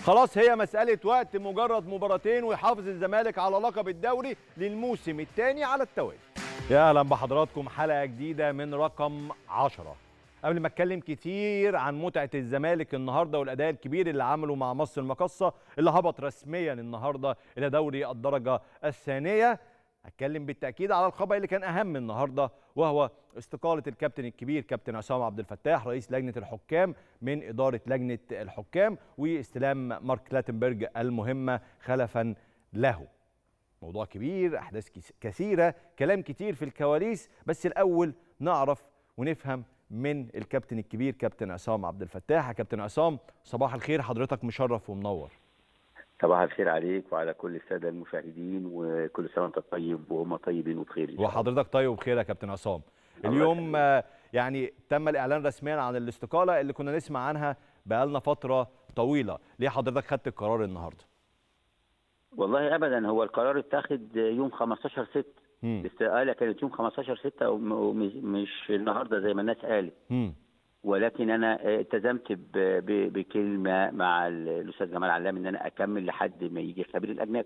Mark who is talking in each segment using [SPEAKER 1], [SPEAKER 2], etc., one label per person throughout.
[SPEAKER 1] خلاص هي مسألة وقت مجرد مباراتين ويحافظ الزمالك على لقب الدوري للموسم الثاني على التوالي. يا اهلا بحضراتكم حلقة جديدة من رقم 10. قبل ما اتكلم كتير عن متعة الزمالك النهارده والأداء الكبير اللي عمله مع مصر المقصة اللي هبط رسميا النهارده إلى دوري الدرجة الثانية هتكلم بالتاكيد على الخبر اللي كان اهم النهارده وهو استقاله الكابتن الكبير كابتن عصام عبد الفتاح رئيس لجنه الحكام من اداره لجنه الحكام واستلام مارك كلاتنبرج المهمه خلفا له. موضوع كبير احداث كثيره كلام كتير في الكواليس بس الاول نعرف ونفهم من الكابتن الكبير كابتن عصام عبد الفتاح يا كابتن عصام صباح الخير حضرتك مشرف ومنور.
[SPEAKER 2] صباح الخير عليك وعلى كل الساده المشاهدين وكل سنه وانت طيب وهم طيبين وبخير
[SPEAKER 1] وحضرتك طيب وبخير يا كابتن عصام اليوم يعني تم الاعلان رسميا عن الاستقاله اللي كنا نسمع عنها بقالنا فتره طويله ليه حضرتك خدت القرار النهارده
[SPEAKER 2] والله ابدا هو القرار اتاخد يوم 15 6 الاستقاله كانت يوم 15 6 ومش النهارده زي ما الناس قالت ولكن انا التزمت بكلمه مع الاستاذ جمال علام ان انا اكمل لحد ما يجي الخبير الاجنبي.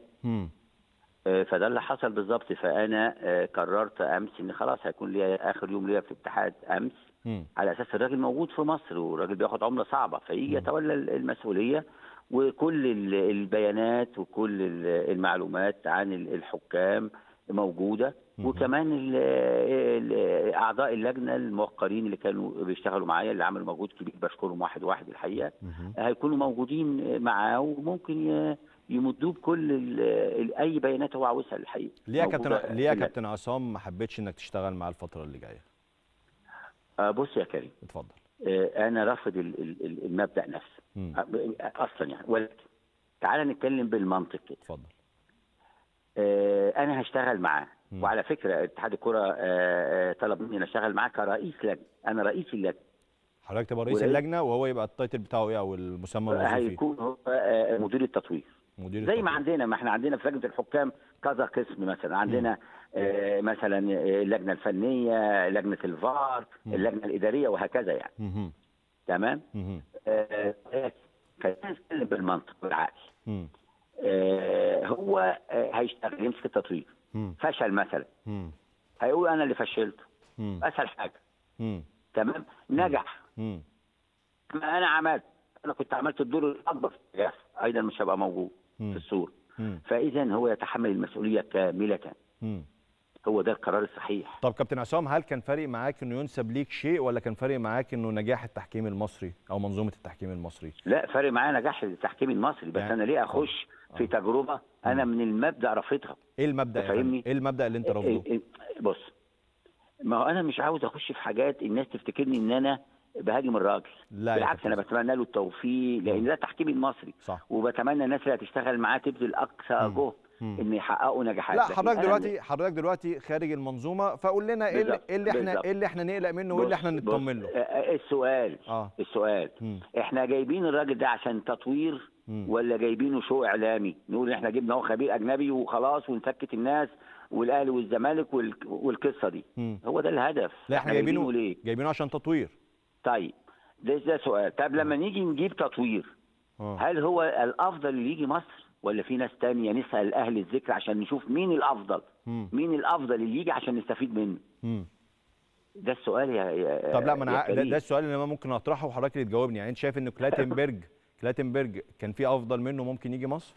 [SPEAKER 2] فده اللي حصل بالظبط فانا قررت امس ان خلاص هيكون ليا اخر يوم ليا في الاتحاد امس م. على اساس الراجل موجود في مصر والراجل بياخد عمله صعبه فيجي يتولى المسؤوليه وكل البيانات وكل المعلومات عن الحكام موجوده وكمان ال ال اعضاء اللجنه الموقرين اللي كانوا بيشتغلوا معايا اللي عملوا مجهود كبير بشكرهم واحد واحد الحقيقه هيكونوا موجودين معاه وممكن يمدوه بكل اي بيانات هو عاوزها الحقيقه
[SPEAKER 1] ليه يا كابتن ليه يا كابتن عصام ما حبيتش انك تشتغل معاه الفتره اللي جايه؟
[SPEAKER 2] آه بص يا كريم
[SPEAKER 1] اتفضل
[SPEAKER 2] آه انا رافض المبدا نفسه مم. اصلا يعني ولكن تعال نتكلم بالمنطق كده
[SPEAKER 1] اتفضل
[SPEAKER 2] آه انا هشتغل معاه م. وعلى فكره اتحاد الكره طلب مني اشتغل معاه كرئيس لجنه انا رئيس اللجنه
[SPEAKER 1] حضرتك تبقى رئيس اللجنه وهو يبقى التايتل بتاعه ايه او المسمى الوظيفي
[SPEAKER 2] هيكون هو مدير التطوير
[SPEAKER 1] مدير
[SPEAKER 2] زي
[SPEAKER 1] التطوير.
[SPEAKER 2] ما عندنا ما احنا عندنا في لجنه الحكام كذا قسم مثلا عندنا آه مثلا اللجنه الفنيه لجنه الفار م. اللجنه الاداريه وهكذا يعني
[SPEAKER 1] م.
[SPEAKER 2] تمام آه خلينا نتكلم بالمنطق والعقل آه هو آه هيشتغل يمسك التطوير
[SPEAKER 1] م.
[SPEAKER 2] فشل مثلا
[SPEAKER 1] مم.
[SPEAKER 2] هيقول انا اللي فشلته
[SPEAKER 1] مم.
[SPEAKER 2] اسهل حاجه
[SPEAKER 1] مم.
[SPEAKER 2] تمام نجح
[SPEAKER 1] مم.
[SPEAKER 2] ما انا عملت انا كنت عملت الدور الاكبر في النجاح ايضا مش هبقى موجود
[SPEAKER 1] مم.
[SPEAKER 2] في الصوره
[SPEAKER 1] مم.
[SPEAKER 2] فاذا هو يتحمل المسؤوليه كامله
[SPEAKER 1] مم.
[SPEAKER 2] هو ده القرار الصحيح
[SPEAKER 1] طب كابتن عصام هل كان فارق معاك انه ينسب ليك شيء ولا كان فارق معاك انه نجاح التحكيم المصري او منظومه التحكيم المصري
[SPEAKER 2] لا فارق معايا نجاح التحكيم المصري بس
[SPEAKER 1] يعني-
[SPEAKER 2] انا ليه اخش
[SPEAKER 1] آه.
[SPEAKER 2] في تجربه انا من المبدا رافضها
[SPEAKER 1] ايه المبدا يا
[SPEAKER 2] فاهمني؟
[SPEAKER 1] فندم؟ ايه المبدا اللي انت رافضه
[SPEAKER 2] إيه- إيه- بص ما هو انا مش عاوز اخش في حاجات الناس تفتكرني ان انا بهاجم الراجل
[SPEAKER 1] لا يا
[SPEAKER 2] بالعكس
[SPEAKER 1] كابتن
[SPEAKER 2] انا بتمنى له التوفيق لان ده التحكيم المصري
[SPEAKER 1] صح
[SPEAKER 2] وبتمنى الناس اللي هتشتغل معاه تبذل اقصى جهد
[SPEAKER 1] مم.
[SPEAKER 2] ان يحققوا نجاحات
[SPEAKER 1] لا
[SPEAKER 2] لكن
[SPEAKER 1] حضرتك
[SPEAKER 2] أنا
[SPEAKER 1] دلوقتي حضرتك دلوقتي خارج المنظومه فقول لنا ايه اللي,
[SPEAKER 2] بالظبط،
[SPEAKER 1] إيه اللي احنا
[SPEAKER 2] بالظبط.
[SPEAKER 1] ايه اللي احنا نقلق منه وايه اللي
[SPEAKER 2] بص-
[SPEAKER 1] احنا
[SPEAKER 2] بص،
[SPEAKER 1] نطمن له
[SPEAKER 2] آه، آه، السؤال
[SPEAKER 1] اه
[SPEAKER 2] السؤال
[SPEAKER 1] مم.
[SPEAKER 2] احنا جايبين الراجل ده عشان تطوير
[SPEAKER 1] مم.
[SPEAKER 2] ولا جايبينه شو اعلامي نقول احنا جبنا هو خبير اجنبي وخلاص ونسكت الناس والاهلي والزمالك والك- والقصه دي
[SPEAKER 1] مم.
[SPEAKER 2] هو ده الهدف
[SPEAKER 1] لا احنا جايبينه
[SPEAKER 2] ليه
[SPEAKER 1] جايبينه عشان تطوير
[SPEAKER 2] طيب ده ده سؤال طب لما نيجي نجيب تطوير
[SPEAKER 1] اه
[SPEAKER 2] هل هو الافضل اللي يجي مصر ولا في ناس تانية نسال اهل الذكر عشان نشوف مين الافضل
[SPEAKER 1] مم.
[SPEAKER 2] مين الافضل اللي يجي عشان نستفيد منه
[SPEAKER 1] مم.
[SPEAKER 2] ده السؤال يا, يا
[SPEAKER 1] طب لا ما
[SPEAKER 2] يا
[SPEAKER 1] انا ع- ده,
[SPEAKER 2] كريم.
[SPEAKER 1] ده السؤال اللي انا ممكن اطرحه وحضرتك اللي تجاوبني يعني انت شايف ان كلاتنبرج كلاتنبرج كان في افضل منه ممكن يجي مصر؟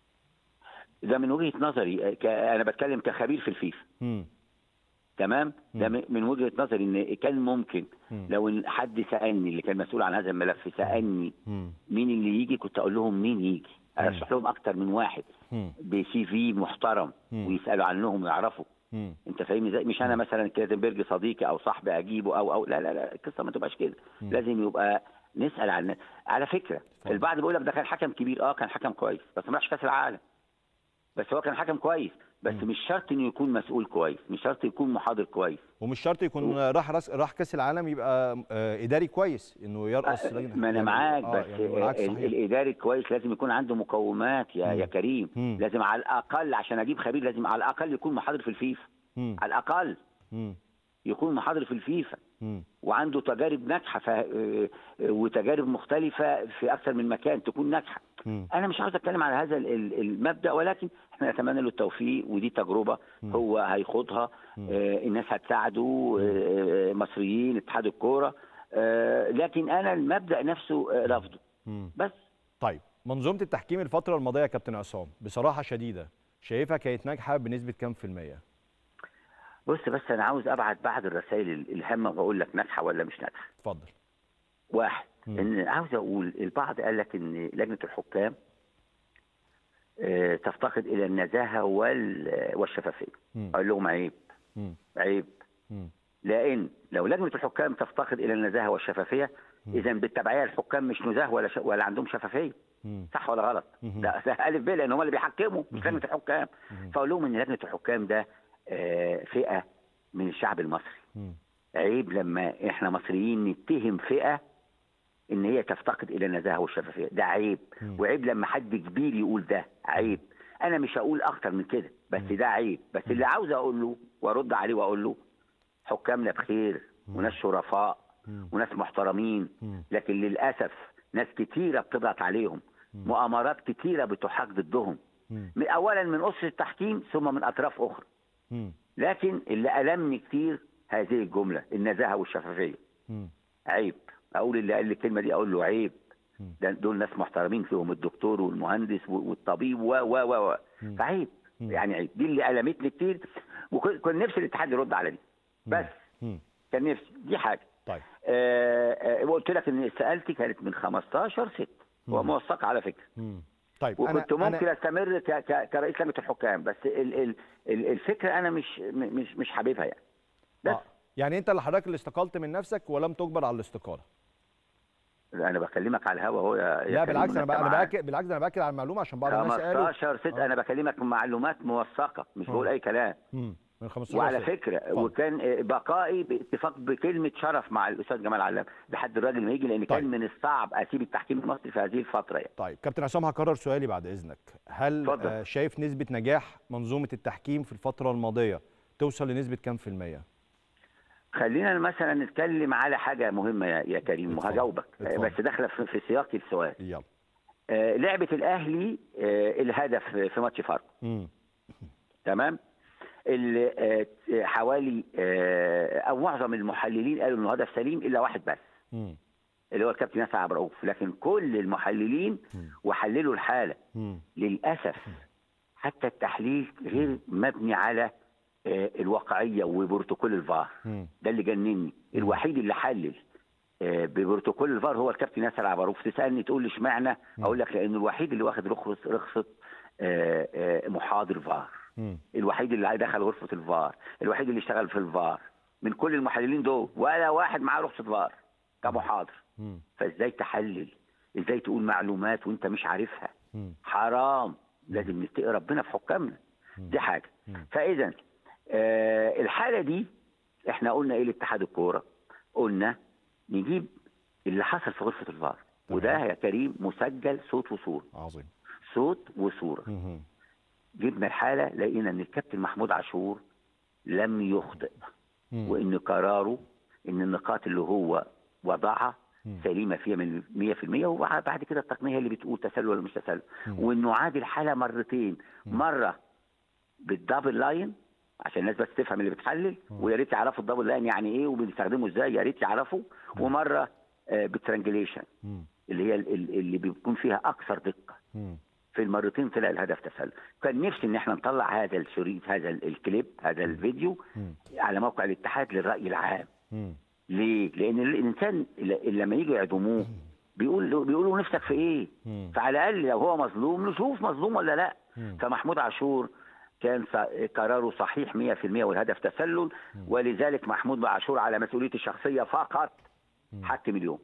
[SPEAKER 2] ده من وجهه نظري ك... انا بتكلم كخبير في الفيفا
[SPEAKER 1] مم.
[SPEAKER 2] تمام ده من من وجهه نظري ان كان ممكن
[SPEAKER 1] مم.
[SPEAKER 2] لو إن حد سالني اللي كان مسؤول عن هذا الملف سالني
[SPEAKER 1] مم.
[SPEAKER 2] مين اللي يجي كنت اقول لهم مين يجي ارشح لهم اكتر من واحد
[SPEAKER 1] مم.
[SPEAKER 2] بسي في محترم
[SPEAKER 1] مم.
[SPEAKER 2] ويسالوا عنهم ويعرفوا
[SPEAKER 1] مم.
[SPEAKER 2] انت فاهمني ازاي مش انا مثلا كلاتنبرج صديقي او صاحبي اجيبه او او لا لا لا القصه ما تبقاش كده
[SPEAKER 1] مم.
[SPEAKER 2] لازم يبقى نسال عن الناس على فكره
[SPEAKER 1] اتفضل.
[SPEAKER 2] البعض بيقول لك ده كان حكم كبير اه كان حكم كويس بس ما راحش كاس العالم بس هو كان حكم كويس بس
[SPEAKER 1] مم.
[SPEAKER 2] مش شرط انه يكون مسؤول كويس مش شرط يكون محاضر كويس
[SPEAKER 1] ومش شرط يكون راح راس راح كاس العالم يبقى آه، اداري كويس انه يرقص لجنة
[SPEAKER 2] ما انا
[SPEAKER 1] يعني-
[SPEAKER 2] معاك
[SPEAKER 1] آه،
[SPEAKER 2] بس
[SPEAKER 1] يعني بالعكس
[SPEAKER 2] ال-
[SPEAKER 1] صحيح
[SPEAKER 2] الاداري كويس لازم يكون عنده مقومات يا
[SPEAKER 1] مم.
[SPEAKER 2] يا كريم
[SPEAKER 1] مم.
[SPEAKER 2] لازم على الاقل عشان اجيب خبير لازم على الاقل يكون محاضر في الفيفا
[SPEAKER 1] مم.
[SPEAKER 2] على الاقل
[SPEAKER 1] مم.
[SPEAKER 2] يكون محاضر في الفيفا
[SPEAKER 1] مم.
[SPEAKER 2] وعنده تجارب ناجحه ف... وتجارب مختلفه في اكثر من مكان تكون ناجحه م. انا مش عاوز اتكلم على هذا المبدا ولكن احنا نتمنى له التوفيق ودي تجربه م. هو هيخوضها آه الناس هتساعده آه مصريين اتحاد الكوره آه لكن انا المبدا نفسه آه رفضه بس
[SPEAKER 1] طيب منظومه التحكيم الفتره الماضيه يا كابتن عصام بصراحه شديده شايفها كانت ناجحه بنسبه كام في الميه
[SPEAKER 2] بص بس انا عاوز ابعت بعض الرسائل الهامه واقول لك ناجحه ولا مش ناجحه
[SPEAKER 1] اتفضل
[SPEAKER 2] واحد م. ان عاوز اقول البعض قال لك ان لجنه الحكام اه تفتقد الى النزاهه والشفافيه اقول لهم عيب م. عيب م. لان لو لجنه الحكام تفتقد الى النزاهه والشفافيه اذا بالتبعيه الحكام مش نزاه ولا ش... ولا عندهم شفافيه صح ولا غلط؟ ده الف ب لان هم اللي بيحكموا مش لجنه الحكام فاقول لهم ان لجنه الحكام ده آه فئه من الشعب المصري عيب لما احنا مصريين نتهم فئه ان هي تفتقد الى النزاهه والشفافيه ده عيب وعيب لما حد كبير يقول ده عيب انا مش هقول اكتر من كده بس ده عيب بس اللي عاوز اقول له وارد عليه واقول له حكامنا بخير وناس شرفاء وناس محترمين لكن للاسف ناس كتيره بتضغط عليهم مؤامرات كتيره بتحاك ضدهم اولا من اسره التحكيم ثم من اطراف اخرى لكن اللي المني كتير هذه الجمله النزاهه والشفافيه عيب اقول اللي قال لي الكلمه دي اقول له عيب ده دول ناس محترمين فيهم الدكتور والمهندس والطبيب و و و فعيب يعني عيب دي اللي المتني كتير وكان نفسي الاتحاد يرد على دي بس كان نفسي دي حاجه
[SPEAKER 1] طيب
[SPEAKER 2] آه قلت لك ان استقالتي كانت من 15 6 وموثقه على فكره
[SPEAKER 1] مم. طيب
[SPEAKER 2] وكنت
[SPEAKER 1] أنا
[SPEAKER 2] ممكن
[SPEAKER 1] أنا
[SPEAKER 2] استمر ك... ك... كرئيس لجنه الحكام بس ال... ال... ال... الفكره انا مش مش مش حاببها يعني بس
[SPEAKER 1] آه. يعني انت اللي حضرتك اللي استقلت من نفسك ولم تجبر على الاستقاله
[SPEAKER 2] انا بكلمك على الهوا اهو يا
[SPEAKER 1] لا بالعكس انا بقى انا باكد بالعكس انا باكد على المعلومه عشان بعض الناس قالوا
[SPEAKER 2] 15 6 انا بكلمك معلومات موثقه مش بقول اي كلام
[SPEAKER 1] امم من 15
[SPEAKER 2] وعلى
[SPEAKER 1] ستة.
[SPEAKER 2] فكره
[SPEAKER 1] اتفضل.
[SPEAKER 2] وكان بقائي باتفاق بكلمه شرف مع الاستاذ جمال علام لحد الراجل ما يجي لان
[SPEAKER 1] طيب.
[SPEAKER 2] كان من الصعب اسيب التحكيم المصري في هذه الفتره يعني.
[SPEAKER 1] طيب كابتن عصام هكرر سؤالي بعد اذنك هل
[SPEAKER 2] اتفضل.
[SPEAKER 1] آه شايف نسبه نجاح منظومه التحكيم في الفتره الماضيه توصل لنسبه كام في الميه
[SPEAKER 2] خلينا مثلا نتكلم على حاجه مهمه يا, يا كريم
[SPEAKER 1] اتفضل.
[SPEAKER 2] وهجاوبك
[SPEAKER 1] اتفضل.
[SPEAKER 2] بس داخله في, في سياق السؤال
[SPEAKER 1] يلا
[SPEAKER 2] آه لعبه الاهلي آه الهدف في ماتش فاركو
[SPEAKER 1] امم
[SPEAKER 2] تمام اللي آه حوالي آه او معظم المحللين قالوا انه هدف سليم الا واحد بس
[SPEAKER 1] امم
[SPEAKER 2] اللي هو الكابتن ياسر عبد الرؤوف لكن كل المحللين وحللوا الحاله
[SPEAKER 1] امم
[SPEAKER 2] للاسف حتى التحليل غير مبني على آه، الواقعيه وبروتوكول الفار
[SPEAKER 1] مم.
[SPEAKER 2] ده اللي جنني الوحيد اللي حلل آه، ببروتوكول الفار هو الكابتن ياسر عبد الرؤوف تسالني تقول لي اشمعنى اقول لك لانه الوحيد اللي واخد رخصه رخصه آه، آه، محاضر فار
[SPEAKER 1] امم
[SPEAKER 2] الوحيد اللي دخل غرفه الفار الوحيد اللي اشتغل في الفار من كل المحللين دول ولا واحد معاه رخصه فار كمحاضر
[SPEAKER 1] امم
[SPEAKER 2] فازاي تحلل ازاي تقول معلومات وانت مش عارفها
[SPEAKER 1] مم.
[SPEAKER 2] حرام لازم نتقي ربنا في حكامنا دي حاجه
[SPEAKER 1] مم.
[SPEAKER 2] فاذا آه الحاله دي احنا قلنا ايه لاتحاد الكوره قلنا نجيب اللي حصل في غرفه الفار وده يا كريم مسجل صوت وصوره
[SPEAKER 1] عظيم
[SPEAKER 2] صوت وصوره
[SPEAKER 1] مم.
[SPEAKER 2] جبنا الحاله لقينا ان الكابتن محمود عاشور لم يخطئ
[SPEAKER 1] مم.
[SPEAKER 2] وان قراره ان النقاط اللي هو وضعها
[SPEAKER 1] مم.
[SPEAKER 2] سليمه فيها من 100% وبعد كده التقنيه هي اللي بتقول تسلل ولا مش تسلل وانه عاد الحاله مرتين مره بالدبل لاين عشان الناس بس تفهم اللي بتحلل ويا ريت يعرفوا الدبل لاين يعني ايه وبنستخدمه ازاي يا ريت يعرفوا ومره آه، بالترانجليشن
[SPEAKER 1] مم.
[SPEAKER 2] اللي هي ال- ال- اللي بيكون فيها اكثر دقه
[SPEAKER 1] مم.
[SPEAKER 2] في المرتين طلع الهدف تسلل كان نفسي ان احنا نطلع هذا الشريط هذا ال- الكليب هذا الفيديو
[SPEAKER 1] مم.
[SPEAKER 2] على موقع الاتحاد للراي العام
[SPEAKER 1] مم.
[SPEAKER 2] ليه؟ لان الانسان ل- لما يجوا يعدموه بيقول بيقولوا نفسك في ايه؟
[SPEAKER 1] مم.
[SPEAKER 2] فعلى الاقل لو هو مظلوم نشوف مظلوم ولا لا
[SPEAKER 1] مم.
[SPEAKER 2] فمحمود عاشور كان ص- قراره صحيح 100% والهدف تسلل ولذلك محمود عاشور على مسؤوليته الشخصيه فقط حكم اليوم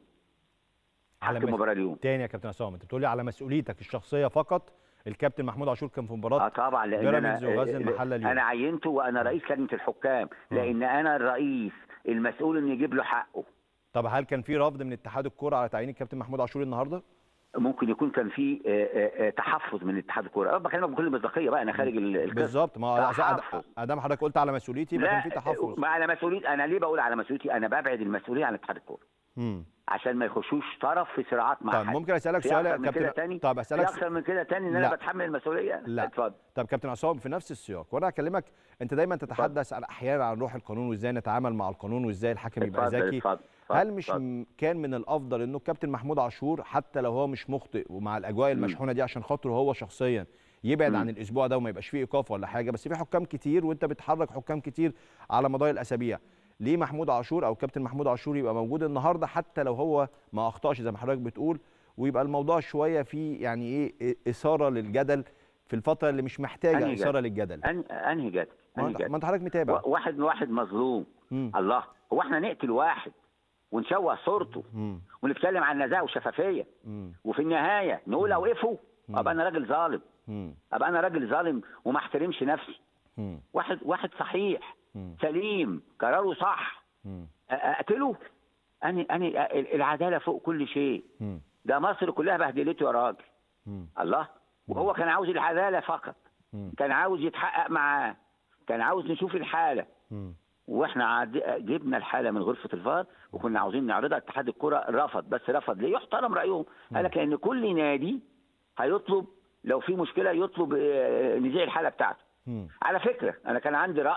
[SPEAKER 1] على
[SPEAKER 2] حكم
[SPEAKER 1] مس-
[SPEAKER 2] مباراه اليوم
[SPEAKER 1] تاني يا كابتن عصام انت بتقولي على مسؤوليتك الشخصيه فقط الكابتن محمود عاشور كان في مباراه
[SPEAKER 2] اه طبعا لان انا
[SPEAKER 1] بيراميدز وغزل المحله اليوم
[SPEAKER 2] انا عينته وانا رئيس لجنه الحكام لان انا الرئيس المسؤول ان يجيب له حقه
[SPEAKER 1] طب هل كان في رفض من اتحاد الكوره على تعيين الكابتن محمود عاشور النهارده؟
[SPEAKER 2] ممكن يكون كان في آه، آه، آه، تحفظ من اتحاد الكوره أنا بكلمك بكل مصداقيه بقى انا خارج ال- القصه
[SPEAKER 1] بالظبط ما هو
[SPEAKER 2] تحفظ.
[SPEAKER 1] ادام حضرتك قلت على مسؤوليتي يبقى كان في تحفظ
[SPEAKER 2] ما على مسؤوليتي انا ليه بقول على مسؤوليتي انا ببعد المسؤوليه عن اتحاد الكوره
[SPEAKER 1] امم
[SPEAKER 2] عشان ما يخشوش طرف في صراعات مع
[SPEAKER 1] طب
[SPEAKER 2] حد
[SPEAKER 1] ممكن اسالك
[SPEAKER 2] في
[SPEAKER 1] سؤال يا
[SPEAKER 2] أكتر من كده
[SPEAKER 1] كابتن
[SPEAKER 2] تاني
[SPEAKER 1] طب
[SPEAKER 2] في
[SPEAKER 1] اسالك
[SPEAKER 2] اكتر من كده تاني ان
[SPEAKER 1] لا.
[SPEAKER 2] انا بتحمل المسؤوليه
[SPEAKER 1] لا.
[SPEAKER 2] اتفضل
[SPEAKER 1] طب كابتن عصام في نفس السياق وانا هكلمك انت دايما تتحدث عن احيانا عن روح القانون وازاي نتعامل مع القانون وازاي الحكم يبقى
[SPEAKER 2] اتفضل
[SPEAKER 1] ذكي
[SPEAKER 2] اتفضل اتفضل،
[SPEAKER 1] هل مش
[SPEAKER 2] اتفضل.
[SPEAKER 1] م- كان من الافضل انه الكابتن محمود عاشور حتى لو هو مش مخطئ ومع الاجواء المشحونه دي عشان خاطره هو شخصيا يبعد
[SPEAKER 2] مم.
[SPEAKER 1] عن الاسبوع ده وما يبقاش فيه ايقاف ولا حاجه بس في حكام كتير وانت بتحرك حكام كتير على مدار الاسابيع ليه محمود عاشور او كابتن محمود عاشور يبقى موجود النهارده حتى لو هو ما اخطاش زي ما حضرتك بتقول ويبقى الموضوع شويه فيه يعني ايه اثاره للجدل في الفتره اللي مش محتاجه
[SPEAKER 2] أنهي
[SPEAKER 1] اثاره للجدل
[SPEAKER 2] أن- انهي جد
[SPEAKER 1] ما
[SPEAKER 2] انهي
[SPEAKER 1] انت
[SPEAKER 2] جد
[SPEAKER 1] ما انت حضرتك متابع
[SPEAKER 2] و- واحد واحد مظلوم
[SPEAKER 1] مم.
[SPEAKER 2] الله هو احنا نقتل واحد ونشوه صورته
[SPEAKER 1] مم.
[SPEAKER 2] ونتكلم عن نزاهه وشفافيه
[SPEAKER 1] مم.
[SPEAKER 2] وفي النهايه نقول اوقفوا ابقى انا راجل ظالم
[SPEAKER 1] مم.
[SPEAKER 2] ابقى انا راجل ظالم وما احترمش نفسي
[SPEAKER 1] مم.
[SPEAKER 2] واحد واحد صحيح
[SPEAKER 1] مم.
[SPEAKER 2] سليم قراره صح
[SPEAKER 1] مم.
[SPEAKER 2] أ- اقتله اني اني العداله فوق كل شيء
[SPEAKER 1] مم.
[SPEAKER 2] ده مصر كلها بهدلته يا راجل
[SPEAKER 1] مم.
[SPEAKER 2] الله وهو كان عاوز العداله فقط
[SPEAKER 1] مم.
[SPEAKER 2] كان عاوز يتحقق معاه كان عاوز نشوف الحاله
[SPEAKER 1] مم.
[SPEAKER 2] واحنا عاد- جبنا الحاله من غرفه الفار وكنا عاوزين نعرضها اتحاد الكره رفض بس رفض ليه يحترم رايهم قال لك ان كل نادي هيطلب لو في مشكله يطلب آه، نزيع الحاله بتاعته
[SPEAKER 1] مم.
[SPEAKER 2] على فكره انا كان عندي راي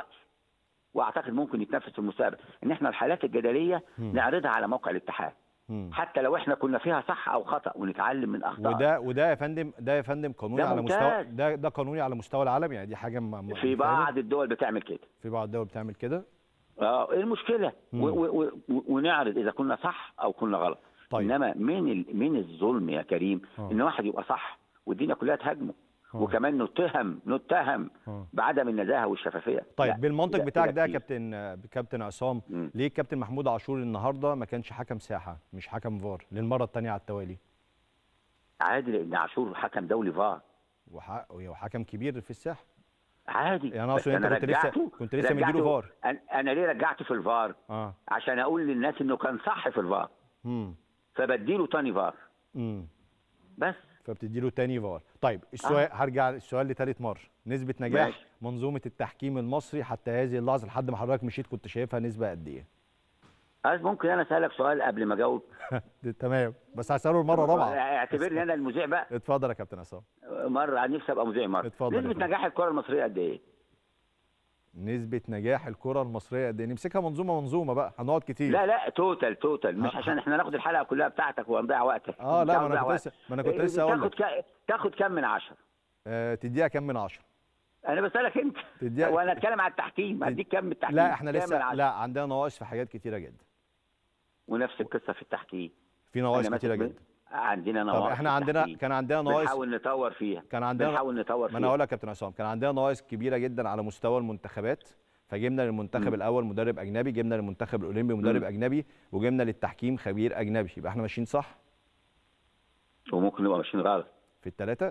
[SPEAKER 2] واعتقد ممكن يتنفذ في المستقبل ان احنا الحالات الجدليه
[SPEAKER 1] مم.
[SPEAKER 2] نعرضها على موقع الاتحاد
[SPEAKER 1] مم.
[SPEAKER 2] حتى لو احنا كنا فيها صح او خطا ونتعلم من اخطاء
[SPEAKER 1] وده وده يا فندم ده يا فندم قانوني
[SPEAKER 2] ده
[SPEAKER 1] على مستوى
[SPEAKER 2] ممتاز.
[SPEAKER 1] ده ده قانوني على مستوى العالم يعني دي حاجه م- م-
[SPEAKER 2] في
[SPEAKER 1] مفهمة؟
[SPEAKER 2] بعض الدول بتعمل كده
[SPEAKER 1] في بعض الدول بتعمل كده
[SPEAKER 2] اه ايه المشكله
[SPEAKER 1] مم.
[SPEAKER 2] و- و- و- ونعرض اذا كنا صح او كنا غلط
[SPEAKER 1] طيب.
[SPEAKER 2] انما من ال... من الظلم يا كريم
[SPEAKER 1] آه.
[SPEAKER 2] ان واحد يبقى صح والدنيا كلها تهاجمه
[SPEAKER 1] آه.
[SPEAKER 2] وكمان نتهم نتهم
[SPEAKER 1] آه.
[SPEAKER 2] بعدم النزاهه والشفافيه
[SPEAKER 1] طيب
[SPEAKER 2] لا،
[SPEAKER 1] بالمنطق
[SPEAKER 2] لا،
[SPEAKER 1] بتاعك
[SPEAKER 2] لا
[SPEAKER 1] ده يا
[SPEAKER 2] كتير.
[SPEAKER 1] كابتن آه، كابتن عصام
[SPEAKER 2] مم.
[SPEAKER 1] ليه الكابتن محمود عاشور النهارده ما كانش حكم ساحه مش حكم فار للمره الثانيه على التوالي
[SPEAKER 2] عادي لان عاشور حكم دولي فار
[SPEAKER 1] وح- وحكم كبير في الساحه
[SPEAKER 2] عادي
[SPEAKER 1] يعني أنا
[SPEAKER 2] بس
[SPEAKER 1] أقصد أنت
[SPEAKER 2] أنا
[SPEAKER 1] كنت لسه-
[SPEAKER 2] رجعته-
[SPEAKER 1] كنت لسه مديله
[SPEAKER 2] رجعته-
[SPEAKER 1] فار.
[SPEAKER 2] أنا- انا ليه رجعته في الفار
[SPEAKER 1] اه
[SPEAKER 2] عشان اقول للناس انه كان صح في الفار
[SPEAKER 1] امم
[SPEAKER 2] فبديله تاني فار
[SPEAKER 1] امم
[SPEAKER 2] بس
[SPEAKER 1] فبتدي له تاني فار طيب السؤال هرجع السؤال لثالث مره نسبه نجاح
[SPEAKER 2] ماشي.
[SPEAKER 1] منظومه التحكيم المصري حتى هذه اللحظه لحد ما حضرتك مشيت كنت شايفها نسبه قد ايه
[SPEAKER 2] عايز ممكن انا اسالك سؤال قبل ما اجاوب
[SPEAKER 1] تمام بس هساله المره الرابعه
[SPEAKER 2] اعتبرني انا المذيع بقى
[SPEAKER 1] اتفضل يا كابتن عصام
[SPEAKER 2] مره عن نفسي ابقى مذيع مره
[SPEAKER 1] اتفضل يا
[SPEAKER 2] نسبه
[SPEAKER 1] فندم.
[SPEAKER 2] نجاح الكره المصريه قد ايه؟
[SPEAKER 1] نسبه نجاح الكره المصريه قد ايه نمسكها منظومه منظومه بقى هنقعد كتير
[SPEAKER 2] لا لا توتال توتال مش
[SPEAKER 1] ه-
[SPEAKER 2] عشان احنا ناخد الحلقه كلها بتاعتك ونضيع وقتك
[SPEAKER 1] اه
[SPEAKER 2] مش
[SPEAKER 1] لا
[SPEAKER 2] عاوز
[SPEAKER 1] ما انا
[SPEAKER 2] أضيع
[SPEAKER 1] كنت
[SPEAKER 2] وقت.
[SPEAKER 1] لسه ما انا كنت
[SPEAKER 2] إيه،
[SPEAKER 1] لسه اقول
[SPEAKER 2] تاخد
[SPEAKER 1] لك
[SPEAKER 2] ك... تاخد كام من عشرة؟
[SPEAKER 1] آه تديها كام من عشرة
[SPEAKER 2] انا بسالك انت
[SPEAKER 1] تديها-
[SPEAKER 2] وانا اتكلم على التحكيم اديك كام من التحكيم؟
[SPEAKER 1] لا احنا
[SPEAKER 2] كام من
[SPEAKER 1] لسه
[SPEAKER 2] عشرة؟
[SPEAKER 1] لا عندنا نواقص في حاجات كتيره جدا
[SPEAKER 2] ونفس القصه في التحكيم
[SPEAKER 1] في نواقص
[SPEAKER 2] أنا
[SPEAKER 1] كتيره
[SPEAKER 2] مثلا
[SPEAKER 1] جدا
[SPEAKER 2] عندنا
[SPEAKER 1] طب
[SPEAKER 2] نواقص
[SPEAKER 1] احنا
[SPEAKER 2] في
[SPEAKER 1] عندنا
[SPEAKER 2] التحكيم.
[SPEAKER 1] كان عندنا نواقص
[SPEAKER 2] بنحاول نطور فيها
[SPEAKER 1] كان عندنا
[SPEAKER 2] بنحاول نطور
[SPEAKER 1] ما
[SPEAKER 2] فيها
[SPEAKER 1] انا هقول لك يا كابتن عصام كان عندنا نواقص كبيره جدا على مستوى المنتخبات فجبنا للمنتخب
[SPEAKER 2] مم.
[SPEAKER 1] الاول مدرب اجنبي جبنا للمنتخب الاولمبي مدرب
[SPEAKER 2] مم.
[SPEAKER 1] اجنبي وجبنا للتحكيم خبير اجنبي يبقى احنا ماشيين صح
[SPEAKER 2] وممكن نبقى ماشيين غلط
[SPEAKER 1] في الثلاثه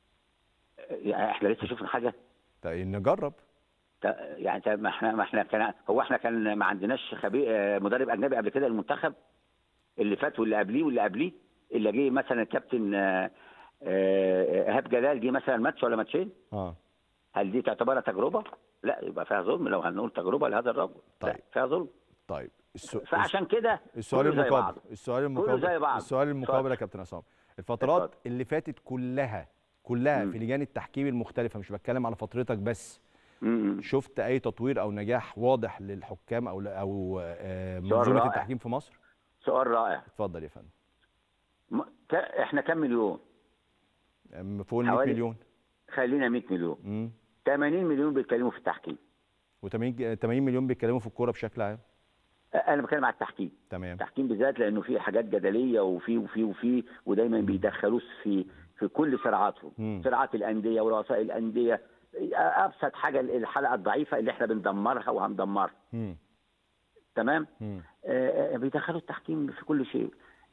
[SPEAKER 2] يعني احنا لسه شفنا حاجه
[SPEAKER 1] طيب نجرب
[SPEAKER 2] ت- يعني ت- ما احنا ما احنا كان هو احنا كان ما عندناش خبير آه، مدرب اجنبي قبل كده المنتخب اللي فات واللي قبليه واللي قبليه اللي جه مثلا الكابتن آه، آه، ايهاب جلال جه مثلا ماتش ولا ماتشين
[SPEAKER 1] اه
[SPEAKER 2] هل دي تعتبرها تجربه؟ لا يبقى فيها ظلم لو هنقول تجربه لهذا الرجل لا
[SPEAKER 1] طيب.
[SPEAKER 2] فيها ظلم
[SPEAKER 1] طيب السو...
[SPEAKER 2] فعشان كده
[SPEAKER 1] السؤال
[SPEAKER 2] كله زي
[SPEAKER 1] المقابل
[SPEAKER 2] بعضه.
[SPEAKER 1] السؤال
[SPEAKER 2] زي
[SPEAKER 1] المقابل
[SPEAKER 2] بعض.
[SPEAKER 1] السؤال المقابل
[SPEAKER 2] اتفضل.
[SPEAKER 1] يا كابتن عصام الفترات
[SPEAKER 2] اتفضل.
[SPEAKER 1] اللي فاتت كلها كلها
[SPEAKER 2] مم.
[SPEAKER 1] في لجان التحكيم المختلفه مش بتكلم على فترتك بس
[SPEAKER 2] م- م.
[SPEAKER 1] شفت اي تطوير او نجاح واضح للحكام او او آه،
[SPEAKER 2] سؤال
[SPEAKER 1] منظومه
[SPEAKER 2] رائع.
[SPEAKER 1] التحكيم في مصر
[SPEAKER 2] سؤال رائع
[SPEAKER 1] اتفضل يا فندم
[SPEAKER 2] م- ك- احنا كام مليون؟
[SPEAKER 1] أم فوق ال 100
[SPEAKER 2] حوالي-
[SPEAKER 1] مليون
[SPEAKER 2] خلينا 100 مليون
[SPEAKER 1] امم
[SPEAKER 2] 80 مليون بيتكلموا في التحكيم
[SPEAKER 1] و80 80 مليون بيتكلموا في الكوره بشكل عام
[SPEAKER 2] انا بتكلم على التحكيم
[SPEAKER 1] تمام
[SPEAKER 2] التحكيم بالذات لانه في حاجات جدليه وفي وفي وفي ودايما بيدخلوه في في كل صراعاتهم
[SPEAKER 1] مم.
[SPEAKER 2] صراعات الانديه ورؤساء الانديه ابسط حاجه الحلقه الضعيفه اللي احنا بندمرها وهندمرها
[SPEAKER 1] امم
[SPEAKER 2] تمام
[SPEAKER 1] امم
[SPEAKER 2] آه آه، بيدخلوا التحكيم في كل شيء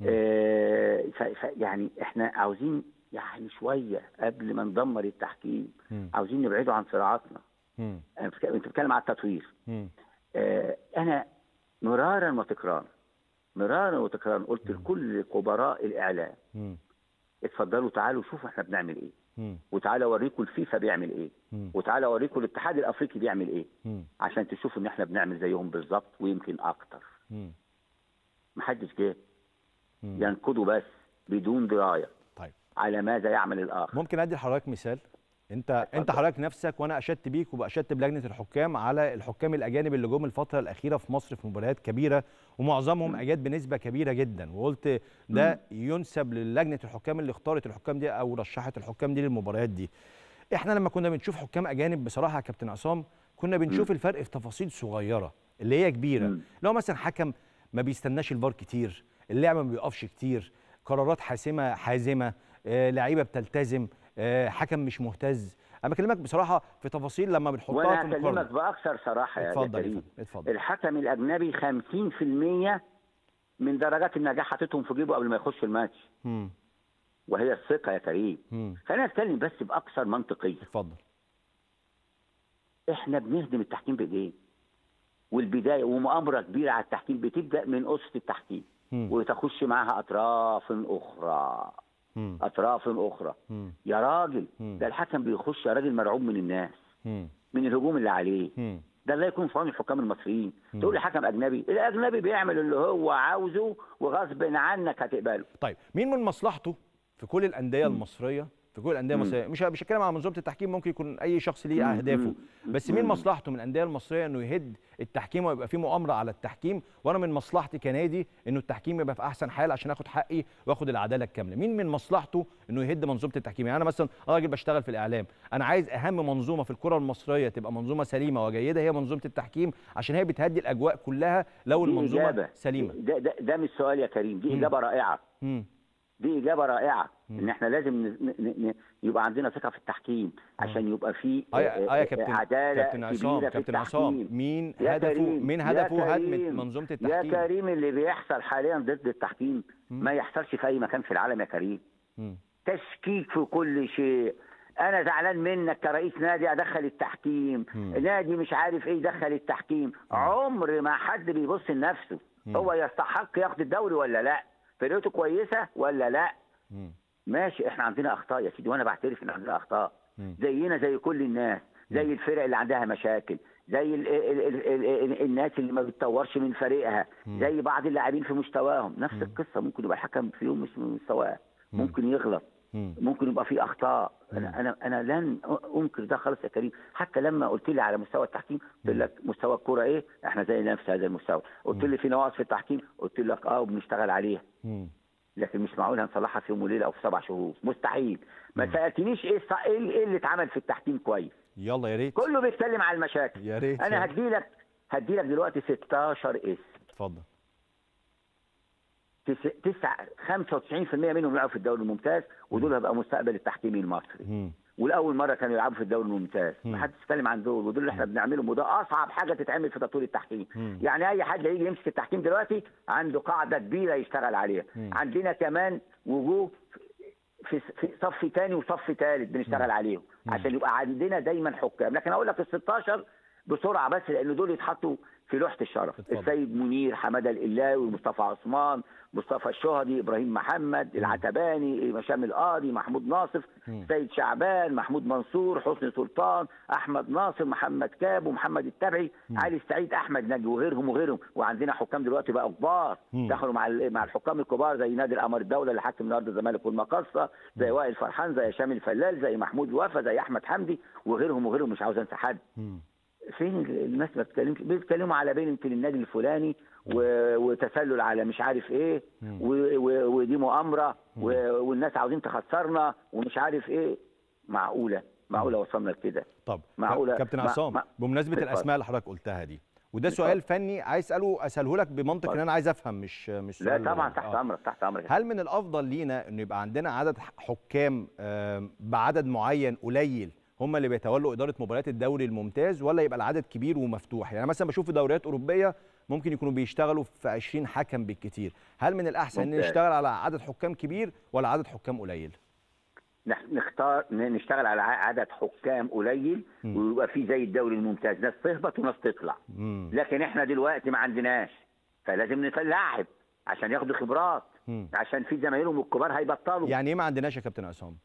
[SPEAKER 2] آه ف ف- يعني احنا عاوزين يعني شويه قبل ما ندمر التحكيم
[SPEAKER 1] مم.
[SPEAKER 2] عاوزين نبعده عن صراعاتنا
[SPEAKER 1] امم
[SPEAKER 2] أنا بتك- انت بتتكلم على التطوير
[SPEAKER 1] امم
[SPEAKER 2] آه، انا مرارا وتكرارا مرارا وتكرارا قلت لكل خبراء الاعلام
[SPEAKER 1] امم
[SPEAKER 2] اتفضلوا تعالوا شوفوا احنا بنعمل ايه
[SPEAKER 1] امم
[SPEAKER 2] وتعالى اوريكم الفيفا بيعمل ايه
[SPEAKER 1] مم.
[SPEAKER 2] وتعالى اوريكم الاتحاد الافريقي بيعمل ايه
[SPEAKER 1] امم
[SPEAKER 2] عشان تشوفوا ان احنا بنعمل زيهم بالظبط ويمكن اكتر
[SPEAKER 1] امم
[SPEAKER 2] محدش جه ينقدوا بس بدون درايه
[SPEAKER 1] طيب
[SPEAKER 2] على ماذا يعمل الاخر
[SPEAKER 1] ممكن ادي لحضرتك مثال انت انت حضرتك نفسك وانا اشدت بيك واشدت بلجنه الحكام على الحكام الاجانب اللي جم الفتره الاخيره في مصر في مباريات كبيره ومعظمهم اجاد بنسبه كبيره جدا وقلت ده ينسب للجنه الحكام اللي اختارت الحكام دي او رشحت الحكام دي للمباريات دي احنا لما كنا بنشوف حكام اجانب بصراحه يا كابتن عصام كنا بنشوف الفرق في تفاصيل صغيره اللي هي كبيره لو مثلا حكم ما بيستناش الفار كتير اللعبه ما بيقفش كتير قرارات حاسمه حازمه آه، لعيبه بتلتزم آه، حكم مش مهتز انا بكلمك بصراحه في تفاصيل لما بنحطها
[SPEAKER 2] وانا
[SPEAKER 1] في
[SPEAKER 2] هكلمك
[SPEAKER 1] المقارنه
[SPEAKER 2] باكثر صراحه يا
[SPEAKER 1] اتفضل يا
[SPEAKER 2] كريم
[SPEAKER 1] فندم، اتفضل
[SPEAKER 2] الحكم الاجنبي 50% من درجات النجاح حاططهم في جيبه قبل ما يخش الماتش
[SPEAKER 1] مم.
[SPEAKER 2] وهي الثقه يا كريم
[SPEAKER 1] مم.
[SPEAKER 2] خلينا نتكلم بس باكثر منطقيه
[SPEAKER 1] اتفضل
[SPEAKER 2] احنا بنهدم التحكيم بايدينا والبدايه ومؤامره كبيره على التحكيم بتبدا من اسس التحكيم
[SPEAKER 1] مم.
[SPEAKER 2] وتخش معاها اطراف اخرى
[SPEAKER 1] مم.
[SPEAKER 2] اطراف اخرى
[SPEAKER 1] مم.
[SPEAKER 2] يا راجل
[SPEAKER 1] مم.
[SPEAKER 2] ده الحكم بيخش يا راجل مرعوب من الناس
[SPEAKER 1] مم.
[SPEAKER 2] من الهجوم اللي عليه
[SPEAKER 1] مم.
[SPEAKER 2] ده الله يكون في عون الحكام المصريين تقول لي حكم اجنبي الاجنبي بيعمل اللي هو عاوزه وغصب عنك هتقبله
[SPEAKER 1] طيب مين من مصلحته في كل الانديه المصريه في كل الانديه المصريه مش مش هتكلم عن منظومه التحكيم ممكن يكون اي شخص ليه اهدافه بس مين مصلحته من الانديه المصريه انه يهد التحكيم ويبقى فيه مؤامره على التحكيم وانا من مصلحتي كنادي انه التحكيم يبقى في احسن حال عشان اخد حقي واخد العداله الكامله مين من مصلحته انه يهد منظومه التحكيم يعني انا مثلا أنا راجل بشتغل في الاعلام انا عايز اهم منظومه في الكره المصريه تبقى منظومه سليمه وجيده هي منظومه التحكيم عشان هي بتهدي الاجواء كلها لو
[SPEAKER 2] دي
[SPEAKER 1] المنظومه
[SPEAKER 2] إجابة.
[SPEAKER 1] سليمه
[SPEAKER 2] ده, ده, ده مش سؤال يا كريم دي اجابه رائعه
[SPEAKER 1] مم.
[SPEAKER 2] دي اجابه رائعه ان احنا لازم ن- ن- ن- يبقى عندنا ثقه في التحكيم عشان يبقى في
[SPEAKER 1] اه يا اه يا كابتن
[SPEAKER 2] عداله
[SPEAKER 1] كابتن عصام
[SPEAKER 2] كبيره في
[SPEAKER 1] كابتن عصام
[SPEAKER 2] التحكيم
[SPEAKER 1] مين
[SPEAKER 2] يا
[SPEAKER 1] هدفه
[SPEAKER 2] كريم،
[SPEAKER 1] مين
[SPEAKER 2] يا
[SPEAKER 1] هدفه هدم
[SPEAKER 2] كريم،
[SPEAKER 1] منظومه
[SPEAKER 2] يا
[SPEAKER 1] التحكيم
[SPEAKER 2] كريم اللي بيحصل حاليا ضد التحكيم ما يحصلش في اي مكان في العالم يا كريم
[SPEAKER 1] مم.
[SPEAKER 2] تشكيك في كل شيء انا زعلان منك كرئيس نادي ادخل التحكيم نادي مش عارف ايه يدخل التحكيم عمر ما حد بيبص لنفسه هو يستحق ياخد الدوري ولا لا فرقته كويسه ولا لا
[SPEAKER 1] مم.
[SPEAKER 2] ماشي احنا عندنا اخطاء يا سيدي وانا بعترف ان عندنا اخطاء
[SPEAKER 1] مم.
[SPEAKER 2] زينا زي كل الناس زي الفرق اللي عندها مشاكل زي ال ال ال ال ال الناس اللي ما بتطورش من فريقها زي بعض اللاعبين في مستواهم نفس القصه ممكن يبقى الحكم في يوم مش من مستواه ممكن يغلط
[SPEAKER 1] مم.
[SPEAKER 2] ممكن يبقى في اخطاء انا انا انا لن انكر ده خالص يا كريم حتى لما قلت لي على مستوى التحكيم قلت لك مستوى الكوره ايه احنا زي نفس هذا المستوى قلت لي في نواقص في التحكيم قلت لك اه وبنشتغل عليها
[SPEAKER 1] مم.
[SPEAKER 2] لكن مش معقول هنصلحها في يوم وليله او في سبع شهور مستحيل ما سالتنيش ايه الص- ايه ايه اللي اتعمل في التحكيم كويس
[SPEAKER 1] يلا يا ريت
[SPEAKER 2] كله بيتكلم على المشاكل
[SPEAKER 1] يا ريت
[SPEAKER 2] انا
[SPEAKER 1] يلا.
[SPEAKER 2] هدي لك هدي لك دلوقتي 16 اسم
[SPEAKER 1] اتفضل
[SPEAKER 2] تس- تسع 95% منهم يلعبوا في الدوري الممتاز ودول هيبقى مستقبل التحكيم المصري
[SPEAKER 1] مم.
[SPEAKER 2] والاول مره كانوا يلعبوا في الدوري الممتاز ما حدش اتكلم عن دول ودول اللي احنا بنعملهم وده اصعب حاجه تتعمل في تطوير التحكيم
[SPEAKER 1] مم.
[SPEAKER 2] يعني اي حد هيجي يمسك التحكيم دلوقتي عنده قاعده كبيره يشتغل عليها عندنا كمان وجوه في في صف تاني وصف ثالث بنشتغل عليهم عشان يبقى عندنا دايما حكام لكن اقول لك ال 16 بسرعه بس لان دول يتحطوا في لوحه الشرف
[SPEAKER 1] اتفضل.
[SPEAKER 2] السيد منير حماده القلاوي مصطفى عثمان مصطفى الشهدي ابراهيم محمد العتباني هشام القاضي محمود ناصف سيد شعبان محمود منصور حسني سلطان احمد ناصر محمد كاب ومحمد التبعي علي السعيد احمد نجي وغيرهم وغيرهم وعندنا حكام دلوقتي بقى كبار
[SPEAKER 1] مم.
[SPEAKER 2] دخلوا مع ال- مع الحكام الكبار زي نادي القمر الدوله اللي حاكم النهارده الزمالك والمقصه زي وائل فرحان زي هشام الفلال زي محمود وفا زي احمد حمدي وغيرهم وغيرهم مش عاوز انسى حد
[SPEAKER 1] مم.
[SPEAKER 2] فين الناس ما بتتكلمش بيتكلموا على بين يمكن النادي الفلاني و- وتسلل على مش عارف ايه و- و- ودي مؤامره و- والناس عاوزين تخسرنا ومش عارف ايه معقوله معقوله وصلنا لكده
[SPEAKER 1] طب
[SPEAKER 2] معقولة.
[SPEAKER 1] كابتن
[SPEAKER 2] ما-
[SPEAKER 1] عصام
[SPEAKER 2] ما-
[SPEAKER 1] بمناسبه
[SPEAKER 2] اتفضل.
[SPEAKER 1] الاسماء اللي حضرتك قلتها دي وده
[SPEAKER 2] اتفضل.
[SPEAKER 1] سؤال فني عايز اساله اساله لك بمنطق ان
[SPEAKER 2] اتفضل.
[SPEAKER 1] انا عايز افهم مش مش
[SPEAKER 2] لا
[SPEAKER 1] سؤال
[SPEAKER 2] طبعا
[SPEAKER 1] آه.
[SPEAKER 2] تحت امرك تحت امرك
[SPEAKER 1] هل من الافضل لينا انه يبقى عندنا عدد حكام آم، بعدد معين قليل هم اللي بيتولوا اداره مباريات الدوري الممتاز ولا يبقى العدد كبير ومفتوح يعني مثلا بشوف في دوريات اوروبيه ممكن يكونوا بيشتغلوا في 20 حكم بالكتير هل من الاحسن ان
[SPEAKER 2] ممتاز.
[SPEAKER 1] نشتغل على عدد حكام كبير ولا عدد حكام قليل
[SPEAKER 2] نح- نختار ن- نشتغل على ع- عدد حكام قليل ويبقى في زي الدوري الممتاز ناس تهبط وناس تطلع
[SPEAKER 1] مم.
[SPEAKER 2] لكن احنا دلوقتي ما عندناش فلازم نلاعب عشان ياخدوا خبرات
[SPEAKER 1] مم.
[SPEAKER 2] عشان في زمايلهم الكبار هيبطلوا
[SPEAKER 1] يعني ايه ما عندناش يا كابتن عصام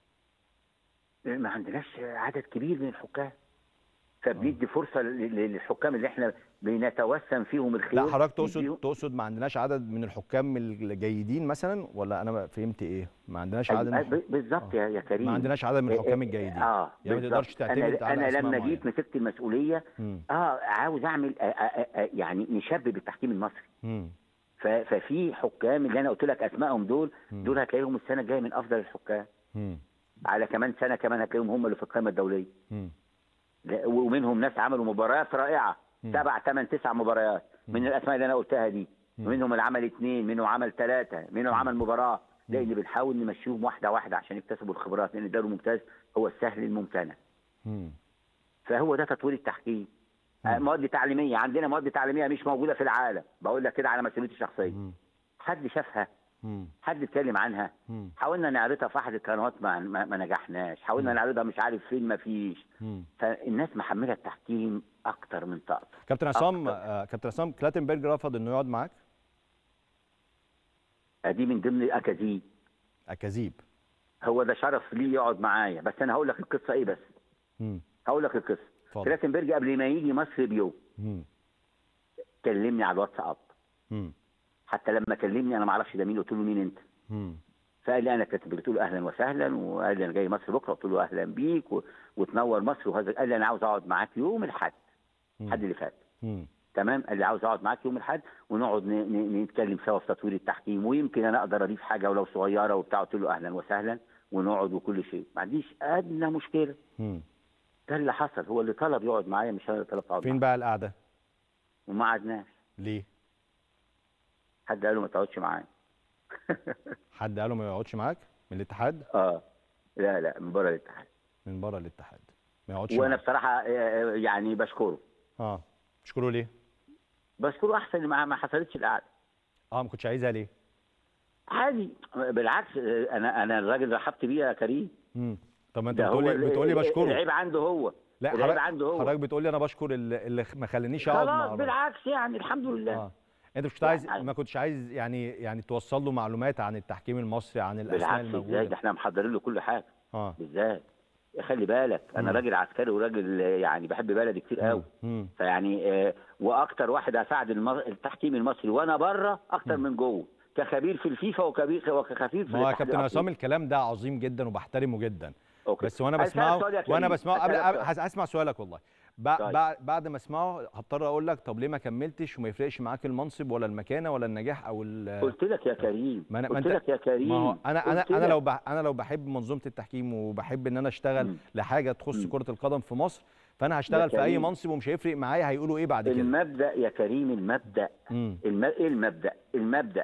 [SPEAKER 2] ما عندناش عدد كبير من الحكام فبندي فرصه ل- ل- للحكام اللي احنا بنتوسم فيهم الخير
[SPEAKER 1] لا حضرتك تقصد
[SPEAKER 2] نديهم-
[SPEAKER 1] تقصد ما عندناش عدد من الحكام الجيدين مثلا ولا انا فهمت ايه ما عندناش عدد من
[SPEAKER 2] أيوة،
[SPEAKER 1] الحكام
[SPEAKER 2] ب- بالظبط يا يا كريم
[SPEAKER 1] ما عندناش عدد من
[SPEAKER 2] إيه
[SPEAKER 1] الحكام
[SPEAKER 2] إيه
[SPEAKER 1] الجيدين
[SPEAKER 2] اه
[SPEAKER 1] يعني ما
[SPEAKER 2] بالظبط.
[SPEAKER 1] تقدرش تعتمد
[SPEAKER 2] انا
[SPEAKER 1] على
[SPEAKER 2] انا
[SPEAKER 1] أسماء
[SPEAKER 2] لما
[SPEAKER 1] معينة.
[SPEAKER 2] جيت مسكت المسؤوليه
[SPEAKER 1] مم.
[SPEAKER 2] اه عاوز اعمل آه آه آه يعني نشبب التحكيم المصري
[SPEAKER 1] مم.
[SPEAKER 2] ف- ففي حكام اللي انا قلت لك اسمائهم دول دول هتلاقيهم السنه الجايه من افضل الحكام
[SPEAKER 1] مم.
[SPEAKER 2] على كمان سنه كمان هتلاقيهم هم اللي في القائمه الدوليه
[SPEAKER 1] مم.
[SPEAKER 2] لا، ومنهم ناس عملوا مباريات رائعه سبع ثمان تسع مباريات من الاسماء اللي انا قلتها دي منهم اللي عمل اثنين منهم عمل ثلاثه منهم عمل مباراه لان بنحاول نمشيهم واحده واحده عشان يكتسبوا الخبرات لان الدوري الممتاز هو السهل الممتنع
[SPEAKER 1] مم.
[SPEAKER 2] فهو ده تطوير التحكيم آه، مواد تعليميه عندنا مواد تعليميه مش موجوده في العالم بقول لك كده على مسؤوليتي الشخصيه
[SPEAKER 1] مم.
[SPEAKER 2] حد شافها
[SPEAKER 1] مم.
[SPEAKER 2] حد اتكلم عنها
[SPEAKER 1] مم.
[SPEAKER 2] حاولنا نعرضها في احد القنوات ما, ما, ما نجحناش حاولنا نعرضها مش عارف فين ما فيش
[SPEAKER 1] مم.
[SPEAKER 2] فالناس محمله التحكيم اكتر من طاقته
[SPEAKER 1] كابتن عصام
[SPEAKER 2] أكتر.
[SPEAKER 1] آه كابتن عصام كلاتنبرج رفض انه يقعد معاك
[SPEAKER 2] دي من ضمن الاكاذيب
[SPEAKER 1] اكاذيب
[SPEAKER 2] هو ده شرف ليه يقعد معايا بس انا هقول لك القصه ايه بس
[SPEAKER 1] مم.
[SPEAKER 2] هقول لك القصه
[SPEAKER 1] اتفضل.
[SPEAKER 2] كلاتنبرج قبل ما يجي مصر بيوم
[SPEAKER 1] مم.
[SPEAKER 2] كلمني على الواتساب
[SPEAKER 1] مم.
[SPEAKER 2] حتى لما كلمني انا ما اعرفش ده مين قلت له مين انت
[SPEAKER 1] مم.
[SPEAKER 2] فقال لي انا كاتب قلت له اهلا وسهلا وقال لي انا جاي مصر بكره قلت له اهلا بيك و... وتنور مصر وهذا قال لي انا عاوز اقعد معاك يوم الاحد الحد اللي فات
[SPEAKER 1] مم.
[SPEAKER 2] تمام قال لي عاوز اقعد معاك يوم الاحد ونقعد ن... ن... نتكلم سوا في تطوير التحكيم ويمكن انا اقدر اضيف حاجه ولو صغيره وبتاع قلت له اهلا وسهلا ونقعد وكل شيء ما عنديش ادنى مشكله
[SPEAKER 1] مم.
[SPEAKER 2] ده اللي حصل هو اللي طلب يقعد معايا مش انا اللي طلبت اقعد
[SPEAKER 1] فين
[SPEAKER 2] معاه
[SPEAKER 1] بقى القعده
[SPEAKER 2] وما قعدناش
[SPEAKER 1] ليه
[SPEAKER 2] حد قال له ما تقعدش معايا
[SPEAKER 1] حد قال له ما يقعدش معاك من الاتحاد
[SPEAKER 2] اه لا لا من بره الاتحاد
[SPEAKER 1] من بره الاتحاد ما يقعدش
[SPEAKER 2] وانا
[SPEAKER 1] معاك
[SPEAKER 2] بصراحه آه، آه، يعني بشكره
[SPEAKER 1] اه تشكره ليه
[SPEAKER 2] بشكره احسن ما ما حصلتش القعده
[SPEAKER 1] اه ما كنتش عايزها ليه
[SPEAKER 2] عادي بالعكس آه، انا انا الراجل رحبت بيه يا كريم
[SPEAKER 1] مم. طب ما انت
[SPEAKER 2] ده هو
[SPEAKER 1] بتقولي
[SPEAKER 2] ال-
[SPEAKER 1] بتقولي
[SPEAKER 2] ال-
[SPEAKER 1] بشكره
[SPEAKER 2] العيب عنده هو
[SPEAKER 1] لا
[SPEAKER 2] العيب
[SPEAKER 1] حضرتك
[SPEAKER 2] عنده هو
[SPEAKER 1] حضرتك بتقولي انا بشكر اللي, اللي ما خلانيش اقعد مع
[SPEAKER 2] خلاص
[SPEAKER 1] الراجل.
[SPEAKER 2] بالعكس يعني الحمد لله
[SPEAKER 1] اه انت مش كنت عايز
[SPEAKER 2] يعني-
[SPEAKER 1] ما كنتش عايز يعني يعني توصل له معلومات عن التحكيم المصري عن الاسماء
[SPEAKER 2] بالعكس ازاي ده
[SPEAKER 1] الموجوده
[SPEAKER 2] احنا محضرين له كل حاجه
[SPEAKER 1] اه
[SPEAKER 2] بالذات خلي بالك انا
[SPEAKER 1] مم.
[SPEAKER 2] راجل عسكري وراجل آه، يعني بحب بلدي كتير قوي
[SPEAKER 1] مم.
[SPEAKER 2] فيعني آه، واكتر واحد اساعد الم- التحكيم المصري وانا بره اكتر من جوه كخبير في الفيفا وكبير وكخبير في
[SPEAKER 1] ما هو يا
[SPEAKER 2] الاتحاد
[SPEAKER 1] كابتن عصام
[SPEAKER 2] الأفريقي.
[SPEAKER 1] الكلام ده عظيم جدا وبحترمه جدا
[SPEAKER 2] أوكي.
[SPEAKER 1] بس وانا
[SPEAKER 2] أسألك
[SPEAKER 1] بسمعه
[SPEAKER 2] سؤال يا
[SPEAKER 1] وانا
[SPEAKER 2] كريم.
[SPEAKER 1] بسمعه قبل
[SPEAKER 2] أسألك
[SPEAKER 1] قبل-
[SPEAKER 2] سؤال.
[SPEAKER 1] هس- هسمع سؤالك والله بع-
[SPEAKER 2] طيب.
[SPEAKER 1] بعد بعد ما اسمعه هضطر اقول لك طب ليه ما كملتش وما يفرقش معاك المنصب ولا المكانه ولا النجاح او ال-
[SPEAKER 2] قلت لك يا كريم
[SPEAKER 1] ما أنا- ما
[SPEAKER 2] قلت
[SPEAKER 1] أنت-
[SPEAKER 2] لك يا كريم
[SPEAKER 1] ما هو انا انا
[SPEAKER 2] قلت
[SPEAKER 1] انا
[SPEAKER 2] لك.
[SPEAKER 1] لو بح انا لو بحب منظومه التحكيم وبحب ان انا اشتغل
[SPEAKER 2] مم.
[SPEAKER 1] لحاجه تخص
[SPEAKER 2] مم.
[SPEAKER 1] كره القدم في مصر فانا هشتغل في اي
[SPEAKER 2] كريم.
[SPEAKER 1] منصب ومش هيفرق معايا هيقولوا ايه بعد كده
[SPEAKER 2] المبدا يا كريم المبدا
[SPEAKER 1] مم.
[SPEAKER 2] الم... ايه المبدا المبدا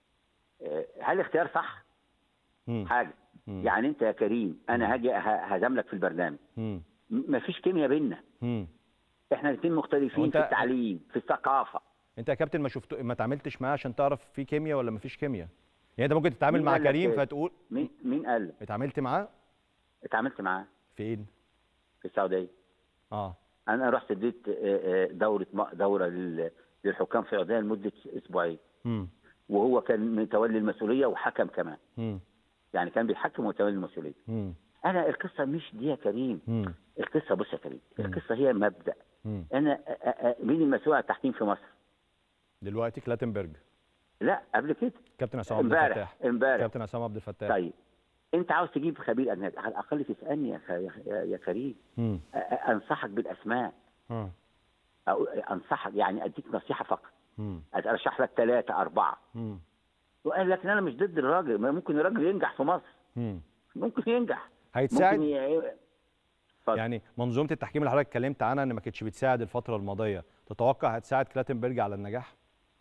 [SPEAKER 2] آه، هل اختيار صح
[SPEAKER 1] مم.
[SPEAKER 2] حاجه
[SPEAKER 1] مم.
[SPEAKER 2] يعني انت يا كريم انا هاجي ه- هزاملك في البرنامج
[SPEAKER 1] مم.
[SPEAKER 2] م- مفيش كيمياء بينا
[SPEAKER 1] مم.
[SPEAKER 2] احنا الاثنين مختلفين
[SPEAKER 1] وأنت-
[SPEAKER 2] في التعليم في الثقافه
[SPEAKER 1] انت يا كابتن ما شفت ما تعاملتش معاه عشان تعرف في كيمياء ولا ما فيش كيمياء يعني انت ممكن تتعامل
[SPEAKER 2] مين
[SPEAKER 1] مع
[SPEAKER 2] قال لك
[SPEAKER 1] كريم
[SPEAKER 2] كده؟
[SPEAKER 1] فتقول
[SPEAKER 2] مين مين قال لك؟
[SPEAKER 1] اتعاملت معاه
[SPEAKER 2] اتعاملت معاه
[SPEAKER 1] فين
[SPEAKER 2] في السعوديه
[SPEAKER 1] اه
[SPEAKER 2] انا رحت اديت آه، آه، دوره م- دوره لل- للحكام في السعوديه لمده اسبوعين
[SPEAKER 1] امم
[SPEAKER 2] وهو كان متولي المسؤوليه وحكم كمان
[SPEAKER 1] امم
[SPEAKER 2] يعني كان بيحكم ومتولي المسؤوليه
[SPEAKER 1] امم
[SPEAKER 2] انا القصه مش دي يا كريم
[SPEAKER 1] امم
[SPEAKER 2] القصه بص يا كريم
[SPEAKER 1] مم.
[SPEAKER 2] القصه هي مبدا
[SPEAKER 1] امم
[SPEAKER 2] انا آه، آه، آه، مين المسؤول عن التحكيم في مصر
[SPEAKER 1] دلوقتي كلاتنبرج
[SPEAKER 2] لا قبل كده
[SPEAKER 1] كابتن عصام عبد
[SPEAKER 2] امبارح
[SPEAKER 1] الفتاح
[SPEAKER 2] امبارح
[SPEAKER 1] كابتن عصام عبد الفتاح
[SPEAKER 2] طيب انت عاوز تجيب خبير اجنبي على الاقل تسالني يا خ- يا يا كريم
[SPEAKER 1] امم
[SPEAKER 2] أ- أ- انصحك بالاسماء
[SPEAKER 1] اه
[SPEAKER 2] أو انصحك يعني اديك نصيحه فقط
[SPEAKER 1] امم
[SPEAKER 2] ارشح لك ثلاثه اربعه
[SPEAKER 1] امم
[SPEAKER 2] وقال لك انا مش ضد الراجل ما ممكن الراجل ينجح في مصر
[SPEAKER 1] امم
[SPEAKER 2] ممكن ينجح
[SPEAKER 1] هيتساعد
[SPEAKER 2] ممكن ي... اتفضل.
[SPEAKER 1] يعني منظومه التحكيم اللي حضرتك اتكلمت عنها ان ما كانتش بتساعد الفتره الماضيه تتوقع هتساعد كلاتنبرج على النجاح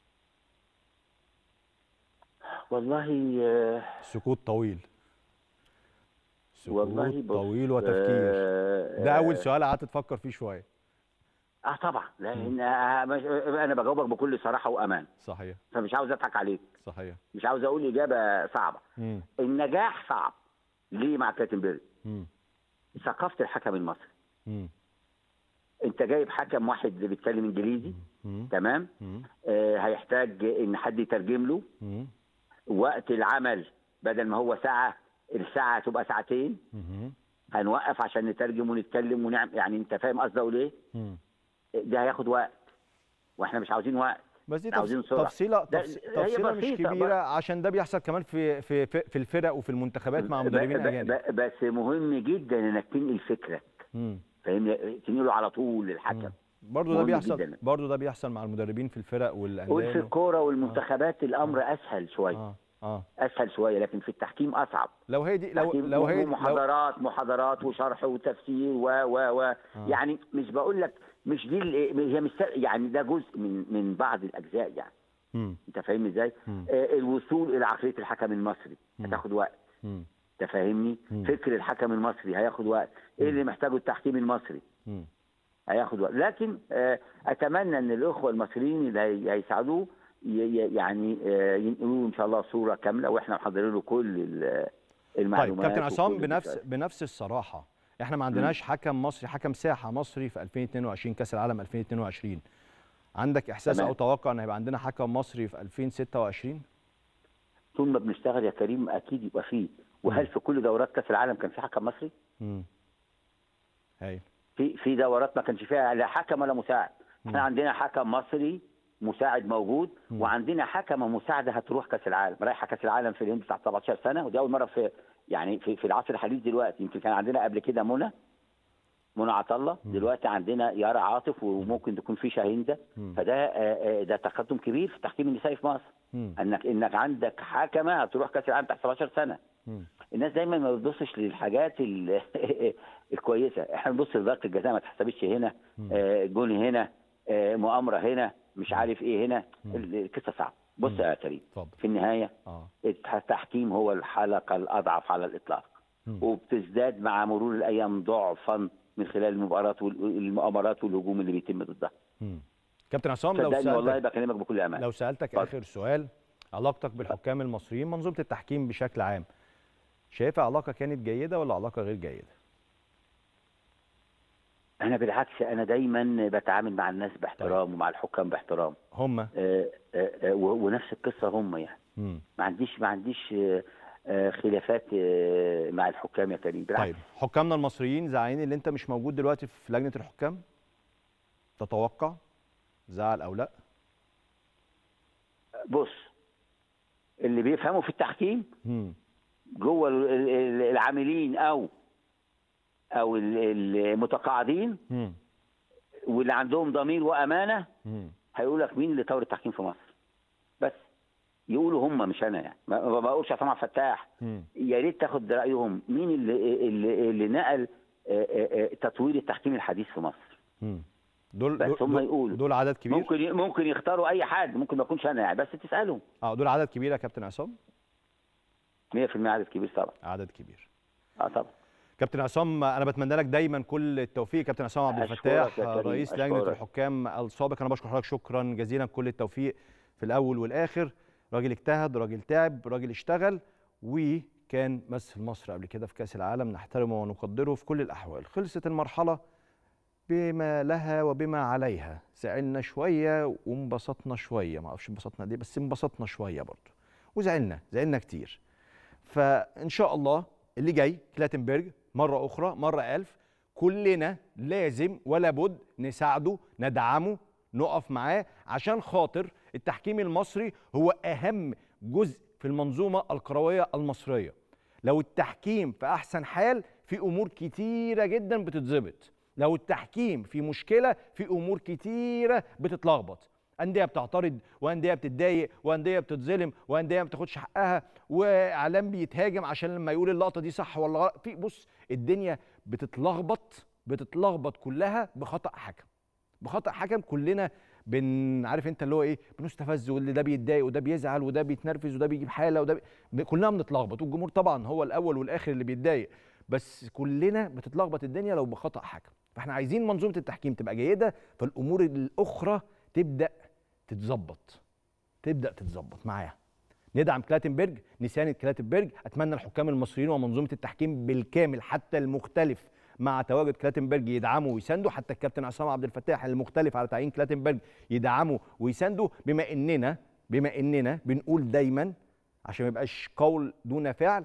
[SPEAKER 2] والله آه،
[SPEAKER 1] سكوت طويل سكوت
[SPEAKER 2] والله بص،
[SPEAKER 1] طويل وتفكير
[SPEAKER 2] آه،
[SPEAKER 1] ده اول
[SPEAKER 2] آه،
[SPEAKER 1] سؤال قعدت تفكر فيه شويه
[SPEAKER 2] اه طبعا لان آه، مش- انا بجاوبك بكل صراحه وامان
[SPEAKER 1] صحيح
[SPEAKER 2] فمش عاوز اضحك عليك
[SPEAKER 1] صحيح
[SPEAKER 2] مش عاوز اقول اجابه صعبه
[SPEAKER 1] امم
[SPEAKER 2] النجاح صعب ليه مع كاتنبرج
[SPEAKER 1] امم
[SPEAKER 2] ثقافه الحكم المصري
[SPEAKER 1] امم
[SPEAKER 2] انت جايب حكم واحد بيتكلم انجليزي
[SPEAKER 1] امم
[SPEAKER 2] تمام
[SPEAKER 1] امم
[SPEAKER 2] آه هيحتاج ان حد يترجم له
[SPEAKER 1] امم
[SPEAKER 2] وقت العمل بدل ما هو ساعه الساعه تبقى ساعتين
[SPEAKER 1] امم
[SPEAKER 2] هنوقف عشان نترجم ونتكلم ونعمل يعني انت فاهم قصدي اقول ايه
[SPEAKER 1] امم
[SPEAKER 2] ده هياخد وقت واحنا مش عاوزين وقت
[SPEAKER 1] بس دي
[SPEAKER 2] إحنا عاوزين سرعة.
[SPEAKER 1] تفصيله
[SPEAKER 2] ده-
[SPEAKER 1] تفص-
[SPEAKER 2] هي
[SPEAKER 1] تفصيله مش
[SPEAKER 2] بسيطة
[SPEAKER 1] كبيره
[SPEAKER 2] بقى.
[SPEAKER 1] عشان ده بيحصل كمان في في في, في الفرق وفي المنتخبات مع مدربين
[SPEAKER 2] ب- ب-
[SPEAKER 1] اجانب
[SPEAKER 2] ب- بس مهم جدا انك تنقل فكرك
[SPEAKER 1] مم.
[SPEAKER 2] فاهمني تنقله على طول للحكم
[SPEAKER 1] برضه ده
[SPEAKER 2] مهم
[SPEAKER 1] بيحصل
[SPEAKER 2] جداً.
[SPEAKER 1] برضه ده بيحصل مع المدربين في الفرق
[SPEAKER 2] قول
[SPEAKER 1] والانديه
[SPEAKER 2] في الكوره والمنتخبات الامر اسهل شويه
[SPEAKER 1] اه اه
[SPEAKER 2] اسهل شويه لكن في التحكيم اصعب
[SPEAKER 1] لو هي دي لو
[SPEAKER 2] تحكيم
[SPEAKER 1] لو هي لو
[SPEAKER 2] محاضرات محاضرات وشرح وتفسير و و و يعني مش بقول لك مش دي ال- هي مش يعني ده جزء من من بعض الاجزاء يعني
[SPEAKER 1] مم.
[SPEAKER 2] انت فاهمني ازاي؟ آه الوصول الى عقليه الحكم المصري هتاخد وقت
[SPEAKER 1] مم.
[SPEAKER 2] انت فاهمني؟ فكر الحكم المصري هياخد وقت ايه اللي محتاجه التحكيم المصري؟
[SPEAKER 1] مم.
[SPEAKER 2] هياخد وقت لكن آه، اتمنى ان الاخوه المصريين اللي هي- هيساعدوه ي- ي- يعني آه، ينقلوا ان شاء الله صوره كامله واحنا محضرين له كل ال-
[SPEAKER 1] طيب
[SPEAKER 2] المعلومات
[SPEAKER 1] كابتن عصام
[SPEAKER 2] وكل
[SPEAKER 1] بنفس
[SPEAKER 2] الإشارات.
[SPEAKER 1] بنفس الصراحه احنا ما عندناش حكم مصري حكم ساحه مصري في 2022 كاس العالم 2022 عندك احساس
[SPEAKER 2] تمام.
[SPEAKER 1] او توقع ان هيبقى عندنا حكم مصري في 2026
[SPEAKER 2] طول ما بنشتغل يا كريم اكيد يبقى فيه وهل في كل دورات كاس العالم كان في حكم مصري؟
[SPEAKER 1] امم هايل
[SPEAKER 2] في في دورات ما كانش فيها لا حكم ولا مساعد احنا عندنا حكم مصري مساعد موجود وعندنا حكمه مساعده هتروح كاس العالم رايحه كاس العالم في الهند بتاع 17 سنه ودي اول مره في يعني في, في العصر الحديث دلوقتي يمكن كان عندنا قبل كده منى منى عطله دلوقتي عندنا يارا عاطف وممكن تكون في شاهينده فده آه، آه، ده تقدم كبير في التحكيم النسائي في مصر
[SPEAKER 1] مم.
[SPEAKER 2] انك انك عندك حكمه هتروح كاس العالم بتاع 17 سنه
[SPEAKER 1] مم.
[SPEAKER 2] الناس دايما ما بتبصش للحاجات ال- الكويسه احنا بنبص لضغط الجزاء ما تحسبش هنا آه، جون هنا آه، مؤامره هنا مش عارف ايه هنا ال- القصه صعبه بص يا كريم
[SPEAKER 1] اتفضل
[SPEAKER 2] في النهايه
[SPEAKER 1] اه
[SPEAKER 2] التحكيم هو الحلقه الاضعف على الاطلاق وبتزداد مع مرور الايام ضعفا من خلال المباريات والمؤامرات والهجوم اللي بيتم ضدها
[SPEAKER 1] مم. كابتن عصام لو
[SPEAKER 2] صدقني والله
[SPEAKER 1] سالتك
[SPEAKER 2] بكلمك بكل امان
[SPEAKER 1] لو سالتك
[SPEAKER 2] اتفضل.
[SPEAKER 1] اخر سؤال علاقتك بالحكام المصريين منظومه التحكيم بشكل عام شايفها علاقه كانت جيده ولا علاقه غير جيده
[SPEAKER 2] انا بالعكس انا دايما بتعامل مع الناس باحترام ومع الحكام باحترام
[SPEAKER 1] هم
[SPEAKER 2] آه، آه، آه، و- ونفس القصه هم يعني
[SPEAKER 1] مم.
[SPEAKER 2] ما عنديش ما عنديش آه، آه، خلافات آه، مع الحكام يا كريم بالعكس
[SPEAKER 1] طيب حكامنا المصريين زعلانين اللي انت مش موجود دلوقتي في لجنه الحكام تتوقع زعل او لا
[SPEAKER 2] بص اللي بيفهموا في التحكيم
[SPEAKER 1] مم.
[SPEAKER 2] جوه ال- ال- العاملين او او ال- المتقاعدين
[SPEAKER 1] مم.
[SPEAKER 2] واللي عندهم ضمير وامانه
[SPEAKER 1] مم.
[SPEAKER 2] هيقول لك مين اللي طور التحكيم في مصر بس يقولوا هم مش انا يعني ما ما بقولش عصام عبد الفتاح
[SPEAKER 1] مم.
[SPEAKER 2] يا ريت تاخد رايهم مين اللي اللي, اللي نقل آه، آه، آه، تطوير التحكيم الحديث في مصر
[SPEAKER 1] مم. دول
[SPEAKER 2] بس
[SPEAKER 1] دول,
[SPEAKER 2] هم
[SPEAKER 1] دول,
[SPEAKER 2] يقولوا.
[SPEAKER 1] دول عدد كبير
[SPEAKER 2] ممكن ي- ممكن يختاروا اي حد ممكن ما يكونش انا يعني بس تسالهم
[SPEAKER 1] اه دول عدد كبير يا كابتن عصام
[SPEAKER 2] 100% عدد كبير طبعا
[SPEAKER 1] عدد كبير
[SPEAKER 2] اه طبعا
[SPEAKER 1] كابتن عصام انا بتمنى لك دايما كل التوفيق كابتن عصام عبد
[SPEAKER 2] أشكرك
[SPEAKER 1] الفتاح
[SPEAKER 2] يا كريم،
[SPEAKER 1] رئيس لجنه
[SPEAKER 2] أشكرك.
[SPEAKER 1] الحكام السابق انا بشكر حضرتك شكرا جزيلا كل التوفيق في الاول والاخر راجل اجتهد راجل تعب راجل اشتغل وكان مثل مصر قبل كده في كاس العالم نحترمه ونقدره في كل الاحوال خلصت المرحله بما لها وبما عليها زعلنا شويه وانبسطنا شويه ما اعرفش انبسطنا ليه بس انبسطنا شويه برضه وزعلنا زعلنا كتير فان شاء الله اللي جاي كلاتنبرج مره اخرى مره الف كلنا لازم ولا بد نساعده ندعمه نقف معاه عشان خاطر التحكيم المصري هو اهم جزء في المنظومه الكرويه المصريه لو التحكيم في احسن حال في امور كتيره جدا بتتظبط لو التحكيم في مشكله في امور كتيره بتتلخبط انديه بتعترض وانديه بتتضايق وانديه بتتظلم وانديه ما بتاخدش حقها واعلام بيتهاجم عشان لما يقول اللقطه دي صح ولا غلط في بص الدنيا بتتلخبط بتتلخبط كلها بخطا حكم بخطا حكم كلنا بن عارف انت اللي هو ايه بنستفز واللي ده بيتضايق وده بيزعل وده بيتنرفز وده بيجيب حاله وده بي... كلنا بنتلخبط والجمهور طبعا هو الاول والاخر اللي بيتضايق بس كلنا بتتلخبط الدنيا لو بخطا حكم فاحنا عايزين منظومه التحكيم تبقى جيده فالامور الاخرى تبدا تتظبط تبدا تتظبط معاها ندعم كلاتنبرج نساند كلاتنبرج اتمنى الحكام المصريين ومنظومه التحكيم بالكامل حتى المختلف مع تواجد كلاتنبرج يدعموا ويساندوا حتى الكابتن عصام عبد الفتاح المختلف على تعيين كلاتنبرج يدعموا ويساندوا بما اننا بما اننا بنقول دايما عشان ما يبقاش قول دون فعل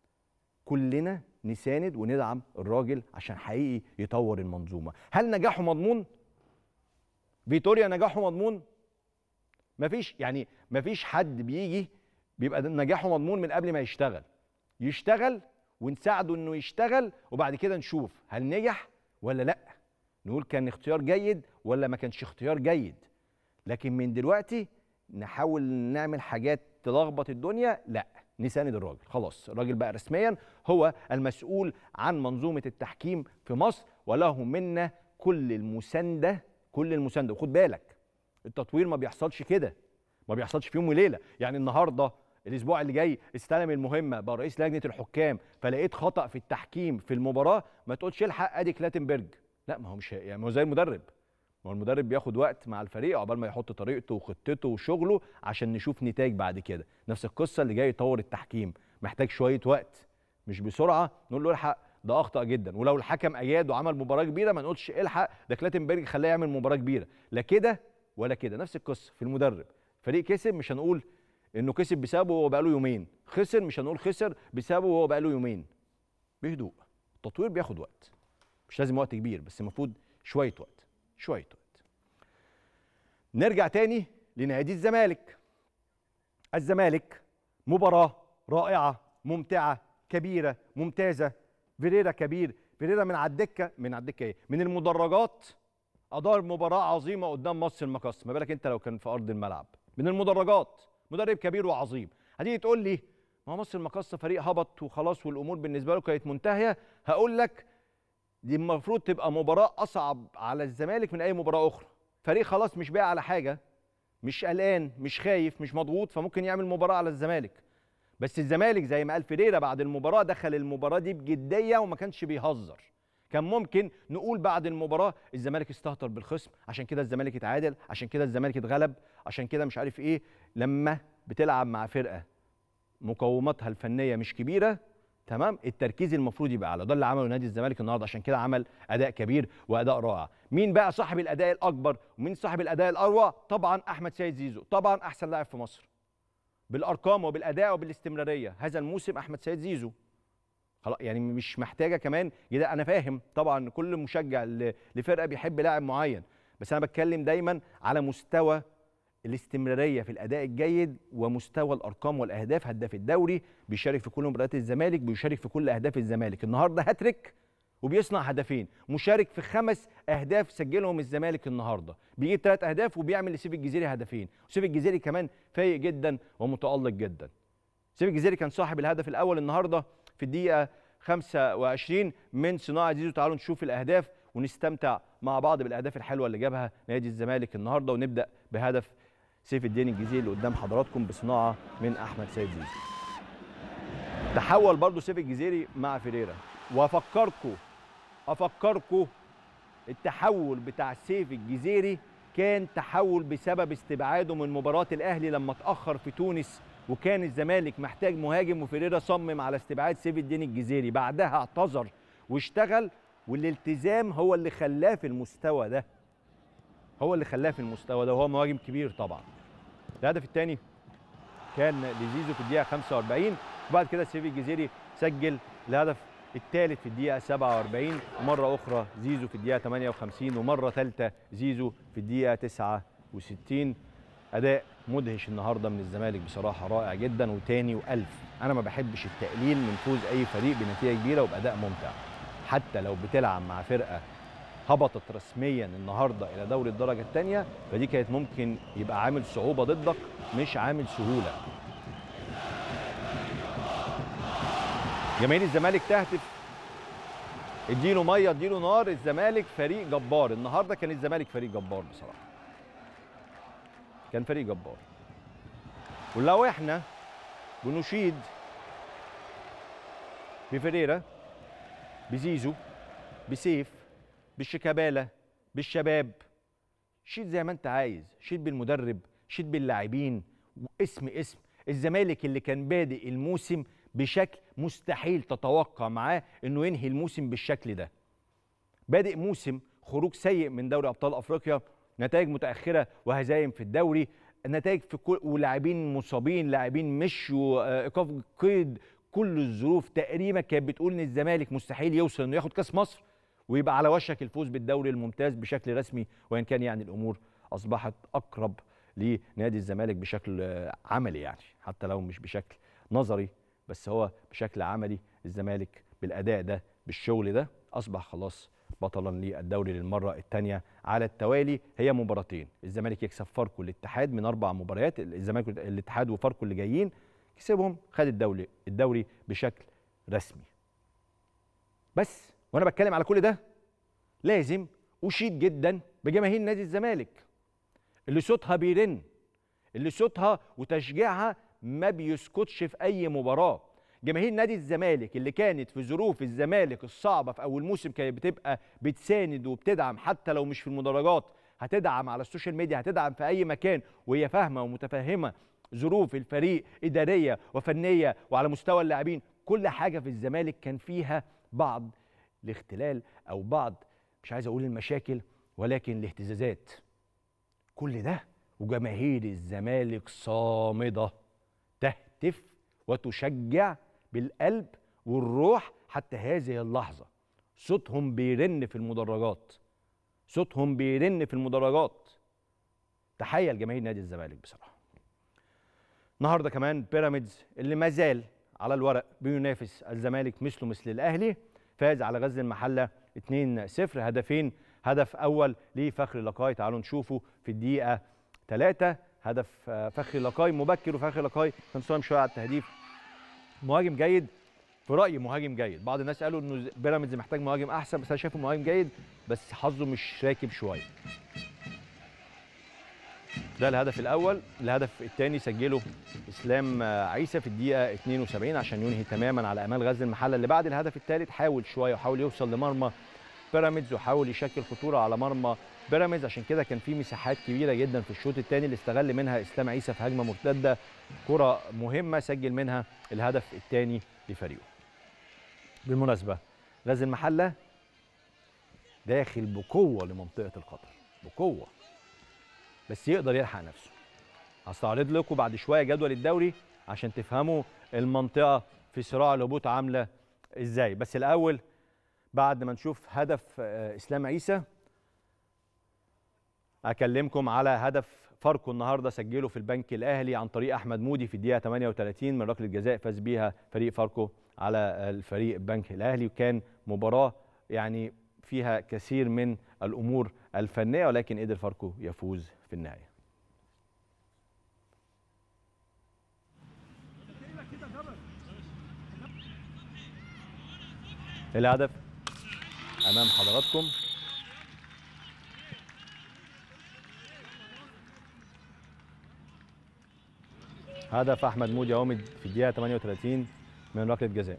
[SPEAKER 1] كلنا نساند وندعم الراجل عشان حقيقي يطور المنظومه هل نجاحه مضمون فيتوريا نجاحه مضمون مفيش يعني مفيش حد بيجي بيبقى نجاحه مضمون من قبل ما يشتغل يشتغل ونساعده انه يشتغل وبعد كده نشوف هل نجح ولا لا نقول كان اختيار جيد ولا ما كانش اختيار جيد لكن من دلوقتي نحاول نعمل حاجات تلخبط الدنيا لا نساند الراجل خلاص الراجل بقى رسميا هو المسؤول عن منظومه التحكيم في مصر وله منا كل المسانده كل المسانده وخد بالك التطوير ما بيحصلش كده ما بيحصلش في يوم وليله يعني النهارده الاسبوع اللي جاي استلم المهمه بقى رئيس لجنه الحكام فلقيت خطا في التحكيم في المباراه ما تقولش الحق ادي كلاتنبرج لا ما هو مش يعني ما هو زي المدرب ما هو المدرب بياخد وقت مع الفريق عقبال ما يحط طريقته وخطته وشغله عشان نشوف نتائج بعد كده نفس القصه اللي جاي يطور التحكيم محتاج شويه وقت مش بسرعه نقول له الحق ده اخطا جدا ولو الحكم اياد وعمل مباراه كبيره ما نقولش الحق ده كلاتنبرج خلاه يعمل مباراه كبيره لا كده ولا كده نفس القصه في المدرب فريق كسب مش هنقول انه كسب بسببه وهو بقاله يومين خسر مش هنقول خسر بسببه وهو بقاله يومين بهدوء التطوير بياخد وقت مش لازم وقت كبير بس المفروض شويه وقت شويه وقت نرجع تاني لنادي الزمالك الزمالك مباراه رائعه ممتعه كبيره ممتازه فيريرا كبير فيريرا من على الدكه من على الدكه ايه من المدرجات ادار مباراه عظيمه قدام مصر المقص ما بالك انت لو كان في ارض الملعب من المدرجات مدرب كبير وعظيم هتيجي تقول لي ما هو مصر المقص فريق هبط وخلاص والامور بالنسبه له كانت منتهيه هقول لك دي المفروض تبقى مباراه اصعب على الزمالك من اي مباراه اخرى فريق خلاص مش باقي على حاجه مش قلقان مش خايف مش مضغوط فممكن يعمل مباراه على الزمالك بس الزمالك زي ما قال فيريرا بعد المباراه دخل المباراه دي بجديه وما كانش بيهزر كان ممكن نقول بعد المباراه الزمالك استهتر بالخصم عشان كده الزمالك اتعادل عشان كده الزمالك اتغلب عشان كده مش عارف ايه لما بتلعب مع فرقه مقوماتها الفنيه مش كبيره تمام التركيز المفروض يبقى على ده اللي عمله نادي الزمالك النهارده عشان كده عمل اداء كبير واداء رائع مين بقى صاحب الاداء الاكبر ومين صاحب الاداء الاروع طبعا احمد سيد زيزو طبعا احسن لاعب في مصر بالارقام وبالاداء وبالاستمراريه هذا الموسم احمد سيد زيزو خلاص يعني مش محتاجه كمان كده انا فاهم طبعا كل مشجع لفرقه بيحب لاعب معين بس انا بتكلم دايما على مستوى الاستمراريه في الاداء الجيد ومستوى الارقام والاهداف هداف الدوري بيشارك في كل مباريات الزمالك بيشارك في كل اهداف الزمالك النهارده هاتريك وبيصنع هدفين مشارك في خمس اهداف سجلهم الزمالك النهارده بيجيب ثلاث اهداف وبيعمل لسيف الجزيري هدفين وسيف الجزيري كمان فايق جدا ومتالق جدا سيف الجزيري كان صاحب الهدف الاول النهارده في الدقيقه 25 من صناعه زيزو تعالوا نشوف الاهداف ونستمتع مع بعض بالاهداف الحلوه اللي جابها نادي الزمالك النهارده ونبدا بهدف سيف الدين الجزيري اللي قدام حضراتكم بصناعه من احمد سيد زيزو تحول برضو سيف الجزيري مع فيريرا وافكركم افكركم التحول بتاع سيف الجزيري كان تحول بسبب استبعاده من مباراه الاهلي لما اتاخر في تونس وكان الزمالك محتاج مهاجم وفيريرا صمم على استبعاد سيف الدين الجزيري بعدها اعتذر واشتغل والالتزام هو اللي خلاه في المستوى ده هو اللي خلاه في المستوى ده وهو مهاجم كبير طبعا الهدف الثاني كان لزيزو في الدقيقه 45 وبعد كده سيف الجزيري سجل الهدف الثالث في الدقيقه 47 ومره اخرى زيزو في الدقيقه 58 ومره ثالثه زيزو في الدقيقه 69 اداء مدهش النهارده من الزمالك بصراحه رائع جدا وتاني والف انا ما بحبش التقليل من فوز اي فريق بنتيجه كبيره وباداء ممتع حتى لو بتلعب مع فرقه هبطت رسميا النهارده الى دوري الدرجه الثانيه فدي كانت ممكن يبقى عامل صعوبه ضدك مش عامل سهوله جماهير الزمالك تهتف اديله ميه اديله نار الزمالك فريق جبار النهارده كان الزمالك فريق جبار بصراحه كان فريق جبار ولو احنا بنشيد بفريرا بزيزو بسيف بالشيكابالا بالشباب شيد زي ما انت عايز شيد بالمدرب شيد باللاعبين اسم اسم الزمالك اللي كان بادئ الموسم بشكل مستحيل تتوقع معاه انه ينهي الموسم بالشكل ده بادئ موسم خروج سيء من دوري ابطال افريقيا نتائج متاخره وهزايم في الدوري نتائج في كل ولاعبين مصابين لاعبين مشوا ايقاف قيد كل الظروف تقريبا كانت بتقول ان الزمالك مستحيل يوصل انه ياخد كاس مصر ويبقى على وشك الفوز بالدوري الممتاز بشكل رسمي وان كان يعني الامور اصبحت اقرب لنادي الزمالك بشكل عملي يعني حتى لو مش بشكل نظري بس هو بشكل عملي الزمالك بالاداء ده بالشغل ده اصبح خلاص بطلا للدوري للمره الثانيه على التوالي هي مباراتين الزمالك يكسب فاركو الاتحاد من اربع مباريات الزمالك الاتحاد وفاركو اللي جايين كسبهم خد الدوري الدوري بشكل رسمي بس وانا بتكلم على كل ده لازم اشيد جدا بجماهير نادي الزمالك اللي صوتها بيرن اللي صوتها وتشجيعها ما بيسكتش في اي مباراه جماهير نادي الزمالك اللي كانت في ظروف الزمالك الصعبه في اول موسم كانت بتبقى بتساند وبتدعم حتى لو مش في المدرجات هتدعم على السوشيال ميديا هتدعم في اي مكان وهي فاهمه ومتفهمه ظروف الفريق اداريه وفنيه وعلى مستوى اللاعبين كل حاجه في الزمالك كان فيها بعض الاختلال او بعض مش عايز اقول المشاكل ولكن الاهتزازات كل ده وجماهير الزمالك صامده تهتف وتشجع بالقلب والروح حتى هذه اللحظه صوتهم بيرن في المدرجات صوتهم بيرن في المدرجات تحيه لجماهير نادي الزمالك بصراحه النهارده كمان بيراميدز اللي ما زال على الورق بينافس الزمالك مثله مثل الاهلي فاز على غزل المحله 2-0 هدفين هدف اول لفخر لقاي تعالوا نشوفه في الدقيقه 3 هدف فخر لقاي مبكر وفخر لقاي كان صايم شويه على التهديف مهاجم جيد في رايي مهاجم جيد بعض الناس قالوا انه بيراميدز محتاج مهاجم احسن بس انا شايفه مهاجم جيد بس حظه مش راكب شويه ده الهدف الاول الهدف الثاني سجله اسلام عيسى في الدقيقه 72 عشان ينهي تماما على امال غزل المحله اللي بعد الهدف الثالث حاول شويه وحاول يوصل لمرمى بيراميدز وحاول يشكل خطوره على مرمى بيراميدز عشان كده كان في مساحات كبيره جدا في الشوط الثاني اللي استغل منها اسلام عيسى في هجمه مرتده كره مهمه سجل منها الهدف الثاني لفريقه بالمناسبه غزل المحله داخل بقوه لمنطقه الخطر بقوه بس يقدر يلحق نفسه هستعرض لكم بعد شويه جدول الدوري عشان تفهموا المنطقه في صراع الهبوط عامله ازاي بس الاول بعد ما نشوف هدف اسلام عيسى اكلمكم على هدف فاركو النهارده سجله في البنك الاهلي عن طريق احمد مودي في الدقيقه 38 من ركله جزاء فاز بيها فريق فاركو على الفريق البنك الاهلي وكان مباراه يعني فيها كثير من الامور الفنيه ولكن قدر فاركو يفوز في النهايه الهدف امام حضراتكم هدف احمد مودي عومد في الدقيقه 38 من ركله جزاء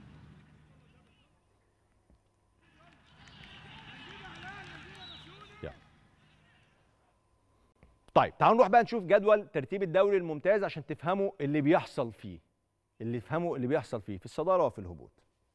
[SPEAKER 1] طيب تعالوا نروح بقى نشوف جدول ترتيب الدوري الممتاز عشان تفهموا اللي بيحصل فيه اللي تفهموا اللي بيحصل فيه في الصداره وفي الهبوط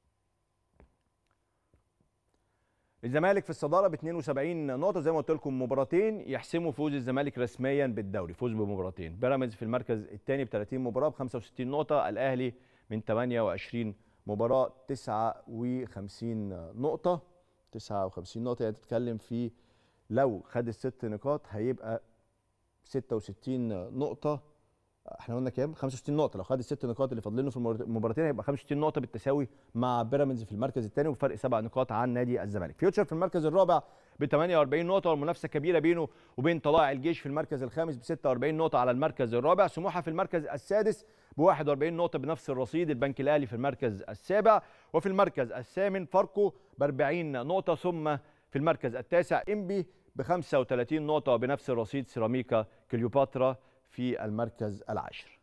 [SPEAKER 1] الزمالك في الصداره ب 72 نقطه زي ما قلت لكم مباراتين يحسموا فوز الزمالك رسميا بالدوري فوز بمباراتين بيراميدز في المركز الثاني ب 30 مباراه ب 65 نقطه الاهلي من 28 مباراه 59 نقطه 59 نقطه يعني تتكلم في لو خد الست نقاط هيبقى 66 نقطه احنا قلنا كام 65 نقطه لو خد الست نقاط اللي فاضلينه في المباراتين هيبقى 65 نقطه بالتساوي مع بيراميدز في المركز الثاني وفرق سبع نقاط عن نادي الزمالك فيوتشر في المركز الرابع ب 48 نقطه والمنافسه كبيره بينه وبين طلائع الجيش في المركز الخامس ب 46 نقطه على المركز الرابع سموحه في المركز السادس ب 41 نقطه بنفس الرصيد البنك الاهلي في المركز السابع وفي المركز الثامن فاركو ب 40 نقطه ثم في المركز التاسع انبي ب 35 نقطه بنفس الرصيد سيراميكا كليوباترا في المركز العاشر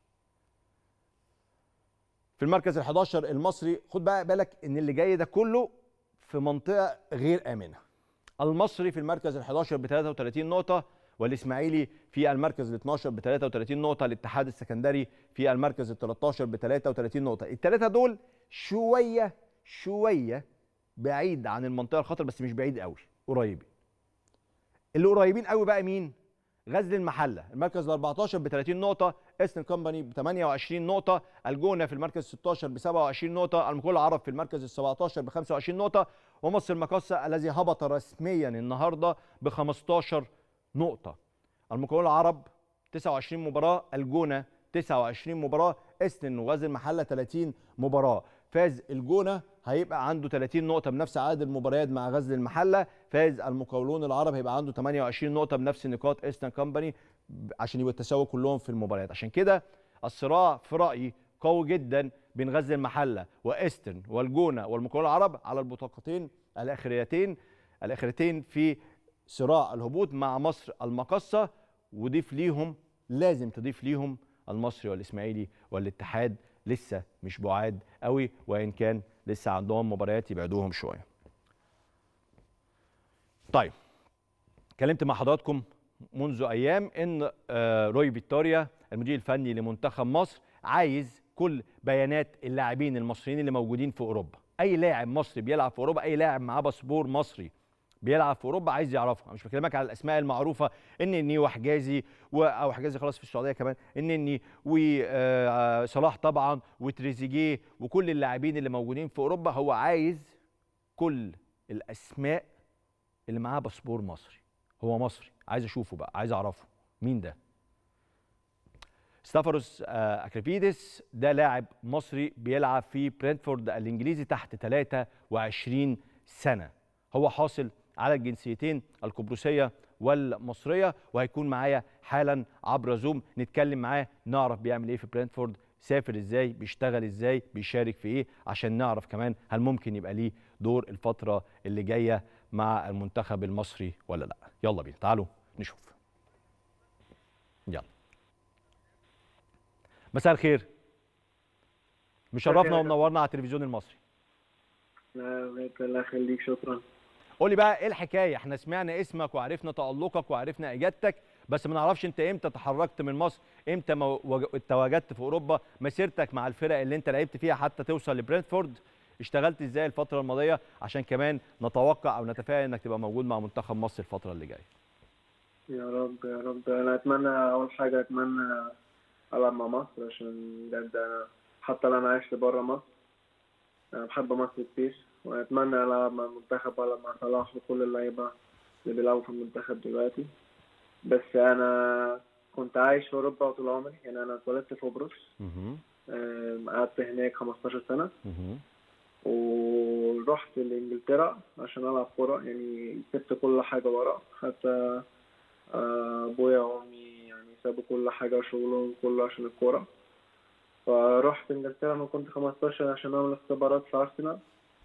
[SPEAKER 1] في المركز ال11 المصري خد بقى بالك ان اللي جاي ده كله في منطقه غير امنه المصري في المركز ال11 ب 33 نقطه والاسماعيلي في المركز ال12 ب 33 نقطه الاتحاد السكندري في المركز ال13 ب 33 نقطه الثلاثه دول شويه شويه بعيد عن المنطقه الخطر بس مش بعيد قوي قريبين اللي قريبين قوي بقى مين غزل المحله المركز ال 14 ب 30 نقطه ايسترن كومباني ب 28 نقطه الجونه في المركز 16 ب 27 نقطه المقول العرب في المركز ال 17 ب 25 نقطه ومصر المقاصه الذي هبط رسميا النهارده ب 15 نقطه المقاولون العرب 29 مباراه الجونه 29 مباراه استن وغزل المحله 30 مباراه فاز الجونه هيبقى عنده 30 نقطه بنفس عدد المباريات مع غزل المحله فاز المقاولون العرب هيبقى عنده 28 نقطه بنفس نقاط ايسترن كومباني عشان يبقوا التساوي كلهم في المباريات عشان كده الصراع في رايي قوي جدا بين غزل المحله وايسترن والجونه والمقاولون العرب على البطاقتين الاخريتين الاخرتين في صراع الهبوط مع مصر المقصه وضيف ليهم لازم تضيف ليهم المصري والاسماعيلي والاتحاد لسه مش بعاد قوي وان كان لسه عندهم مباريات يبعدوهم شويه. طيب اتكلمت مع حضراتكم منذ ايام ان روي فيكتوريا المدير الفني لمنتخب مصر عايز كل بيانات اللاعبين المصريين اللي موجودين في اوروبا اي لاعب مصري بيلعب في اوروبا اي لاعب معاه باسبور مصري بيلعب في اوروبا عايز يعرفها مش بكلمك على الاسماء المعروفه النني وحجازي و... او حجازي خلاص في السعوديه كمان النني وصلاح طبعا وتريزيجيه وكل اللاعبين اللي موجودين في اوروبا هو عايز كل الاسماء اللي معاه باسبور مصري هو مصري عايز اشوفه بقى عايز اعرفه مين ده ستافروس اكريفيدس ده لاعب مصري بيلعب في برنتفورد الانجليزي تحت 23 سنه هو حاصل على الجنسيتين القبرصيه والمصريه وهيكون معايا حالا عبر زوم نتكلم معاه نعرف بيعمل ايه في برنتفورد سافر ازاي بيشتغل ازاي بيشارك في ايه عشان نعرف كمان هل ممكن يبقى ليه دور الفتره اللي جايه مع المنتخب المصري ولا لا يلا بينا تعالوا نشوف يلا مساء الخير مشرفنا ومنورنا على التلفزيون المصري
[SPEAKER 3] الله يخليك شكرا
[SPEAKER 1] قول لي بقى ايه الحكايه احنا سمعنا اسمك وعرفنا تالقك وعرفنا اجابتك بس ما نعرفش انت امتى تحركت من مصر امتى تواجدت في اوروبا مسيرتك مع الفرق اللي انت لعبت فيها حتى توصل لبرنتفورد اشتغلت ازاي الفتره الماضيه عشان كمان نتوقع او نتفائل انك تبقى موجود مع منتخب مصر الفتره اللي جايه
[SPEAKER 3] يا رب يا رب انا اتمنى اول حاجه اتمنى العب مع مصر عشان بجد انا حتى لو انا عشت بره مصر انا بحب مصر كتير واتمنى العب مع المنتخب والعب مع صلاح وكل اللعيبه اللي بيلعبوا في المنتخب دلوقتي بس انا كنت عايش في اوروبا طول عمري يعني انا اتولدت في قبرص قعدت هناك 15 سنه ورحت لانجلترا عشان العب كوره يعني سبت كل حاجه ورا حتى ابويا وامي يعني سابوا كل حاجه وشغلهم كله عشان الكوره فرحت انجلترا لما كنت 15 عشان اعمل اختبارات في ارسنال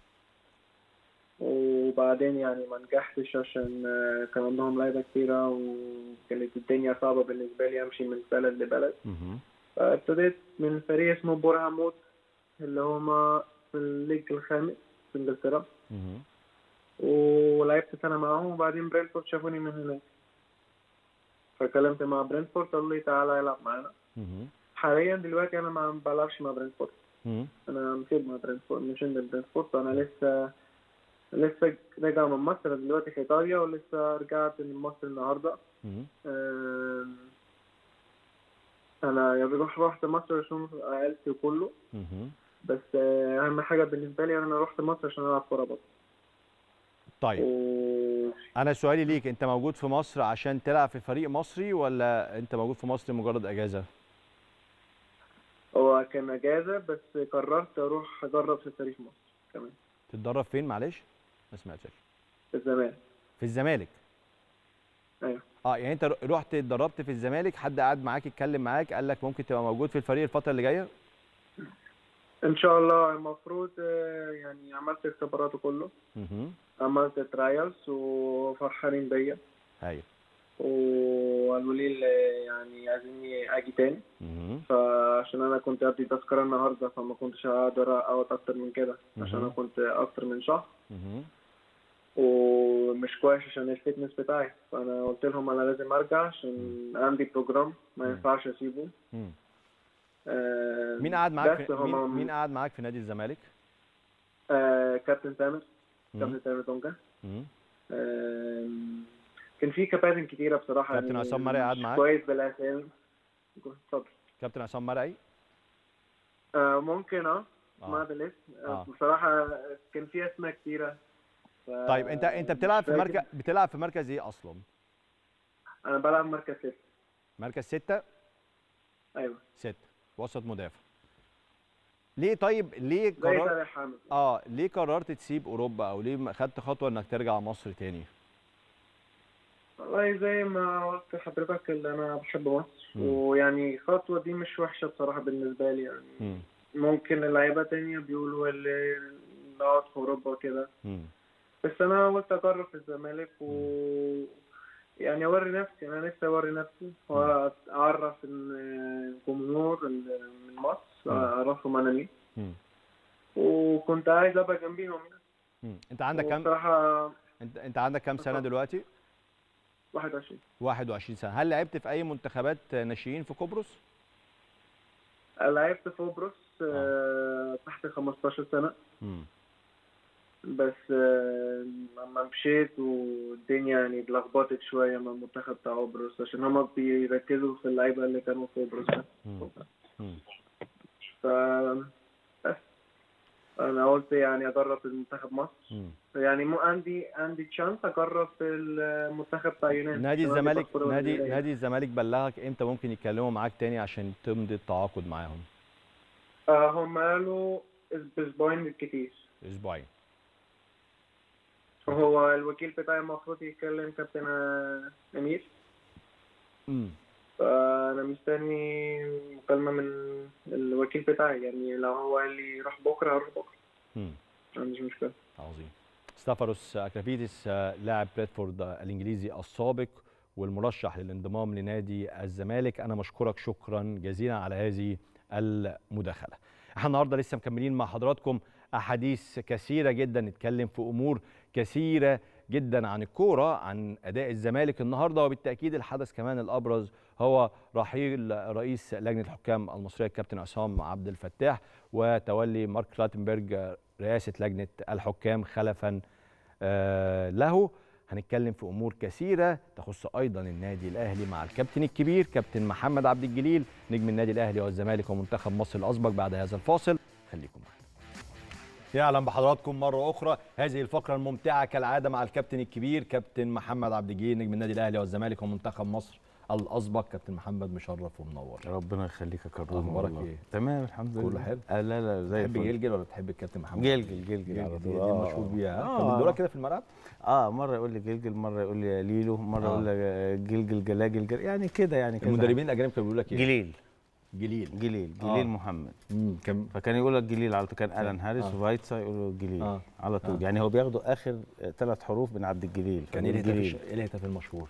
[SPEAKER 3] وبعدين يعني ما نجحتش عشان كان عندهم لعيبه كتيره وكانت الدنيا صعبه بالنسبه لي امشي من بلد لبلد فابتديت من فريق اسمه بورهاموت اللي هما في الليج الخامس في انجلترا ولعبت سنه معاهم وبعدين برينفورد شافوني من هناك فكلمت مع برينفورد قالوا لي تعالى العب معانا حاليا دلوقتي انا ما بلعبش مع برينفورد انا مشيت مع برينفورد مش عند برينفورد انا لسه لسه راجع من مصر دلوقتي في ايطاليا ولسه رجعت من مصر النهارده انا يعني بروح رحت مصر عشان عيلتي وكله بس اهم حاجه بالنسبه لي انا رحت مصر عشان العب كوره بس
[SPEAKER 1] طيب و... انا سؤالي ليك انت موجود في مصر عشان تلعب في فريق مصري ولا انت موجود في مصر مجرد اجازه
[SPEAKER 3] هو كان اجازه بس قررت اروح اجرب في فريق مصر كمان
[SPEAKER 1] تتدرب فين معلش ما سمعتش
[SPEAKER 3] في الزمالك
[SPEAKER 1] في الزمالك
[SPEAKER 3] ايوه
[SPEAKER 1] اه يعني انت رحت اتدربت في الزمالك حد قعد معاك يتكلم معاك قال لك ممكن تبقى موجود في الفريق الفتره اللي جايه
[SPEAKER 3] ان شاء الله المفروض يعني عملت اختباراته كله عملت ترايلز وفرحانين بيا
[SPEAKER 1] ايوه
[SPEAKER 3] وقالوا لي يعني عايزيني اجي تاني فعشان انا كنت ادي تذكره النهارده فما كنتش هقدر اقعد اكتر من كده عشان انا كنت اكتر من شهر ومش كويس عشان الفتنس بتاعي فانا قلت لهم انا لازم ارجع عشان عندي بروجرام ما ينفعش اسيبه
[SPEAKER 1] آه مين قعد معاك في مين, مين قعد معاك في نادي الزمالك؟
[SPEAKER 3] آه كابتن تامر كابتن تامر دونجا آه كان في كباتن كتيره بصراحه
[SPEAKER 1] كابتن عصام مرعي قعد معاك؟
[SPEAKER 3] كويس بالاسامي اتفضل
[SPEAKER 1] كابتن عصام مرعي؟
[SPEAKER 3] آه ممكن اه ما ادري الاسم آه. بصراحه كان في اسماء كتيره
[SPEAKER 1] ف... طيب انت انت بتلعب في مركز بتلعب في مركز ايه اصلا؟
[SPEAKER 3] انا بلعب مركز ستة
[SPEAKER 1] مركز ستة
[SPEAKER 3] ايوه
[SPEAKER 1] ستة وسط مدافع ليه طيب ليه
[SPEAKER 3] زي
[SPEAKER 1] قرار
[SPEAKER 3] طارق حامد
[SPEAKER 1] اه ليه قررت تسيب اوروبا او ليه ما خدت خطوه انك ترجع مصر تاني
[SPEAKER 3] والله زي ما قلت لحضرتك اللي انا بحب مصر
[SPEAKER 1] مم.
[SPEAKER 3] ويعني الخطوة دي مش وحشة بصراحة بالنسبة لي يعني
[SPEAKER 1] مم.
[SPEAKER 3] ممكن اللعيبة تانية بيقولوا اللي نقعد في أوروبا كده
[SPEAKER 1] مم.
[SPEAKER 3] بس أنا قلت أجرب في الزمالك و يعني أوري نفسي أنا نفسي أوري نفسي وأعرف إن الجمهور اللي من مصر
[SPEAKER 1] مم.
[SPEAKER 3] أعرفهم أنا مين
[SPEAKER 1] مم.
[SPEAKER 3] وكنت عايز أبقى جنبيهم
[SPEAKER 1] مم. انت عندك كام
[SPEAKER 3] بصراحة
[SPEAKER 1] انت انت عندك كام سنه
[SPEAKER 3] اتفضل.
[SPEAKER 1] دلوقتي
[SPEAKER 3] 21
[SPEAKER 1] 21 سنه هل لعبت في اي منتخبات ناشئين في قبرص
[SPEAKER 3] لعبت في قبرص آه، تحت 15 سنة
[SPEAKER 1] مم.
[SPEAKER 3] بس آه، لما مشيت والدنيا يعني اتلخبطت شوية مع المنتخب بتاع قبرص عشان هما بيركزوا في اللعيبة اللي كانوا في قبرص بس.
[SPEAKER 1] مم. مم.
[SPEAKER 3] ف بس أنا قلت يعني أجرب في منتخب مصر
[SPEAKER 1] مم.
[SPEAKER 3] يعني مو عندي عندي تشانس أجرب في المنتخب بتاع يونان
[SPEAKER 1] نادي
[SPEAKER 3] عشان عندي
[SPEAKER 1] الزمالك
[SPEAKER 3] باسبور
[SPEAKER 1] نادي
[SPEAKER 3] وزيرية.
[SPEAKER 1] نادي الزمالك بلغك امتى ممكن يتكلموا معاك تاني عشان تمضي التعاقد معاهم
[SPEAKER 3] آه هم قالوا بأسبوعين بالكتير
[SPEAKER 1] اسبوعين
[SPEAKER 3] هو الوكيل بتاعي المفروض يتكلم كابتن آه، أمير
[SPEAKER 1] مم.
[SPEAKER 3] فأنا مستني مكالمة من الوكيل بتاعي يعني لو هو قال لي روح بكرة هروح بكرة
[SPEAKER 1] مم.
[SPEAKER 3] ما عنديش مشكلة
[SPEAKER 1] عظيم ستافروس اكرافيتس آه، لاعب بريدفورد آه، الانجليزي السابق والمرشح للانضمام لنادي الزمالك انا مشكورك شكرا جزيلا على هذه المداخله احنا النهارده لسه مكملين مع حضراتكم احاديث كثيره جدا نتكلم في امور كثيره جدا عن الكوره عن اداء الزمالك النهارده وبالتاكيد الحدث كمان الابرز هو رحيل رئيس لجنه الحكام المصريه الكابتن عصام عبد الفتاح وتولي مارك كلاتنبرج رئاسه لجنه الحكام خلفا آه، له هنتكلم في امور كثيره تخص ايضا النادي الاهلي مع الكابتن الكبير كابتن محمد عبد الجليل نجم النادي الاهلي والزمالك ومنتخب مصر الاسبق بعد هذا الفاصل خليكم معنا يعلم بحضراتكم مرة أخرى هذه الفقرة الممتعة كالعادة مع الكابتن الكبير كابتن محمد عبد الجليل نجم النادي الأهلي والزمالك ومنتخب مصر الأسبق كابتن محمد مشرف ومنور
[SPEAKER 4] ربنا يخليك يا كرم
[SPEAKER 1] أخبارك
[SPEAKER 4] والله.
[SPEAKER 1] إيه؟
[SPEAKER 4] تمام الحمد لله
[SPEAKER 1] كله حلو؟
[SPEAKER 4] آه لا لا زي
[SPEAKER 1] تحب
[SPEAKER 4] الفل
[SPEAKER 1] جلجل ولا بتحب الكابتن محمد؟
[SPEAKER 4] جلجل جلجل
[SPEAKER 1] جلجل
[SPEAKER 4] على
[SPEAKER 1] دي,
[SPEAKER 4] طول
[SPEAKER 1] دي
[SPEAKER 4] آه.
[SPEAKER 1] مشهور بيها
[SPEAKER 4] آه.
[SPEAKER 1] كان بيدورها كده في الملعب؟
[SPEAKER 4] اه مره يقول لي جلجل مره يقول لي ليلو مره
[SPEAKER 1] آه.
[SPEAKER 4] يقول لي جلجل جلاجل جل يعني كده يعني كده
[SPEAKER 1] المدربين الأجانب كانوا بيقولوا لك إيه؟
[SPEAKER 4] جليل
[SPEAKER 1] جليل
[SPEAKER 4] جليل
[SPEAKER 1] آه.
[SPEAKER 4] جليل محمد
[SPEAKER 1] امم كان
[SPEAKER 4] فكان يقول لك جليل على طول كان الان هاريس
[SPEAKER 1] آه.
[SPEAKER 4] وفايتسا يقولوا جليل
[SPEAKER 1] آه.
[SPEAKER 4] على طول
[SPEAKER 1] آه.
[SPEAKER 4] يعني هو بياخدوا اخر ثلاث حروف من عبد الجليل
[SPEAKER 1] كان ايه الهتاف
[SPEAKER 4] جليل
[SPEAKER 1] الش- ايه الهتاف المشهور؟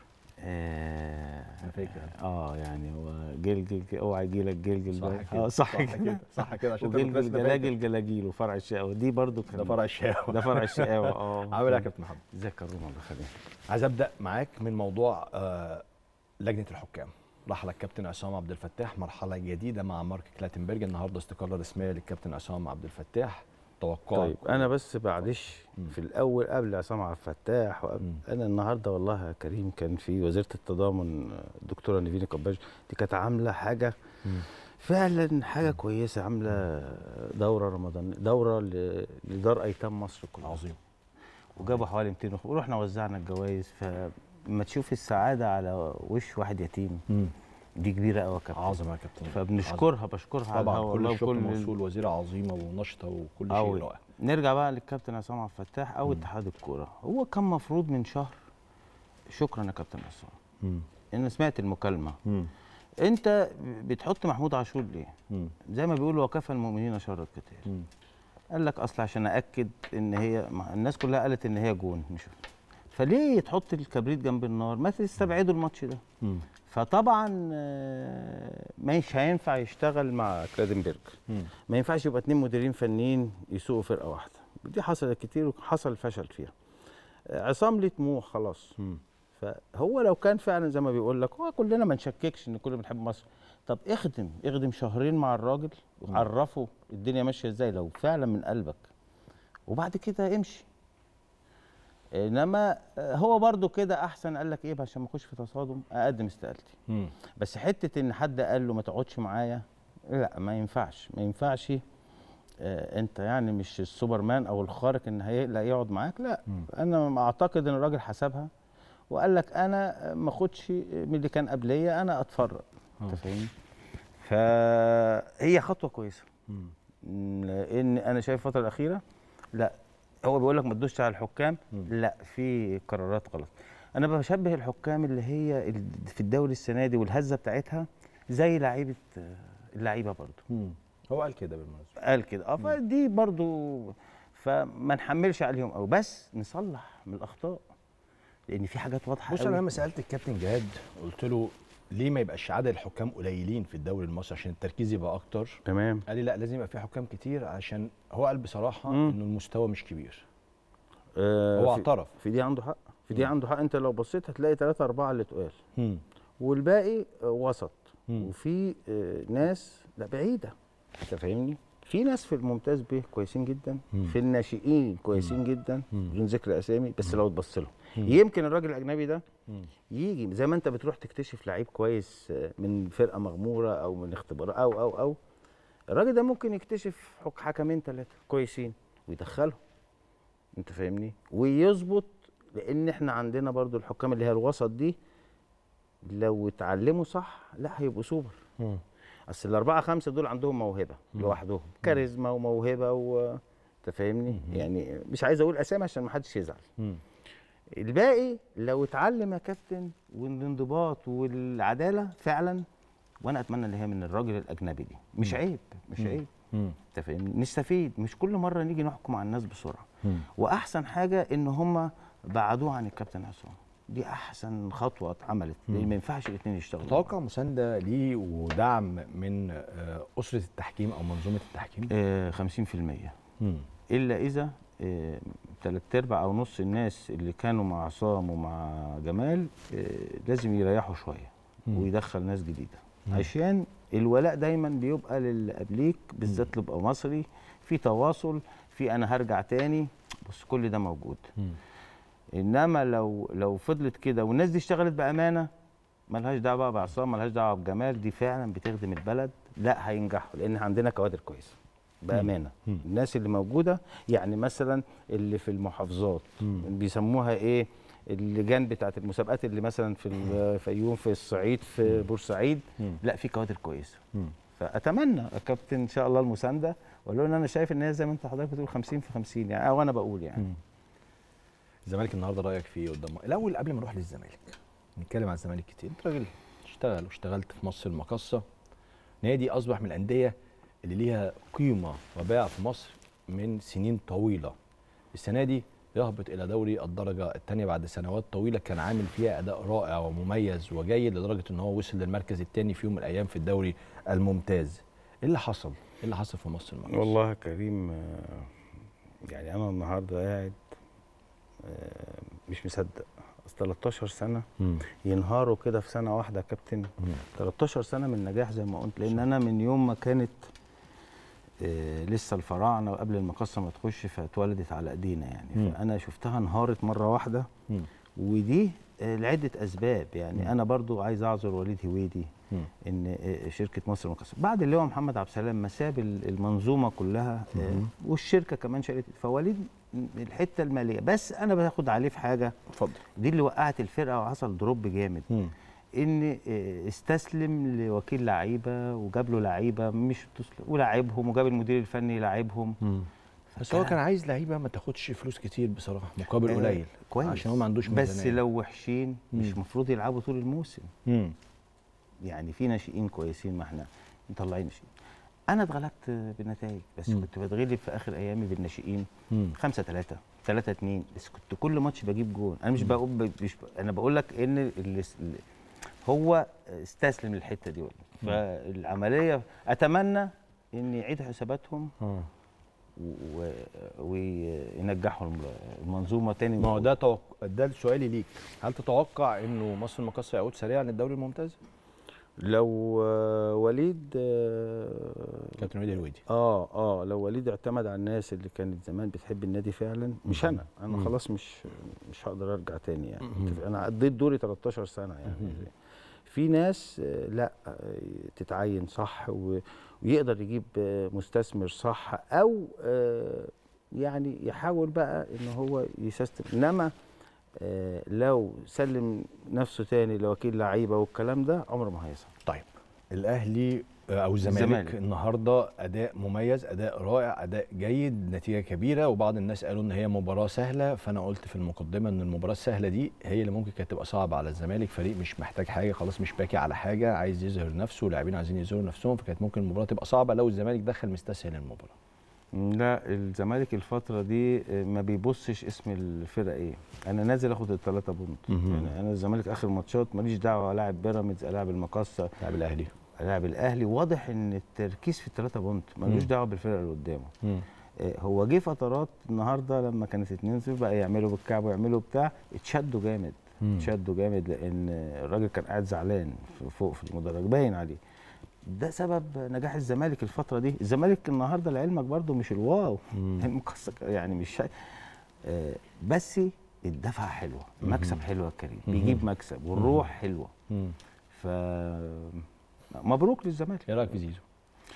[SPEAKER 4] آه
[SPEAKER 1] أنا فاكر.
[SPEAKER 4] اه يعني هو جلجل اوعى يجي لك جلجل
[SPEAKER 1] صح
[SPEAKER 4] ده.
[SPEAKER 1] كده
[SPEAKER 4] اه صح كده
[SPEAKER 1] صح كده عشان
[SPEAKER 4] وجلجل
[SPEAKER 1] تبقى
[SPEAKER 4] جلاجل جلاجيل وفرع الشقاوة دي برضو كان
[SPEAKER 1] ده فرع الشاوي
[SPEAKER 4] ده فرع الشقاوة اه
[SPEAKER 1] عامل ايه يا كابتن محمد؟
[SPEAKER 4] ازيك يا روما الله يخليك
[SPEAKER 1] عايز ابدا معاك من موضوع آه، لجنه الحكام رحل الكابتن عصام عبد الفتاح مرحله جديده مع مارك كلاتنبرج النهارده استقاله رسميه للكابتن عصام عبد الفتاح توقع
[SPEAKER 4] طيب انا بس بعدش
[SPEAKER 1] مم.
[SPEAKER 4] في الاول قبل عصام عبد الفتاح
[SPEAKER 1] مم.
[SPEAKER 4] وقبل انا النهارده والله يا كريم كان في وزيره التضامن الدكتوره نيفين كباش دي كانت عامله حاجه
[SPEAKER 1] مم.
[SPEAKER 4] فعلا حاجه كويسه عامله دوره رمضان دوره ل- لدار ايتام مصر كلها
[SPEAKER 1] عظيم
[SPEAKER 4] وجابوا حوالي 200 وخ- ورحنا وزعنا الجوائز فلما تشوف السعاده على وش واحد يتيم
[SPEAKER 1] مم.
[SPEAKER 4] دي كبيره قوي يا كابتن
[SPEAKER 1] عظمه يا كابتن
[SPEAKER 4] فبنشكرها بشكرها على
[SPEAKER 1] طبعا
[SPEAKER 4] الهوا
[SPEAKER 1] كل
[SPEAKER 4] والله
[SPEAKER 1] الشكر
[SPEAKER 4] وكل
[SPEAKER 1] موصول وزيره عظيمه ونشطه وكل شيء
[SPEAKER 4] أوي.
[SPEAKER 1] رائع
[SPEAKER 4] نرجع بقى للكابتن عصام عبد الفتاح او
[SPEAKER 1] مم.
[SPEAKER 4] اتحاد الكوره هو كان مفروض من شهر شكرا يا كابتن عصام
[SPEAKER 1] مم.
[SPEAKER 4] ان سمعت المكالمه
[SPEAKER 1] مم.
[SPEAKER 4] انت بتحط محمود عاشور ليه
[SPEAKER 1] مم.
[SPEAKER 4] زي ما بيقولوا وكفى المؤمنين شر القتال
[SPEAKER 1] مم.
[SPEAKER 4] قال لك اصل عشان ااكد ان هي ما الناس كلها قالت ان هي جون مش فليه تحط الكبريت جنب النار ما تستبعدوا الماتش ده
[SPEAKER 1] مم.
[SPEAKER 4] فطبعا آه، مش هينفع يشتغل مع كلادنبرج
[SPEAKER 1] مم.
[SPEAKER 4] ما ينفعش يبقى اتنين مديرين فنيين يسوقوا فرقه واحده دي حصلت كتير وحصل فشل فيها آه، عصام ليه طموح خلاص
[SPEAKER 1] مم.
[SPEAKER 4] فهو لو كان فعلا زي ما بيقول لك هو كلنا ما نشككش ان كلنا بنحب مصر طب اخدم اخدم شهرين مع الراجل وعرفه الدنيا ماشيه ازاي لو فعلا من قلبك وبعد كده امشي انما آه، هو برضو كده احسن قال لك ايه عشان ما اخش في تصادم اقدم استقالتي
[SPEAKER 1] مم.
[SPEAKER 4] بس حته ان حد قال له ما تقعدش معايا لا ما ينفعش ما ينفعش آه، انت يعني مش السوبرمان او الخارق ان هي لا يقعد معاك لا
[SPEAKER 1] مم.
[SPEAKER 4] انا اعتقد ان الراجل حسبها وقال لك انا ما اخدش من اللي كان قبليه انا اتفرج انت فاهمني فهي خطوه كويسه لان انا شايف الفتره الاخيره لا هو بيقول لك ما تدوسش على الحكام لا في قرارات غلط انا بشبه الحكام اللي هي ال- في الدوري السنه دي والهزه بتاعتها زي لعيبه اللعيبه برضو
[SPEAKER 1] هو قال كده بالمناسبه
[SPEAKER 4] قال كده اه فدي برضو فما نحملش عليهم قوي بس نصلح من الاخطاء لان في حاجات واضحه
[SPEAKER 1] بص
[SPEAKER 4] قوي
[SPEAKER 1] انا لما سالت الكابتن جهاد قلت له ليه ما يبقاش عدد الحكام قليلين في الدوري المصري عشان التركيز يبقى اكتر
[SPEAKER 4] تمام
[SPEAKER 1] قال لي لا لازم يبقى في حكام كتير عشان هو قال بصراحه
[SPEAKER 4] مم.
[SPEAKER 1] انه المستوى مش كبير
[SPEAKER 4] آه
[SPEAKER 1] هو
[SPEAKER 4] في-
[SPEAKER 1] اعترف
[SPEAKER 4] في دي عنده حق في دي
[SPEAKER 1] مم.
[SPEAKER 4] عنده حق انت لو بصيت هتلاقي ثلاثة أربعة اللي تقال
[SPEAKER 1] مم.
[SPEAKER 4] والباقي آه، وسط
[SPEAKER 1] مم.
[SPEAKER 4] وفي آه، ناس لا بعيدة انت فاهمني في ناس في الممتاز به كويسين جدا
[SPEAKER 1] مم.
[SPEAKER 4] في الناشئين كويسين جدا
[SPEAKER 1] مم.
[SPEAKER 4] بدون ذكر اسامي بس لو تبص لهم
[SPEAKER 1] مم.
[SPEAKER 4] يمكن الراجل الاجنبي ده
[SPEAKER 1] مم.
[SPEAKER 4] يجي زي ما انت بتروح تكتشف لعيب كويس آه، من فرقه مغموره او من اختبار او او او الراجل ده ممكن يكتشف حك- حكمين ثلاثه كويسين ويدخلهم انت فاهمني ويظبط لان احنا عندنا برضو الحكام اللي هي الوسط دي لو اتعلموا صح لا هيبقوا سوبر
[SPEAKER 1] مم.
[SPEAKER 4] اصل الاربعه خمسه دول عندهم موهبه
[SPEAKER 1] مم.
[SPEAKER 4] لوحدهم كاريزما وموهبه و انت فاهمني يعني مش عايز اقول اسامي عشان ما حدش يزعل
[SPEAKER 1] مم.
[SPEAKER 4] الباقي لو اتعلم يا كابتن والانضباط والعداله فعلا وانا اتمنى اللي هي من الراجل الاجنبي دي مش عيب مش عيب
[SPEAKER 1] مم.
[SPEAKER 4] انت فاهمني نستفيد مش كل مره نيجي نحكم على الناس بسرعه
[SPEAKER 1] مم.
[SPEAKER 4] واحسن حاجه ان هم بعدوه عن الكابتن عصام دي احسن خطوه اتعملت لان ما ينفعش الاثنين يشتغلوا
[SPEAKER 1] تتوقع مسانده ليه ودعم من آه، اسره التحكيم او منظومه التحكيم
[SPEAKER 4] آه 50%
[SPEAKER 1] مم.
[SPEAKER 4] الا اذا آه، تلات ارباع او نص الناس اللي كانوا مع عصام ومع جمال آه، لازم يريحوا شويه
[SPEAKER 1] مم.
[SPEAKER 4] ويدخل ناس جديده
[SPEAKER 1] مم.
[SPEAKER 4] عشان الولاء دايما بيبقى للي قبليك بالذات اللي يبقى مصري في تواصل في انا هرجع تاني بس كل ده موجود
[SPEAKER 1] مم.
[SPEAKER 4] انما لو لو فضلت كده والناس دي اشتغلت بامانه ملهاش دعوه بقى بعصام ملهاش دعوه بجمال دي فعلا بتخدم البلد لا هينجحوا لان عندنا كوادر كويسه بامانه
[SPEAKER 1] مم.
[SPEAKER 4] الناس اللي موجوده يعني مثلا اللي في المحافظات
[SPEAKER 1] مم.
[SPEAKER 4] بيسموها ايه اللجان بتاعت المسابقات اللي مثلا في الفيوم في الصعيد في بورسعيد
[SPEAKER 1] مم.
[SPEAKER 4] لا في كوادر كويسه
[SPEAKER 1] مم.
[SPEAKER 4] فاتمنى يا كابتن ان شاء الله المسانده واقول له ان انا شايف ان هي زي ما انت حضرتك بتقول 50 في 50 يعني او انا بقول يعني
[SPEAKER 1] مم. الزمالك النهارده رايك فيه قدام الاول قبل ما نروح للزمالك نتكلم عن الزمالك كتير انت راجل اشتغل واشتغلت في مصر المقاصه نادي اصبح من الانديه اللي ليها قيمه وباع في مصر من سنين طويله السنه دي يهبط الى دوري الدرجه الثانيه بعد سنوات طويله كان عامل فيها اداء رائع ومميز وجيد لدرجه ان هو وصل للمركز الثاني في يوم من الايام في الدوري الممتاز ايه اللي حصل ايه اللي حصل في مصر المقاصه
[SPEAKER 4] والله يا كريم آه، يعني انا النهارده قاعد آه، مش مصدق اصل 13 سنه
[SPEAKER 1] مم.
[SPEAKER 4] ينهاروا كده في سنه واحده يا كابتن
[SPEAKER 1] مم.
[SPEAKER 4] 13 سنه من نجاح زي ما قلت لان انا من يوم ما كانت آه، لسه الفراعنه وقبل المقصه ما تخش فاتولدت على ايدينا يعني
[SPEAKER 1] مم.
[SPEAKER 4] فانا شفتها انهارت مره واحده
[SPEAKER 1] مم.
[SPEAKER 4] ودي آه، لعده اسباب يعني
[SPEAKER 1] مم.
[SPEAKER 4] انا برضو عايز اعذر وليد هويدي
[SPEAKER 1] مم.
[SPEAKER 4] ان آه، شركه مصر المقاصه بعد اللي هو محمد عبد السلام ما ساب ال- المنظومه كلها آه،
[SPEAKER 1] مم.
[SPEAKER 4] والشركه كمان شالت فوليد الحته الماليه بس انا باخد عليه في حاجه
[SPEAKER 1] اتفضل
[SPEAKER 4] دي اللي وقعت الفرقه وحصل دروب جامد
[SPEAKER 1] مم.
[SPEAKER 4] ان آه، استسلم لوكيل لعيبه وجاب له لعيبه مش بتسلم ولاعبهم وجاب المدير الفني يلاعبهم
[SPEAKER 1] بس هو كان عايز لعيبه ما تاخدش فلوس كتير بصراحه مقابل
[SPEAKER 4] آه،
[SPEAKER 1] قليل
[SPEAKER 4] كويس
[SPEAKER 1] عشان هو ما عندوش
[SPEAKER 4] بس
[SPEAKER 1] ميزانية.
[SPEAKER 4] لو وحشين مش
[SPEAKER 1] مم.
[SPEAKER 4] المفروض يلعبوا طول الموسم
[SPEAKER 1] مم.
[SPEAKER 4] يعني في ناشئين كويسين ما احنا مطلعين ناشئين انا اتغلبت بالنتائج بس
[SPEAKER 1] مم.
[SPEAKER 4] كنت بتغلب في اخر ايامي بالناشئين
[SPEAKER 1] مم.
[SPEAKER 4] 5 3 3 2 بس كنت كل ماتش بجيب جول انا مش بقول مش ب... انا بقول لك ان اللي اللي هو استسلم للحته دي والله فالعمليه اتمنى ان يعيد حساباتهم
[SPEAKER 1] آه.
[SPEAKER 4] و- وينجحوا الم- المنظومه تاني
[SPEAKER 1] ما هو ده توق... ده سؤالي ليك هل تتوقع انه مصر المقاصه يعود سريعا للدوري الممتاز؟
[SPEAKER 4] لو آه، وليد آه،
[SPEAKER 1] كابتن وليد الويدي
[SPEAKER 4] اه اه لو وليد اعتمد على الناس اللي كانت زمان بتحب النادي فعلا مش انا انا
[SPEAKER 1] مم.
[SPEAKER 4] خلاص مش مش هقدر ارجع تاني يعني
[SPEAKER 1] مم.
[SPEAKER 4] أنت- انا قضيت دوري 13 سنه يعني
[SPEAKER 1] مم.
[SPEAKER 4] في ناس آه، لا آه، تتعين صح و- ويقدر يجيب آه، مستثمر صح او آه، يعني يحاول بقى ان هو يسيستم انما آه لو سلم نفسه تاني لوكيل لعيبه والكلام ده عمره ما هيظهر
[SPEAKER 1] طيب الاهلي او الزمالك
[SPEAKER 4] الزمالك.
[SPEAKER 1] النهارده اداء مميز اداء رائع اداء جيد نتيجه كبيره وبعض الناس قالوا ان هي مباراه سهله فانا قلت في المقدمه ان المباراه السهله دي هي اللي ممكن كانت تبقى صعبه على الزمالك فريق مش محتاج حاجه خلاص مش باكي على حاجه عايز يظهر نفسه لاعبين عايزين يظهروا نفسهم فكانت ممكن المباراه تبقى صعبه لو الزمالك دخل مستسهل المباراه
[SPEAKER 4] لا الزمالك الفترة دي آه، ما بيبصش اسم الفرقة ايه انا نازل اخد الثلاثة بونت
[SPEAKER 1] مهم.
[SPEAKER 4] يعني انا الزمالك اخر ماتشات ماليش دعوة الاعب بيراميدز الاعب المقصة
[SPEAKER 1] لاعب الاهلي
[SPEAKER 4] الاعب الاهلي واضح ان التركيز في الثلاثة بونت ملوش
[SPEAKER 1] مم.
[SPEAKER 4] دعوة بالفرقة اللي قدامه آه، هو جه فترات النهارده لما كانت 2 0 بقى يعملوا بالكعب ويعملوا بتاع اتشدوا جامد
[SPEAKER 1] مم.
[SPEAKER 4] اتشدوا جامد لان الراجل كان قاعد زعلان في- فوق في المدرج باين عليه ده سبب نجاح الزمالك الفتره دي الزمالك النهارده لعلمك برده مش الواو
[SPEAKER 1] مم.
[SPEAKER 4] مكسر يعني مش شيء آه، بس الدفعه حلوه المكسب حلو يا كريم
[SPEAKER 1] مهم.
[SPEAKER 4] بيجيب مكسب والروح حلوه
[SPEAKER 1] مم.
[SPEAKER 4] ف مبروك للزمالك
[SPEAKER 1] ايه رايك في زيزو؟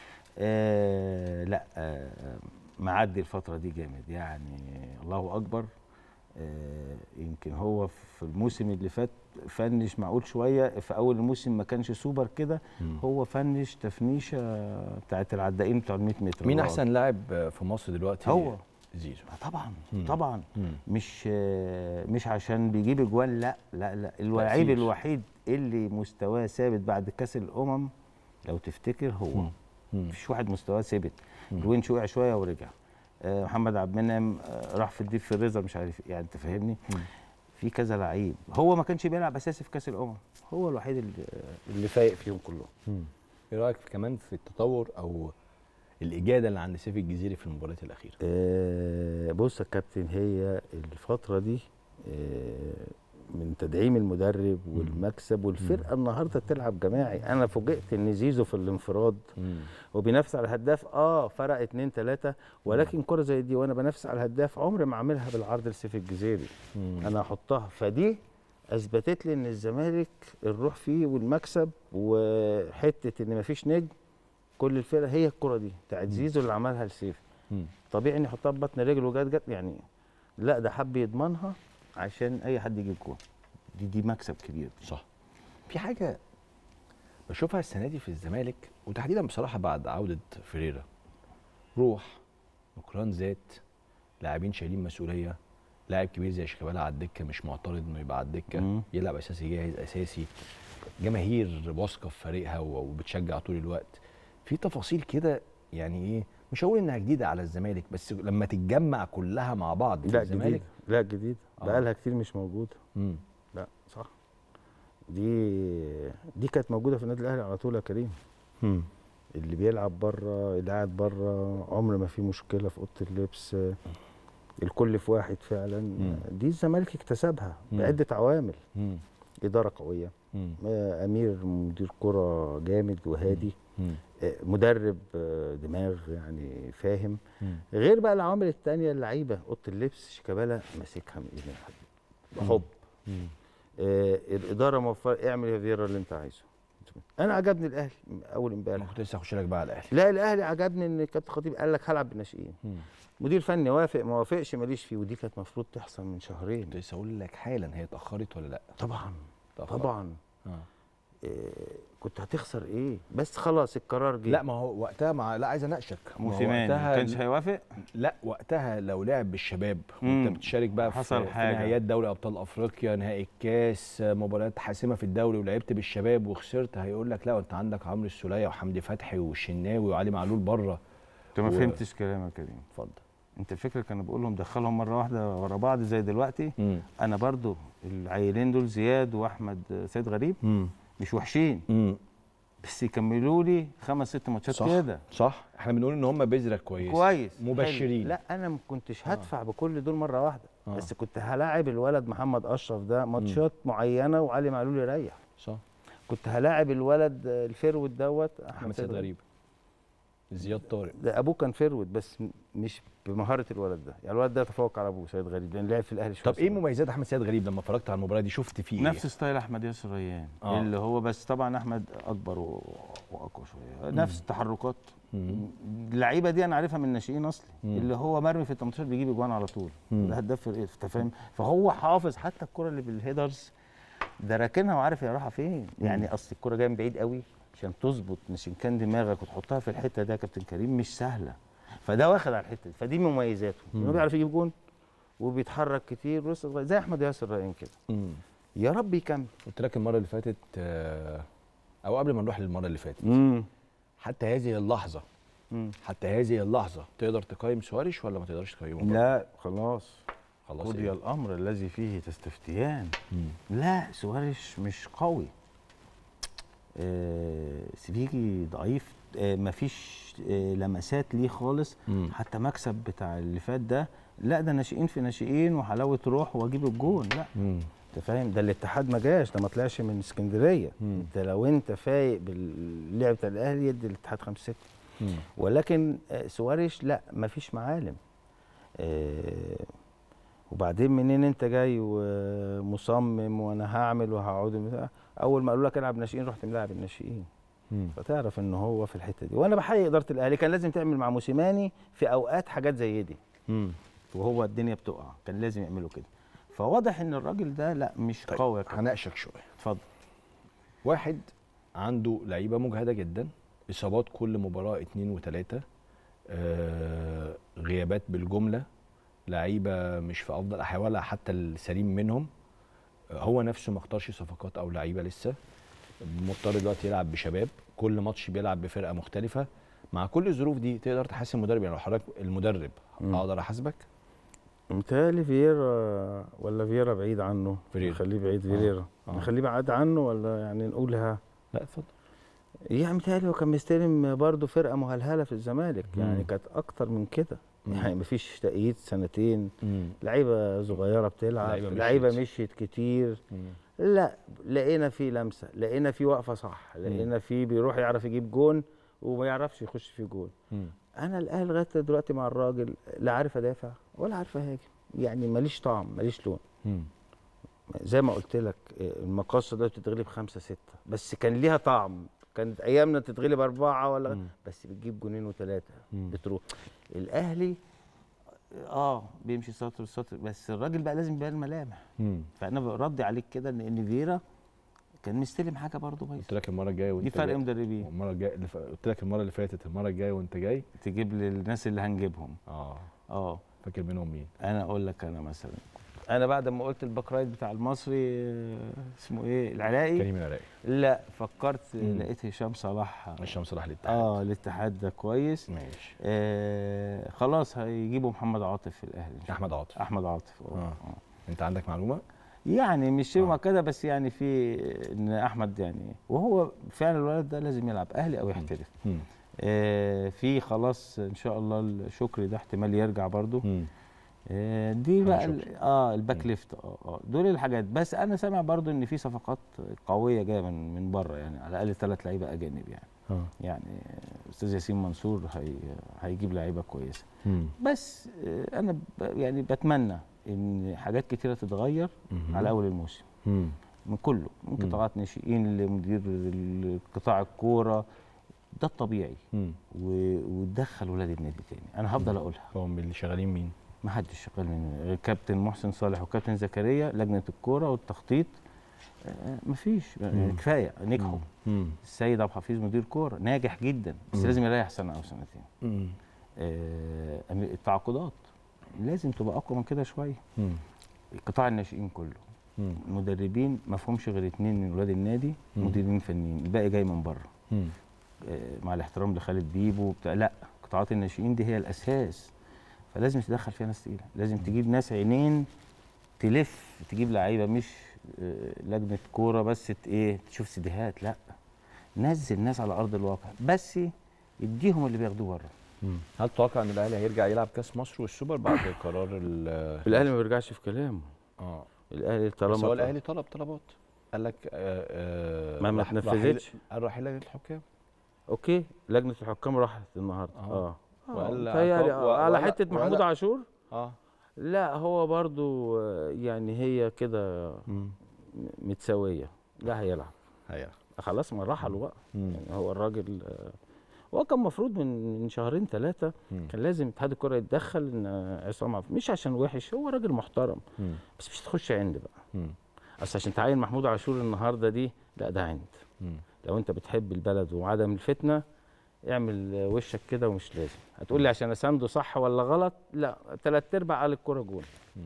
[SPEAKER 4] آه لا آه معدي الفترة دي جامد يعني الله أكبر آه يمكن هو في الموسم اللي فات فنش معقول شوية في أول الموسم ما كانش سوبر كده
[SPEAKER 1] مم.
[SPEAKER 4] هو فنش تفنيشة بتاعت العدائين بتوع ال 100 متر
[SPEAKER 1] مين
[SPEAKER 4] هو-
[SPEAKER 1] احسن لاعب في مصر دلوقتي
[SPEAKER 4] هو.
[SPEAKER 1] زيزو
[SPEAKER 4] آه طبعا
[SPEAKER 1] مم.
[SPEAKER 4] طبعا
[SPEAKER 1] مم.
[SPEAKER 4] مش آه مش عشان بيجيب اجوان لا لا لا اللعيب
[SPEAKER 1] تأثير.
[SPEAKER 4] الوحيد اللي مستواه ثابت بعد كاس الامم لو تفتكر هو
[SPEAKER 1] مم. مم.
[SPEAKER 4] مفيش واحد مستواه ثابت
[SPEAKER 1] مم.
[SPEAKER 4] الونش وقع شويه ورجع آه محمد عبد المنعم آه راح في الديب فريزر مش عارف إيه، يعني انت فاهمني
[SPEAKER 1] مم.
[SPEAKER 4] في كذا لعيب هو ما كانش بيلعب اساسي في كاس الامم هو الوحيد اللي, اللي فايق فيهم كلهم
[SPEAKER 1] مم. ايه رايك في- كمان في التطور او الاجاده اللي عند سيف الجزيري في المباريات الاخيره
[SPEAKER 4] آه بص يا كابتن هي الفتره دي آه من تدعيم المدرب والمكسب والفرقه النهارده بتلعب جماعي انا فوجئت ان زيزو في الانفراد وبينافس على الهداف اه فرق اتنين تلاته ولكن كره زي دي وانا بنافس على الهداف عمري ما اعملها بالعرض لسيف الجزيري
[SPEAKER 1] مم.
[SPEAKER 4] انا هحطها فدي اثبتت لي ان الزمالك الروح فيه والمكسب وحته ان مفيش نجم كل الفرقه هي الكره دي بتاعت زيزو اللي عملها لسيف
[SPEAKER 1] مم.
[SPEAKER 4] طبيعي ان يحطها ببطن رجله وجت جت يعني لا ده حب يضمنها عشان اي حد يجيب جول دي دي مكسب كبير
[SPEAKER 1] صح في حاجه بشوفها السنه دي في الزمالك وتحديدا بصراحه بعد عوده فيريرا روح نكران ذات لاعبين شايلين مسؤوليه لاعب كبير زي شيكابالا على الدكه مش معترض انه يبقى على الدكه
[SPEAKER 4] مم.
[SPEAKER 1] يلعب اساسي جاهز اساسي جماهير واثقه في فريقها و- وبتشجع طول الوقت في تفاصيل كده يعني ايه مش هقول انها جديده على الزمالك بس لما تتجمع كلها مع بعض في
[SPEAKER 4] لا
[SPEAKER 1] الزمالك
[SPEAKER 4] جديد لا جديد
[SPEAKER 1] آه.
[SPEAKER 4] بقالها كتير مش موجوده
[SPEAKER 1] مم.
[SPEAKER 4] لا صح دي دي كانت موجوده في النادي الاهلي على طول يا كريم
[SPEAKER 1] مم.
[SPEAKER 4] اللي بيلعب بره اللي قاعد بره عمر ما في مشكله في اوضه اللبس الكل في واحد فعلا
[SPEAKER 1] مم.
[SPEAKER 4] دي الزمالك اكتسبها
[SPEAKER 1] مم.
[SPEAKER 4] بعده عوامل
[SPEAKER 1] مم.
[SPEAKER 4] اداره قويه
[SPEAKER 1] مم.
[SPEAKER 4] آه، امير مدير كره جامد وهادي
[SPEAKER 1] مم.
[SPEAKER 4] آه، مدرب آه، دماغ يعني فاهم
[SPEAKER 1] مم.
[SPEAKER 4] غير بقى العوامل التانية اللعيبه اوضه اللبس شيكابالا ماسكها من ايدين حد بحب
[SPEAKER 1] مم.
[SPEAKER 4] آه الاداره موفره اعمل يا فيرا اللي انت عايزه انا عجبني الاهلي من اول
[SPEAKER 1] انا
[SPEAKER 4] امبارح
[SPEAKER 1] كنت لسه اخش لك بقى على الاهلي
[SPEAKER 4] لا الاهلي عجبني ان كابتن خطيب قال لك هلعب بالناشئين
[SPEAKER 1] مم.
[SPEAKER 4] مدير فني وافق ما وافقش ماليش فيه ودي كانت المفروض تحصل من شهرين
[SPEAKER 1] كنت لسه اقول لك حالا هي اتاخرت ولا لا
[SPEAKER 4] طبعا
[SPEAKER 1] اتأخرت.
[SPEAKER 4] طبعا
[SPEAKER 1] آه.
[SPEAKER 4] آه كنت هتخسر ايه بس خلاص القرار جه
[SPEAKER 1] لا ما هو وقتها مع لا عايز اناقشك ما هو
[SPEAKER 4] موسيماني ما
[SPEAKER 1] وقتها
[SPEAKER 4] كانش هيوافق
[SPEAKER 1] لا وقتها لو لعب بالشباب
[SPEAKER 4] مم.
[SPEAKER 1] وانت بتشارك بقى في,
[SPEAKER 4] حصل
[SPEAKER 1] في
[SPEAKER 4] حاجة.
[SPEAKER 1] نهائيات دوري ابطال افريقيا نهائي الكاس مباريات حاسمه في الدوري ولعبت بالشباب وخسرت هيقول لك لا انت عندك عمرو السوليه وحمدي فتحي والشناوي وعلي معلول بره
[SPEAKER 4] انت ما
[SPEAKER 1] و-
[SPEAKER 4] فهمتش كلامي يا كريم
[SPEAKER 1] اتفضل
[SPEAKER 4] انت الفكره كانوا بقول لهم دخلهم مره واحده ورا بعض زي دلوقتي
[SPEAKER 1] مم.
[SPEAKER 4] انا برضو العيلين دول زياد واحمد سيد غريب
[SPEAKER 1] مم.
[SPEAKER 4] مش وحشين
[SPEAKER 1] مم.
[SPEAKER 4] بس يكملوا لي خمس ست ماتشات
[SPEAKER 1] صح
[SPEAKER 4] كده
[SPEAKER 1] صح احنا بنقول ان هم بذره كويس
[SPEAKER 4] كويس
[SPEAKER 1] مبشرين.
[SPEAKER 4] حلو. لا انا ما كنتش هدفع بكل دول مره واحده
[SPEAKER 1] آه.
[SPEAKER 4] بس كنت هلاعب الولد محمد اشرف ده ماتشات معينه وعلي معلول يريح
[SPEAKER 1] صح
[SPEAKER 4] كنت هلاعب الولد الفيرود دوت
[SPEAKER 1] احمد سيد غريب زياد طارق
[SPEAKER 4] ده ابوه كان فيرود بس م- مش بمهاره الولد ده يعني الولد ده يتفوق على ابوه سيد غريب لان لعب في الاهلي شويه
[SPEAKER 1] طب ايه
[SPEAKER 4] صغير.
[SPEAKER 1] مميزات احمد سيد غريب لما اتفرجت على المباراه دي شفت فيه
[SPEAKER 4] نفس
[SPEAKER 1] ايه؟
[SPEAKER 4] ستايل احمد ياسر ريان
[SPEAKER 1] آه.
[SPEAKER 4] اللي هو بس طبعا احمد اكبر و... واقوى شويه نفس التحركات
[SPEAKER 1] مم.
[SPEAKER 4] اللعيبه دي انا عارفها من الناشئين اصلي
[SPEAKER 1] مم.
[SPEAKER 4] اللي هو مرمي في ال 18 بيجيب اجوان على طول
[SPEAKER 1] مم.
[SPEAKER 4] ده هداف فرقته انت فاهم فهو حافظ حتى الكره اللي بالهيدرز ده راكنها وعارف هي رايحه فين يعني اصل الكره جايه من بعيد قوي عشان تظبط مش إن كان دماغك وتحطها في الحته ده يا كابتن كريم مش سهله فده واخد على الحته دي فدي مميزاته انه بيعرف يجيب جون وبيتحرك كتير ولسه صغير زي احمد ياسر رأيين كده
[SPEAKER 1] مم.
[SPEAKER 4] يا رب يكمل
[SPEAKER 1] قلت لك المره اللي فاتت آه، او قبل ما نروح للمره اللي فاتت
[SPEAKER 4] امم
[SPEAKER 1] حتى هذه اللحظه حتى هذه اللحظه تقدر تقيم سواريش ولا ما تقدرش تقيمه برضه؟
[SPEAKER 4] لا خلاص
[SPEAKER 1] خلاص
[SPEAKER 4] قضي
[SPEAKER 1] إيه؟
[SPEAKER 4] الامر الذي فيه تستفتيان
[SPEAKER 1] مم.
[SPEAKER 4] لا سواريش مش قوي آه سيفيجي ضعيف آه مفيش آه لمسات ليه خالص
[SPEAKER 1] مم.
[SPEAKER 4] حتى مكسب بتاع اللي فات ده لا ده ناشئين في ناشئين وحلاوه روح واجيب الجون لا
[SPEAKER 1] مم.
[SPEAKER 4] انت فاهم ده الاتحاد ما جاش ده ما طلعش من اسكندريه
[SPEAKER 1] مم.
[SPEAKER 4] انت لو انت فايق باللعب بتاع الاهلي يدي الاتحاد 5 6
[SPEAKER 1] مم.
[SPEAKER 4] ولكن آه، سواريش لا مفيش معالم آه، وبعدين منين انت جاي ومصمم وانا هعمل وهقعد اول ما قالوا لك العب ناشئين رحت ملاعب الناشئين
[SPEAKER 1] مم.
[SPEAKER 4] فتعرف ان هو في الحته دي وانا بحيي اداره الاهلي كان لازم تعمل مع موسيماني في اوقات حاجات زي دي
[SPEAKER 1] مم.
[SPEAKER 4] وهو الدنيا بتقع كان لازم يعملوا كده فواضح ان الراجل ده لا مش
[SPEAKER 1] طيب،
[SPEAKER 4] قوي يا كابتن.
[SPEAKER 1] هناقشك شويه
[SPEAKER 4] اتفضل
[SPEAKER 1] واحد عنده لعيبه مجهده جدا اصابات كل مباراه اتنين وتلاته آه غيابات بالجمله لعيبه مش في افضل احوالها ولا حتى السليم منهم آه هو نفسه ما اختارش صفقات او لعيبه لسه مضطر دلوقتي يلعب بشباب كل ماتش بيلعب بفرقه مختلفه مع كل الظروف دي تقدر تحاسب المدرب يعني لو حضرتك المدرب
[SPEAKER 4] مم.
[SPEAKER 1] اقدر احاسبك
[SPEAKER 4] متهيألي فييرا ولا فييرا بعيد عنه
[SPEAKER 1] فيريرا.
[SPEAKER 4] نخليه بعيد فييرا
[SPEAKER 1] آه.
[SPEAKER 4] نخليه بعيد عنه ولا يعني نقولها
[SPEAKER 1] لا اتفضل
[SPEAKER 4] يعني متهيألي هو كان مستلم برضه فرقه مهلهله في الزمالك
[SPEAKER 1] مم.
[SPEAKER 4] يعني كانت اكتر من كده
[SPEAKER 1] مم.
[SPEAKER 4] يعني مفيش تأييد سنتين
[SPEAKER 1] مم.
[SPEAKER 4] لعيبه صغيره بتلعب
[SPEAKER 1] لعيبة
[SPEAKER 4] لعيبه
[SPEAKER 1] مشيت.
[SPEAKER 4] مشيت كتير
[SPEAKER 1] مم.
[SPEAKER 4] لا لقينا فيه لمسه لقينا فيه وقفه صح لقينا فيه بيروح يعرف يجيب جون وما يعرفش يخش فيه جون
[SPEAKER 1] مم.
[SPEAKER 4] انا الاهلي لغايه دلوقتي مع الراجل لا عارف ادافع ولا عارف اهاجم يعني ماليش طعم ماليش لون
[SPEAKER 1] مم.
[SPEAKER 4] زي ما قلت لك آه، المقاصه ده بتتغلب خمسة ستة بس كان ليها طعم كانت ايامنا تتغلب أربعة ولا
[SPEAKER 1] مم.
[SPEAKER 4] بس بتجيب جونين وثلاثة
[SPEAKER 1] مم.
[SPEAKER 4] بتروح الأهلي اه بيمشي سطر سطر بس الراجل بقى لازم يبان الملامح
[SPEAKER 1] مم.
[SPEAKER 4] فأنا ردي عليك كده إن إن فيرا كان مستلم حاجة برضه
[SPEAKER 1] قلت
[SPEAKER 4] بايظة
[SPEAKER 1] لك المره الجايه وانت
[SPEAKER 4] دي فرق
[SPEAKER 1] جاي-
[SPEAKER 4] مدربين
[SPEAKER 1] المره الجايه اللي ف- قلت لك المره اللي فاتت المره الجايه وانت جاي
[SPEAKER 4] تجيب لي الناس اللي هنجيبهم
[SPEAKER 1] اه
[SPEAKER 4] اه
[SPEAKER 1] فاكر منهم مين
[SPEAKER 4] انا اقول لك انا مثلا انا بعد ما قلت الباك رايت بتاع المصري آه، اسمه ايه العراقي
[SPEAKER 1] كريم العراقي
[SPEAKER 4] لا فكرت
[SPEAKER 1] مم.
[SPEAKER 4] لقيت هشام صلاح
[SPEAKER 1] هشام صلاح الاتحاد
[SPEAKER 4] اه الاتحاد ده كويس
[SPEAKER 1] ماشي
[SPEAKER 4] آه خلاص هيجيبوا محمد عاطف في الاهلي إن شاء
[SPEAKER 1] احمد عاطف
[SPEAKER 4] الله. احمد عاطف
[SPEAKER 1] آه.
[SPEAKER 4] آه. آه.
[SPEAKER 1] انت عندك معلومه
[SPEAKER 4] يعني مش شبه
[SPEAKER 1] آه.
[SPEAKER 4] كده بس يعني في ان احمد يعني وهو فعلا الولد ده لازم يلعب اهلي او يحترف
[SPEAKER 1] مم.
[SPEAKER 4] آه في خلاص ان شاء الله الشكري ده احتمال يرجع برضو
[SPEAKER 1] مم.
[SPEAKER 4] آه، دي بقى ال-
[SPEAKER 1] شكري.
[SPEAKER 4] اه الباك ليفت اه اه دول الحاجات بس انا سامع برضو ان في صفقات قويه جايه من من بره يعني على الاقل ثلاث لعيبه اجانب يعني
[SPEAKER 1] اه
[SPEAKER 4] يعني آه، استاذ ياسين منصور هي هيجيب لعيبه كويسه
[SPEAKER 1] مم.
[SPEAKER 4] بس آه، انا ب يعني بتمنى ان حاجات كتيره تتغير
[SPEAKER 1] مهم.
[SPEAKER 4] على اول الموسم
[SPEAKER 1] مم.
[SPEAKER 4] من كله من قطاعات ناشئين لمدير ال- قطاع الكوره ده الطبيعي
[SPEAKER 1] مم.
[SPEAKER 4] و- وتدخل ولاد النادي تاني انا هفضل اقولها
[SPEAKER 1] هو من اللي شغالين مين
[SPEAKER 4] ما حدش شغال من غير كابتن محسن صالح وكابتن زكريا لجنه الكوره والتخطيط آه، مفيش يعني كفايه نجحوا
[SPEAKER 1] مم.
[SPEAKER 4] السيد عبد الحفيظ مدير كوره ناجح جدا بس
[SPEAKER 1] مم.
[SPEAKER 4] لازم يريح سنه او سنتين
[SPEAKER 1] مم.
[SPEAKER 4] آه، التعاقدات لازم تبقى اقوى من كده شويه
[SPEAKER 1] مم.
[SPEAKER 4] قطاع الناشئين كله
[SPEAKER 1] مم.
[SPEAKER 4] المدربين ما فيهمش غير اتنين من ولاد النادي
[SPEAKER 1] مم.
[SPEAKER 4] مديرين فنيين الباقي جاي من بره
[SPEAKER 1] مم.
[SPEAKER 4] آه، مع الاحترام لخالد بيبو بتاع لا قطاعات الناشئين دي هي الاساس فلازم تدخل فيها ناس تقيله لازم تجيب ناس عينين تلف تجيب لعيبه مش آه، لجنه كوره بس ت- ايه تشوف سيديهات لا نزل ناس على ارض الواقع بس يديهم اللي بياخدوه بره
[SPEAKER 1] مم. هل تتوقع ان الاهلي هيرجع يلعب كاس مصر والسوبر بعد قرار ال
[SPEAKER 4] الاهلي ما بيرجعش في كلامه
[SPEAKER 1] اه
[SPEAKER 4] الاهلي
[SPEAKER 1] بس هو
[SPEAKER 4] طالما
[SPEAKER 1] الاهلي طلب طلبات قال لك آه آه
[SPEAKER 4] ما- ما
[SPEAKER 1] راح-
[SPEAKER 4] اتنفذتش.
[SPEAKER 1] راح- قال راح لجنه الحكام
[SPEAKER 4] اوكي لجنه الحكام راحت النهارده
[SPEAKER 1] آه.
[SPEAKER 4] اه
[SPEAKER 1] وقال-
[SPEAKER 4] متهيألي
[SPEAKER 1] طب
[SPEAKER 4] آه.
[SPEAKER 1] و-
[SPEAKER 4] على
[SPEAKER 1] ولا-
[SPEAKER 4] حته محمود
[SPEAKER 1] ولا-
[SPEAKER 4] عاشور
[SPEAKER 1] اه
[SPEAKER 4] لا هو برضو آه، يعني هي كده
[SPEAKER 1] مم.
[SPEAKER 4] م- متساويه لا هيلعب
[SPEAKER 1] هي
[SPEAKER 4] خلاص ما رحلوا بقى
[SPEAKER 1] مم.
[SPEAKER 4] يعني هو الراجل آه، هو كان المفروض من من شهرين ثلاثه
[SPEAKER 1] مم.
[SPEAKER 4] كان لازم اتحاد الكره يتدخل ان آه، عصام عبد مش عشان وحش هو راجل محترم
[SPEAKER 1] مم.
[SPEAKER 4] بس مش تخش عند بقى
[SPEAKER 1] مم.
[SPEAKER 4] اصل عشان تعين محمود عاشور النهارده دي لا ده عند
[SPEAKER 1] مم.
[SPEAKER 4] لو انت بتحب البلد وعدم الفتنه اعمل آه، وشك كده ومش لازم هتقول لي عشان اسانده صح ولا غلط لا ثلاث ارباع قال الكوره جول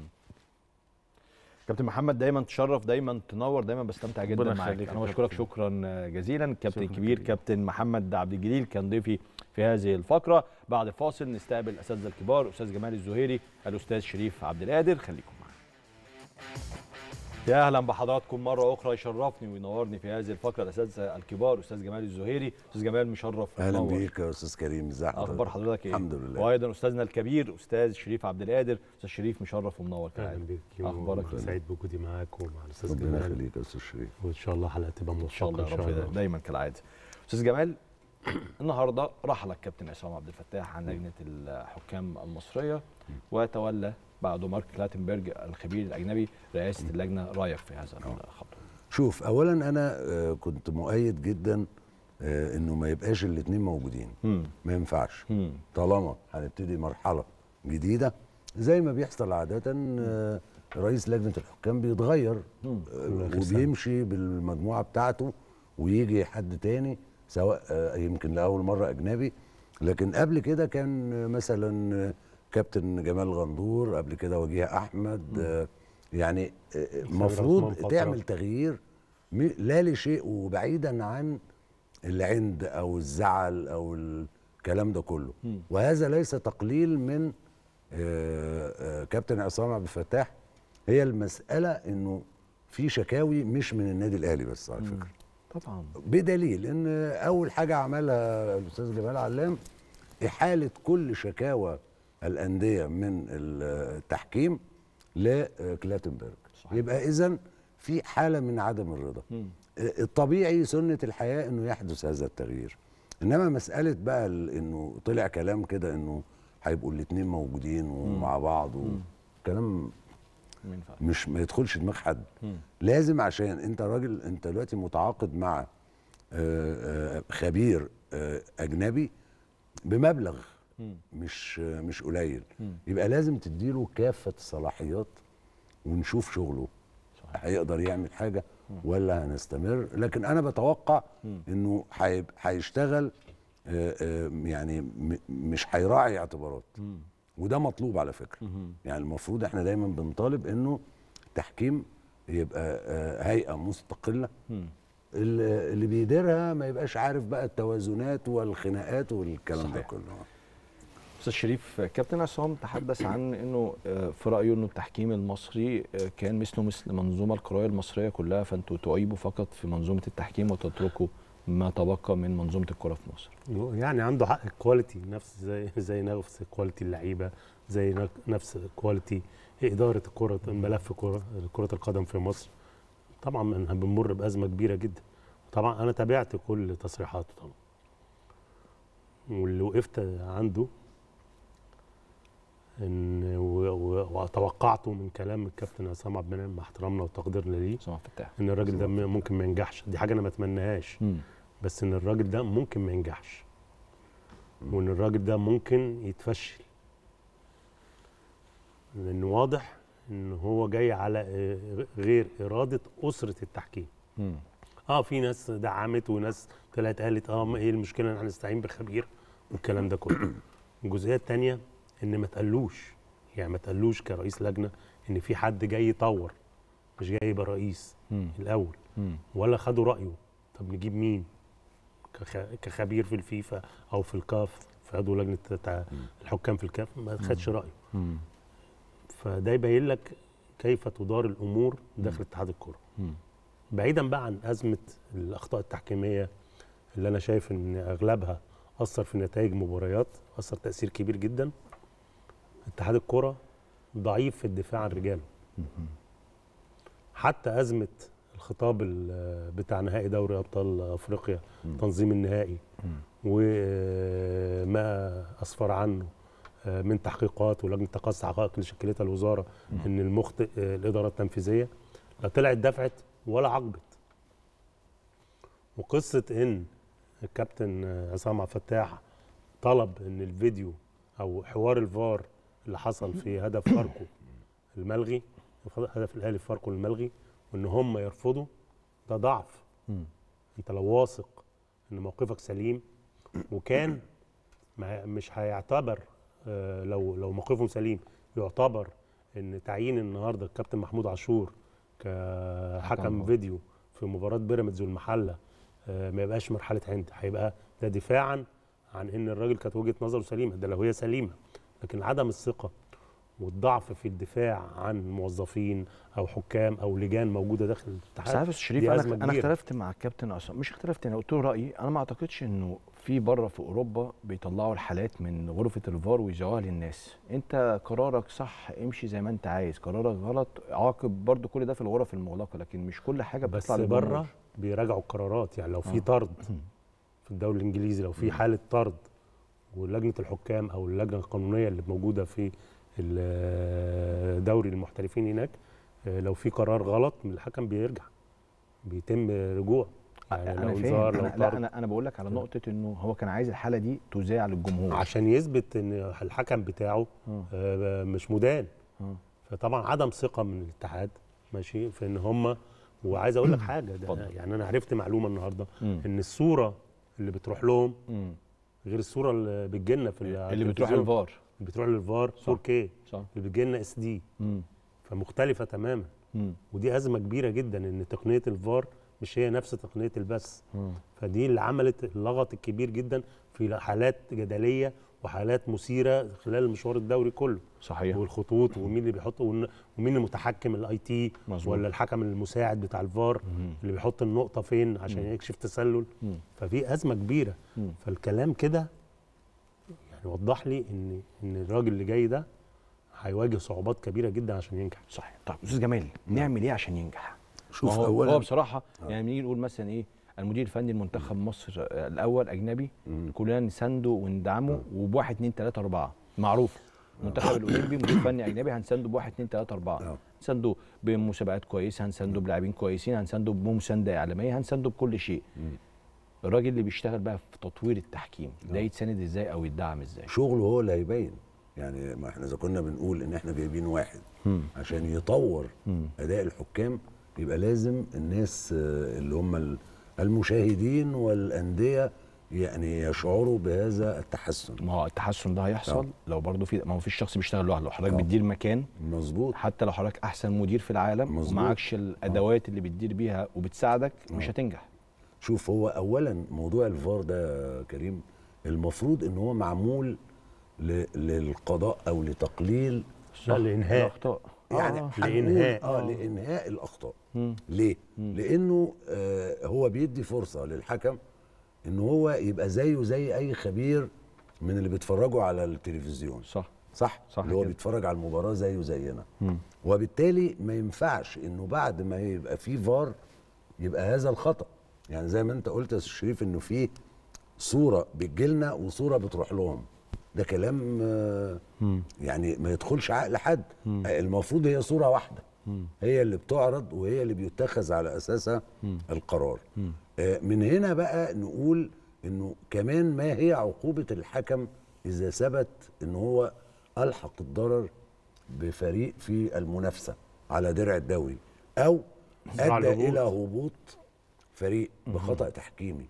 [SPEAKER 1] كابتن محمد دايما تشرف دايما تنور دايما بستمتع جدا
[SPEAKER 4] ربنا
[SPEAKER 1] معاك
[SPEAKER 4] يخليك
[SPEAKER 1] انا
[SPEAKER 4] يا
[SPEAKER 1] بشكرك
[SPEAKER 4] كابتن.
[SPEAKER 1] شكرا جزيلا كابتن
[SPEAKER 4] شكراً
[SPEAKER 1] كبير
[SPEAKER 4] كبير.
[SPEAKER 1] كابتن محمد عبد الجليل كان ضيفي في هذه الفقره بعد فاصل نستقبل الاساتذه الكبار استاذ جمال الزهيري الاستاذ شريف عبد القادر خليكم معانا يا اهلا بحضراتكم مره اخرى يشرفني وينورني في هذه الفقره الاساتذه الكبار استاذ جمال الزهيري استاذ جمال مشرف
[SPEAKER 5] اهلا
[SPEAKER 1] ومنور.
[SPEAKER 5] بيك يا استاذ كريم ازي حضرتك
[SPEAKER 1] اخبار حضرتك ايه
[SPEAKER 5] الحمد لله
[SPEAKER 1] وايضا استاذنا الكبير استاذ شريف عبد القادر استاذ شريف مشرف ومنور
[SPEAKER 6] اهلا
[SPEAKER 1] كالعاده
[SPEAKER 6] بيك
[SPEAKER 1] أخبارك إيه؟
[SPEAKER 6] سعيد بوجودي معاك ومع الاستاذ
[SPEAKER 5] ربنا
[SPEAKER 6] جمال
[SPEAKER 5] يخليك يا استاذ شريف
[SPEAKER 6] وان شاء الله حلقه تبقى
[SPEAKER 1] ان شاء
[SPEAKER 6] موفقه
[SPEAKER 1] الله يا رب دايما كالعاده استاذ جمال النهارده رحل الكابتن عصام عبد الفتاح عن لجنه الحكام المصريه وتولى بعده مارك كلاتنبرج الخبير الاجنبي رئاسه اللجنه رايك في هذا الخطوه
[SPEAKER 5] شوف اولا انا آه، كنت مؤيد جدا آه، انه ما يبقاش الاثنين موجودين
[SPEAKER 1] مم.
[SPEAKER 5] ما ينفعش
[SPEAKER 1] مم.
[SPEAKER 5] طالما هنبتدي مرحله جديده زي ما بيحصل عاده آه، رئيس لجنه الحكام بيتغير آه، وبيمشي بالمجموعه بتاعته ويجي حد تاني سواء آه، يمكن لاول مره اجنبي لكن قبل كده كان آه، مثلا آه، كابتن جمال غندور قبل كده وجيه احمد آه، يعني المفروض
[SPEAKER 6] عثمان فترة.
[SPEAKER 5] تعمل تغيير م- لا لشيء وبعيدا عن العند او الزعل او الكلام ده كله وهذا ليس تقليل من آه، آه، كابتن عصام عبد الفتاح هي المساله انه في شكاوي مش من النادي الاهلي بس على فكره
[SPEAKER 1] طبعا
[SPEAKER 5] بدليل ان اول حاجه عملها الاستاذ جمال علام احاله كل شكاوى الانديه من التحكيم لكلاتنبرج يبقى اذا في حاله من عدم الرضا الطبيعي سنه الحياه انه يحدث هذا التغيير انما مساله بقى ال- انه طلع كلام كده انه هيبقوا الاثنين موجودين ومع بعض وكلام
[SPEAKER 1] ما ينفعش
[SPEAKER 5] مش ما يدخلش دماغ حد لازم عشان انت راجل انت دلوقتي متعاقد مع آه، آه، خبير آه، اجنبي بمبلغ مش آه، مش قليل يبقى لازم تديله كافه الصلاحيات ونشوف شغله هيقدر يعمل حاجه ولا هنستمر لكن انا بتوقع انه هيب- هيشتغل آه، آه، يعني م- مش هيراعي اعتبارات وده مطلوب على فكره يعني المفروض احنا دايما بنطالب انه التحكيم يبقى آه، هيئه مستقله اللي اللي بيديرها ما يبقاش عارف بقى التوازنات والخناقات والكلام ده
[SPEAKER 1] صحيح.
[SPEAKER 5] كله
[SPEAKER 1] استاذ شريف كابتن عصام تحدث عن انه آه، في رايه انه التحكيم المصري آه، كان مثله مثل المنظومه القضائيه المصريه كلها فانتوا تعيبوا فقط في منظومه التحكيم وتتركوا ما تبقى من منظومه الكره في مصر
[SPEAKER 6] يعني عنده حق الكواليتي نفس زي زي نفس كواليتي اللعيبه زي نك- نفس كواليتي اداره الكره ملف كره كره القدم في مصر طبعا احنا بنمر بازمه كبيره جدا طبعا انا تابعت كل تصريحاته طبعا واللي وقفت عنده ان و- و- وتوقعته من كلام الكابتن عصام عبد المنعم مع احترامنا وتقديرنا ليه
[SPEAKER 1] سامح فتاح
[SPEAKER 6] ان الراجل ده م- ممكن ما ينجحش دي حاجه انا ما اتمناهاش بس ان الراجل ده ممكن ما ينجحش وان الراجل ده ممكن يتفشل لان واضح ان هو جاي على آه، غير اراده اسره التحكيم
[SPEAKER 1] مم.
[SPEAKER 6] اه في ناس دعمت وناس طلعت قالت اه ما ايه المشكله ان احنا نستعين بخبير والكلام ده كله الجزئيه الثانيه ان ما تقلوش يعني ما تقلوش كرئيس لجنه ان في حد جاي يطور مش جاي يبقى رئيس
[SPEAKER 1] مم.
[SPEAKER 6] الاول
[SPEAKER 1] مم.
[SPEAKER 6] ولا خدوا رايه طب نجيب مين كخ- كخبير في الفيفا او في الكاف في عضو لجنه تع- الحكام في الكاف ما خدش رايه
[SPEAKER 1] مم.
[SPEAKER 6] فده يبين لك كيف تدار الامور داخل اتحاد الكره
[SPEAKER 1] مم.
[SPEAKER 6] بعيدا بقى عن ازمه الاخطاء التحكيميه اللي انا شايف ان اغلبها اثر في نتائج مباريات اثر تاثير كبير جدا اتحاد الكره ضعيف في الدفاع عن رجاله حتى ازمه الخطاب ال- بتاع نهائي دوري ابطال افريقيا تنظيم النهائي وما اسفر عنه آه، من تحقيقات ولجنه تقصي حقائق اللي شكلتها الوزاره ان المخطئ آه، الاداره التنفيذيه لا طلعت دفعت ولا عاقبت وقصه ان الكابتن آه، عصام عبد الفتاح طلب ان الفيديو او حوار الفار اللي حصل في هدف فاركو الملغي هدف الاهلي في فاركو الملغي وان هم يرفضوا ده ضعف انت لو واثق ان موقفك سليم وكان ما- مش هيعتبر آه، لو لو موقفهم سليم يعتبر ان تعيين النهارده الكابتن محمود عاشور كحكم فيديو في مباراه بيراميدز والمحله آه، ما يبقاش مرحله عند هيبقى ده دفاعا عن ان الراجل كانت وجهه نظره سليمه ده لو هي سليمه لكن عدم الثقه والضعف في الدفاع عن موظفين او حكام او لجان موجوده داخل الاتحاد
[SPEAKER 7] بس عارف يا شريف
[SPEAKER 6] دي
[SPEAKER 7] انا
[SPEAKER 6] أزمة
[SPEAKER 7] انا
[SPEAKER 6] كبيرة.
[SPEAKER 7] اختلفت مع الكابتن عصام مش اختلفت انا قلت له رايي انا ما اعتقدش انه في بره في اوروبا بيطلعوا الحالات من غرفه الفار ويذيعوها للناس انت قرارك صح امشي زي ما انت عايز قرارك غلط عاقب برضو كل ده في الغرف المغلقه لكن مش كل حاجه
[SPEAKER 6] بس
[SPEAKER 7] بتطلع للجمهور.
[SPEAKER 6] بره بيراجعوا القرارات يعني لو في
[SPEAKER 7] آه.
[SPEAKER 6] طرد في الدوري الانجليزي لو في حاله طرد ولجنه الحكام او اللجنه القانونيه اللي موجوده في ال- دوري المحترفين هناك آه، لو في قرار غلط من الحكم بيرجع بيتم رجوع يعني
[SPEAKER 7] انا
[SPEAKER 6] لو
[SPEAKER 7] فاهم
[SPEAKER 6] انذار لو
[SPEAKER 7] أنا لا
[SPEAKER 6] طرد
[SPEAKER 7] انا انا بقول لك على نقطه انه هو كان عايز الحاله دي تذاع للجمهور
[SPEAKER 6] عشان يثبت ان الحكم بتاعه
[SPEAKER 7] آه.
[SPEAKER 6] آه، مش مدان
[SPEAKER 7] آه.
[SPEAKER 6] فطبعا عدم ثقه من الاتحاد ماشي في ان هم وعايز اقول لك حاجه ده
[SPEAKER 7] اتفضل.
[SPEAKER 6] يعني انا عرفت معلومه النهارده
[SPEAKER 7] مم.
[SPEAKER 6] ان الصوره اللي بتروح لهم
[SPEAKER 7] مم.
[SPEAKER 6] غير الصوره اللي بتجيلنا في
[SPEAKER 7] اللي بتروح
[SPEAKER 6] التلفزيون.
[SPEAKER 7] للفار
[SPEAKER 6] اللي بتروح للفار 4K
[SPEAKER 7] صح
[SPEAKER 6] اللي بتجيلنا اس دي
[SPEAKER 7] مم.
[SPEAKER 6] فمختلفه تماما
[SPEAKER 7] مم.
[SPEAKER 6] ودي ازمه كبيره جدا ان تقنيه الفار مش هي نفس تقنيه البث
[SPEAKER 7] مم.
[SPEAKER 6] فدي اللي عملت اللغط الكبير جدا في حالات جدليه وحالات مثيره خلال المشوار الدوري كله
[SPEAKER 7] صحيح
[SPEAKER 6] والخطوط ومين اللي بيحط ون- ومين المتحكم الاي تي
[SPEAKER 7] مظبوط.
[SPEAKER 6] ولا الحكم المساعد بتاع الفار
[SPEAKER 7] مم.
[SPEAKER 6] اللي بيحط النقطه فين عشان يكشف تسلل
[SPEAKER 7] مم.
[SPEAKER 6] ففي ازمه كبيره
[SPEAKER 7] مم.
[SPEAKER 6] فالكلام كده يعني وضح لي ان ان الراجل اللي جاي ده هيواجه صعوبات كبيره جدا عشان ينجح
[SPEAKER 7] صحيح طب استاذ جمال نعمل ايه عشان ينجح
[SPEAKER 5] شوف
[SPEAKER 7] ما هو
[SPEAKER 5] اولا
[SPEAKER 7] هو بصراحه يعني بنيجي نقول مثلا ايه المدير الفني لمنتخب مصر آه، الاول اجنبي كلنا نسنده وندعمه وبواحد اتنين تلاته اربعه معروف المنتخب الاولمبي مدير فني اجنبي هنسنده بواحد اتنين تلاته اربعه
[SPEAKER 5] آه.
[SPEAKER 7] هنسنده بمسابقات كويسه هنسنده بلاعبين كويسين هنسنده بمسانده اعلاميه هنسنده بكل شيء الراجل اللي بيشتغل بقى في تطوير التحكيم ده يتسند ازاي او يدعم ازاي
[SPEAKER 5] شغله هو اللي هيبين يعني ما احنا اذا كنا بنقول ان احنا جايبين واحد عشان يطور اداء الحكام يبقى لازم الناس آه، اللي هم ال- المشاهدين والانديه يعني يشعروا بهذا التحسن
[SPEAKER 7] ما هو التحسن ده هيحصل لو برضه في ما هو فيش شخص بيشتغل لوحده حضرتك
[SPEAKER 5] آه.
[SPEAKER 7] بتدير مكان
[SPEAKER 5] مظبوط
[SPEAKER 7] حتى لو حضرتك احسن مدير في العالم
[SPEAKER 5] مظبوط.
[SPEAKER 7] ومعكش الادوات اللي بتدير بيها وبتساعدك مش هتنجح
[SPEAKER 5] شوف هو اولا موضوع الفار ده يا كريم المفروض ان هو معمول ل- للقضاء او لتقليل
[SPEAKER 6] لا لانهاء
[SPEAKER 7] الاخطاء
[SPEAKER 5] يعني
[SPEAKER 7] آه.
[SPEAKER 5] هنقول
[SPEAKER 6] لإنهاء.
[SPEAKER 5] اه لانهاء الاخطاء ليه لانه آه هو بيدي فرصه للحكم ان هو يبقى زيه زي اي خبير من اللي بيتفرجوا على التلفزيون
[SPEAKER 7] صح
[SPEAKER 5] صح
[SPEAKER 7] صح
[SPEAKER 5] اللي هو
[SPEAKER 7] كده.
[SPEAKER 5] بيتفرج على المباراه زيه زينا وبالتالي ما ينفعش انه بعد ما يبقى في فار يبقى هذا الخطا يعني زي ما انت قلت يا أستاذ شريف انه في صوره بتجيلنا وصوره بتروح لهم ده كلام آه، يعني ما يدخلش عقل حد آه، المفروض هي صوره واحده هي اللي بتعرض وهي اللي بيتخذ على اساسها القرار آه، من هنا بقى نقول انه كمان ما هي عقوبه الحكم اذا ثبت ان هو الحق الضرر بفريق في المنافسه على درع الدوري او
[SPEAKER 6] صراع
[SPEAKER 5] ادى
[SPEAKER 6] الهبوط.
[SPEAKER 5] الى هبوط فريق بخطا تحكيمي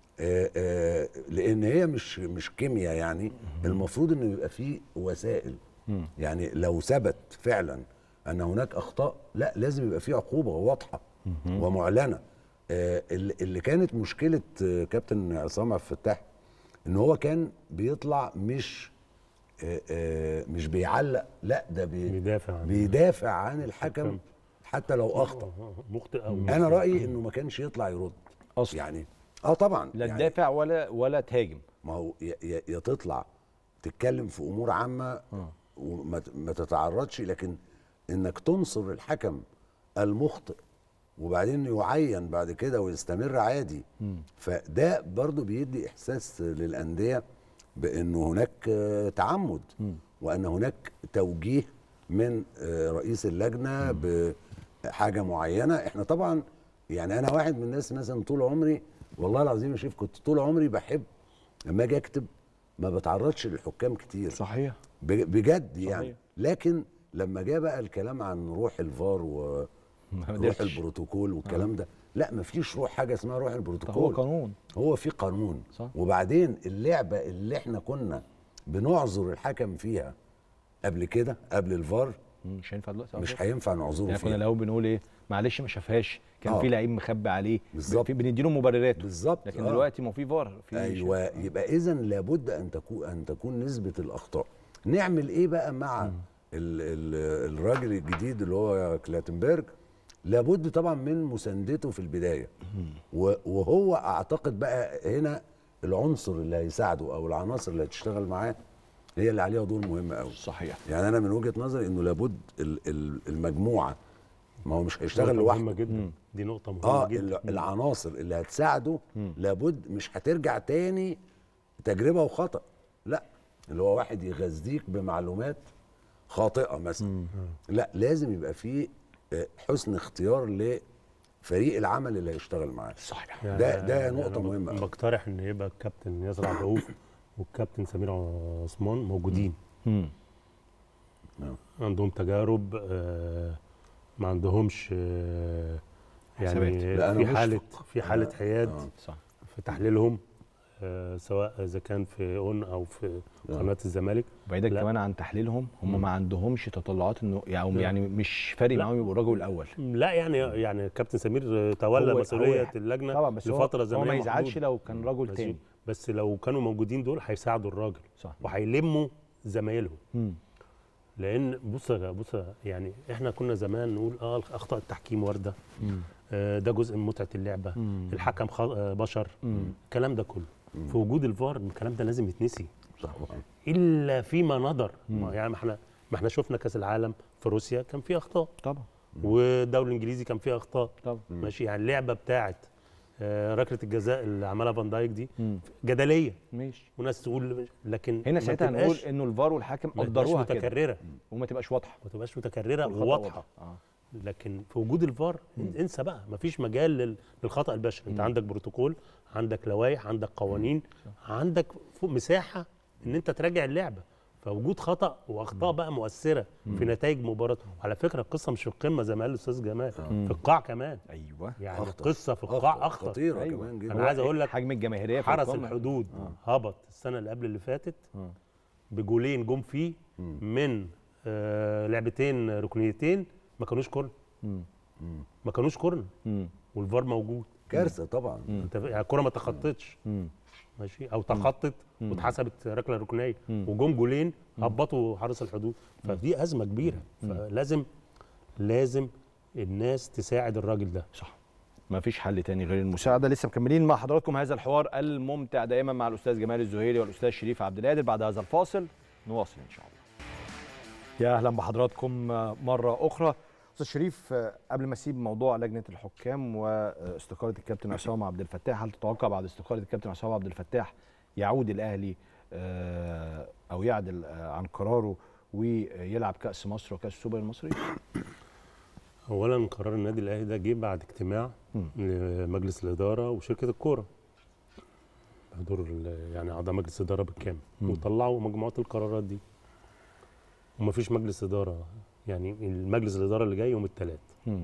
[SPEAKER 5] آه آه لان هي مش مش كيمياء يعني المفروض انه يبقى فيه وسائل يعني لو ثبت فعلا ان هناك اخطاء لا لازم يبقى فيه عقوبه واضحه ومعلنه آه اللي اللي كانت مشكله آه كابتن عصام عبد الفتاح ان هو كان بيطلع مش آه آه مش بيعلق لا ده بي
[SPEAKER 6] بيدافع عن
[SPEAKER 5] بيدافع عن الحكم حتى لو اخطا
[SPEAKER 6] مخطئ او
[SPEAKER 5] انا رايي انه ما كانش يطلع يرد
[SPEAKER 7] أصلاً.
[SPEAKER 5] يعني اه طبعا
[SPEAKER 7] لا
[SPEAKER 5] يعني
[SPEAKER 7] تدافع ولا ولا تهاجم
[SPEAKER 5] ما هو يا- يا يا تطلع تتكلم في امور عامه وما ت- ما تتعرضش لكن انك تنصر الحكم المخطئ وبعدين يعين بعد كده ويستمر عادي
[SPEAKER 7] مم.
[SPEAKER 5] فده برضو بيدي احساس للانديه بانه هناك آه، تعمد
[SPEAKER 7] مم.
[SPEAKER 5] وان هناك توجيه من آه، رئيس اللجنه بحاجه معينه احنا طبعا يعني انا واحد من الناس مثلا طول عمري والله العظيم يا شيف كنت طول عمري بحب لما اجي اكتب ما بتعرضش للحكام كتير
[SPEAKER 7] صحيح
[SPEAKER 5] ب- بجد يعني
[SPEAKER 7] صحيح.
[SPEAKER 5] لكن لما جاء بقى الكلام عن روح الفار وروح
[SPEAKER 7] ما قدرتش.
[SPEAKER 5] البروتوكول والكلام ده لا مفيش روح حاجه اسمها روح
[SPEAKER 7] ده
[SPEAKER 5] البروتوكول
[SPEAKER 7] هو قانون
[SPEAKER 5] هو في قانون
[SPEAKER 7] صح.
[SPEAKER 5] وبعدين اللعبه اللي احنا كنا بنعذر الحكم فيها قبل كده قبل الفار
[SPEAKER 7] مم، مش هينفع دلوقتي على
[SPEAKER 5] مش
[SPEAKER 7] فكرة.
[SPEAKER 5] هينفع نعذره
[SPEAKER 7] يعني كنا
[SPEAKER 5] فيها
[SPEAKER 7] الاول بنقول ايه معلش ما شافهاش كان
[SPEAKER 5] آه.
[SPEAKER 7] في لعيب مخبي عليه
[SPEAKER 5] بالظبط.
[SPEAKER 7] في- بنديله مبرراته
[SPEAKER 5] بالظبط
[SPEAKER 7] لكن
[SPEAKER 5] آه.
[SPEAKER 7] دلوقتي ما في فار في
[SPEAKER 5] ايوه يبقى اذا لابد ان تكون ان تكون نسبه الاخطاء نعمل ايه بقى مع ال ال الراجل الجديد اللي هو كلاتنبرج لابد طبعا من مساندته في البدايه و- وهو اعتقد بقى هنا العنصر اللي هيساعده او العناصر اللي هتشتغل معاه هي اللي عليها دور مهم قوي
[SPEAKER 7] صحيح
[SPEAKER 5] يعني انا من وجهه نظري انه لابد ال- ال- المجموعه ما هو مش هيشتغل
[SPEAKER 6] نقطة
[SPEAKER 5] لوحده
[SPEAKER 6] مهمه جدا دي نقطه مهمه
[SPEAKER 5] اه
[SPEAKER 6] جدا
[SPEAKER 5] ال- العناصر اللي هتساعده لابد مش هترجع تاني تجربه وخطا لا اللي هو واحد يغذيك بمعلومات خاطئه مثلا لا لازم يبقى فيه آه، حسن اختيار لفريق العمل اللي هيشتغل معاه
[SPEAKER 7] صحيح
[SPEAKER 5] ده ده
[SPEAKER 6] يعني
[SPEAKER 5] نقطه
[SPEAKER 6] أنا
[SPEAKER 5] مهمه أوي.
[SPEAKER 6] بقترح ان يبقى الكابتن ياسر عبد الرؤوف والكابتن سمير عثمان موجودين
[SPEAKER 7] مم.
[SPEAKER 6] عندهم تجارب آه، ما عندهمش آه،
[SPEAKER 7] حسابات.
[SPEAKER 6] يعني
[SPEAKER 5] لا، أنا
[SPEAKER 6] في
[SPEAKER 5] مشفق.
[SPEAKER 6] حاله في حاله
[SPEAKER 5] أنا-
[SPEAKER 6] حياد
[SPEAKER 5] آه.
[SPEAKER 7] صح
[SPEAKER 6] في تحليلهم آه، سواء اذا كان في اون او في قناه الزمالك
[SPEAKER 7] بعيدك
[SPEAKER 6] لا.
[SPEAKER 7] كمان عن تحليلهم هم ما عندهمش تطلعات انه يعني
[SPEAKER 6] لا.
[SPEAKER 7] يعني مش فارق
[SPEAKER 6] لا.
[SPEAKER 7] معاهم يبقوا الرجل الاول
[SPEAKER 6] لا يعني يعني كابتن سمير تولى
[SPEAKER 7] هو-
[SPEAKER 6] مسؤوليه
[SPEAKER 7] هو-
[SPEAKER 6] اللجنه
[SPEAKER 7] طبعا بس هو,
[SPEAKER 6] لفتره
[SPEAKER 7] هو
[SPEAKER 6] زمنيه
[SPEAKER 7] ما يزعلش
[SPEAKER 6] محدودة.
[SPEAKER 7] لو كان رجل
[SPEAKER 6] ماشي.
[SPEAKER 7] تاني
[SPEAKER 6] بس لو كانوا موجودين دول هيساعدوا الراجل
[SPEAKER 7] صح
[SPEAKER 6] وهيلموا زمايلهم
[SPEAKER 7] مم.
[SPEAKER 6] لان بص يا- بص يا- يعني احنا كنا زمان نقول اه اخطاء التحكيم وارده
[SPEAKER 7] مم.
[SPEAKER 6] آه ده جزء من متعه اللعبه
[SPEAKER 7] مم.
[SPEAKER 6] الحكم خ... آه بشر
[SPEAKER 7] مم.
[SPEAKER 6] الكلام ده كله في وجود الفار الكلام ده لازم يتنسي
[SPEAKER 5] صح.
[SPEAKER 6] الا فيما نظر
[SPEAKER 7] مم.
[SPEAKER 6] ما- يعني ما احنا ما احنا شفنا كاس العالم في روسيا كان فيه اخطاء
[SPEAKER 7] طبعا
[SPEAKER 6] والدوري الانجليزي كان فيه اخطاء
[SPEAKER 7] طبعا
[SPEAKER 6] ماشي يعني اللعبه بتاعت آه ركله الجزاء اللي عملها فان دايك دي
[SPEAKER 7] مم.
[SPEAKER 6] جدليه
[SPEAKER 7] ماشي
[SPEAKER 6] وناس تقول لكن
[SPEAKER 7] هنا
[SPEAKER 6] ما
[SPEAKER 7] ساعتها هنقول
[SPEAKER 6] تبقاش-
[SPEAKER 7] انه الفار والحكم
[SPEAKER 6] ما تبقاش
[SPEAKER 7] قدروها كده
[SPEAKER 6] متكرره
[SPEAKER 7] وما تبقاش واضحه
[SPEAKER 6] ما تبقاش متكرره
[SPEAKER 7] والخطأ
[SPEAKER 6] وواضحه
[SPEAKER 7] واضح. اه
[SPEAKER 6] لكن في وجود الفار انسى بقى مفيش مجال لل- للخطا البشري انت عندك بروتوكول عندك لوائح عندك قوانين عندك فوق مساحه ان انت تراجع اللعبه فوجود خطا واخطاء بقى مؤثره في نتائج مباراه وعلى فكره القصه مش في القمه زي ما قال الاستاذ جمال في القاع كمان
[SPEAKER 7] ايوه
[SPEAKER 6] يعني
[SPEAKER 5] أخطر.
[SPEAKER 6] القصه في القاع اخطر
[SPEAKER 5] خطيره
[SPEAKER 7] أيوة.
[SPEAKER 5] كمان جدا
[SPEAKER 6] انا عايز اقول لك
[SPEAKER 7] حجم الجماهيريه في
[SPEAKER 6] حرس
[SPEAKER 7] القمة.
[SPEAKER 6] الحدود هبط السنه اللي قبل اللي فاتت
[SPEAKER 7] آه.
[SPEAKER 6] بجولين جم فيه من آه لعبتين ركنيتين ما كانوش كورن
[SPEAKER 7] مم.
[SPEAKER 6] ما كانوش كورن
[SPEAKER 7] مم.
[SPEAKER 6] والفار موجود
[SPEAKER 5] كارثه طبعا
[SPEAKER 6] انت يعني الكوره ما تخطتش
[SPEAKER 7] مم.
[SPEAKER 6] ماشي او تخطت واتحسبت ركله ركنيه وجم جولين هبطوا حارس الحدود فدي ازمه كبيره فلازم لازم الناس تساعد الراجل ده
[SPEAKER 7] صح ما فيش حل تاني غير المساعده لسه مكملين مع حضراتكم هذا الحوار الممتع دائما مع الاستاذ جمال الزهيري والاستاذ شريف عبد القادر بعد هذا الفاصل نواصل ان شاء الله يا اهلا بحضراتكم مره اخرى استاذ شريف قبل ما اسيب موضوع لجنه الحكام واستقاله الكابتن عصام عبد الفتاح هل تتوقع بعد استقاله الكابتن عصام عبد الفتاح يعود الاهلي آه، او يعدل آه، عن قراره ويلعب كاس مصر وكاس السوبر المصري
[SPEAKER 6] اولا قرار النادي الاهلي ده جه بعد اجتماع
[SPEAKER 7] مم.
[SPEAKER 6] لمجلس الاداره وشركه الكوره بحضور ال- يعني اعضاء مجلس الاداره بالكامل
[SPEAKER 7] مم.
[SPEAKER 6] وطلعوا مجموعه القرارات دي ومفيش مجلس اداره يعني المجلس الاداره اللي جاي يوم الثلاث
[SPEAKER 7] مم.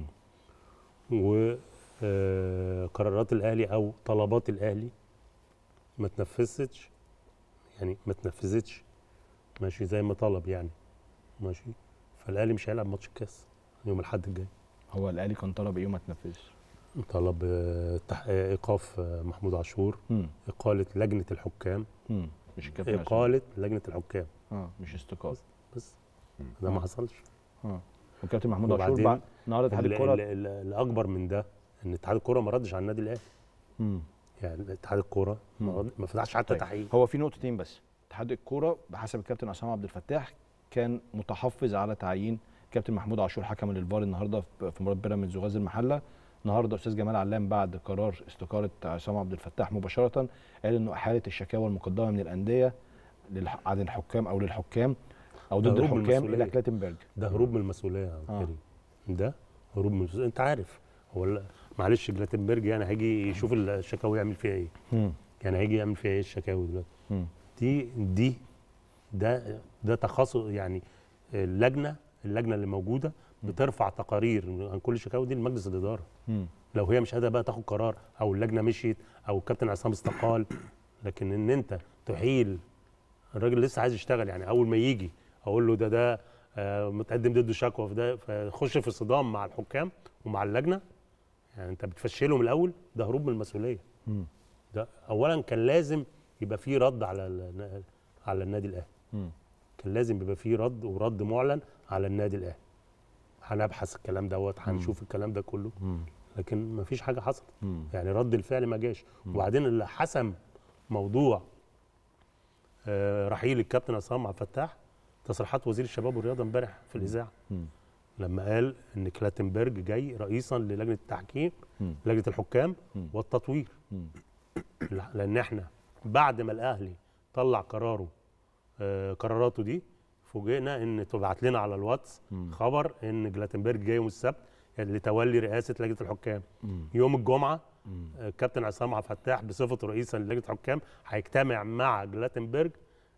[SPEAKER 6] وقرارات الاهلي او طلبات الاهلي ما تنفذتش يعني ما تنفذتش ماشي زي ما طلب يعني ماشي فالاهلي مش هيلعب ماتش الكاس يوم الاحد الجاي
[SPEAKER 7] هو الاهلي كان طلب ايه وما تنفذش
[SPEAKER 6] طلب آه، تح- آه، ايقاف آه، محمود عاشور
[SPEAKER 7] مم.
[SPEAKER 6] اقاله لجنه الحكام
[SPEAKER 7] مم. مش الكابتن عصام.
[SPEAKER 6] اقاله لجنه الحكام
[SPEAKER 7] اه مش استقاله
[SPEAKER 6] بس ده ما حصلش
[SPEAKER 7] اه والكابتن محمود عاشور
[SPEAKER 6] وبعدين
[SPEAKER 7] بعد النهارده اتحاد
[SPEAKER 6] ال-
[SPEAKER 7] الكوره
[SPEAKER 6] ال- ال- الاكبر من ده ان اتحاد الكوره ما ردش على النادي الاهلي
[SPEAKER 7] مم.
[SPEAKER 6] يعني اتحاد الكوره ما
[SPEAKER 7] مم.
[SPEAKER 6] رد- ما فتحش حتى
[SPEAKER 7] طيب.
[SPEAKER 6] تحقيق
[SPEAKER 7] هو في نقطتين بس اتحاد الكوره بحسب الكابتن عصام عبد الفتاح كان متحفظ على تعيين كابتن محمود عاشور حكم للفار النهارده في في مباراه بيراميدز وغزل المحله النهارده استاذ جمال علام بعد قرار استقاله عصام عبد الفتاح مباشره قال انه احاله الشكاوى المقدمه من الانديه للح... عن الحكام او للحكام او
[SPEAKER 6] ده
[SPEAKER 7] ضد
[SPEAKER 6] هروب من
[SPEAKER 7] الحكام الى
[SPEAKER 6] المسؤولية.
[SPEAKER 7] كلاتنبرج
[SPEAKER 6] ده هروب من المسؤوليه يا
[SPEAKER 7] آه.
[SPEAKER 6] كريم ده هروب من المسؤوليه انت عارف هو لا- معلش جلاتنبرج يعني هيجي يشوف الشكاوي يعمل فيها ايه
[SPEAKER 7] مم.
[SPEAKER 6] يعني هيجي يعمل فيها ايه الشكاوي دلوقتي
[SPEAKER 7] مم.
[SPEAKER 6] دي دي ده ده تخصص يعني اللجنه اللجنه اللي موجوده بترفع تقارير عن كل الشكاوي دي لمجلس الاداره
[SPEAKER 7] مم.
[SPEAKER 6] لو هي مش قادره بقى تاخد قرار او اللجنه مشيت او الكابتن عصام استقال لكن ان انت تحيل الراجل لسه عايز يشتغل يعني اول ما يجي اقول له ده ده آه، متقدم ضده شكوى في ده فيخش في صدام مع الحكام ومع اللجنه يعني انت بتفشله من الاول ده هروب من المسؤوليه
[SPEAKER 7] مم.
[SPEAKER 6] ده اولا كان لازم يبقى فيه رد على ال- على النادي الاهلي
[SPEAKER 7] مم.
[SPEAKER 6] كان لازم يبقى فيه رد ورد معلن على النادي الاهلي هنبحث الكلام دوت هنشوف الكلام ده كله
[SPEAKER 7] مم.
[SPEAKER 6] لكن ما فيش حاجه حصلت
[SPEAKER 7] مم.
[SPEAKER 6] يعني رد الفعل ما جاش وبعدين اللي حسم موضوع آه، رحيل الكابتن عصام عبد الفتاح تصريحات وزير الشباب والرياضه امبارح في الاذاعه
[SPEAKER 7] مم.
[SPEAKER 6] لما قال ان كلاتنبرج جاي رئيسا للجنه التحكيم
[SPEAKER 7] مم.
[SPEAKER 6] لجنه الحكام
[SPEAKER 7] مم.
[SPEAKER 6] والتطوير
[SPEAKER 7] مم.
[SPEAKER 6] لان احنا بعد ما الاهلي طلع قراره آه قراراته دي فوجئنا ان تبعت لنا على الواتس
[SPEAKER 7] مم.
[SPEAKER 6] خبر ان جلاتنبرج جاي يوم السبت لتولي رئاسه لجنه الحكام
[SPEAKER 7] مم.
[SPEAKER 6] يوم الجمعه
[SPEAKER 7] مم.
[SPEAKER 6] آه، كابتن عصام عبد الفتاح بصفته رئيسا للجنه الحكام هيجتمع مع جلاتنبرج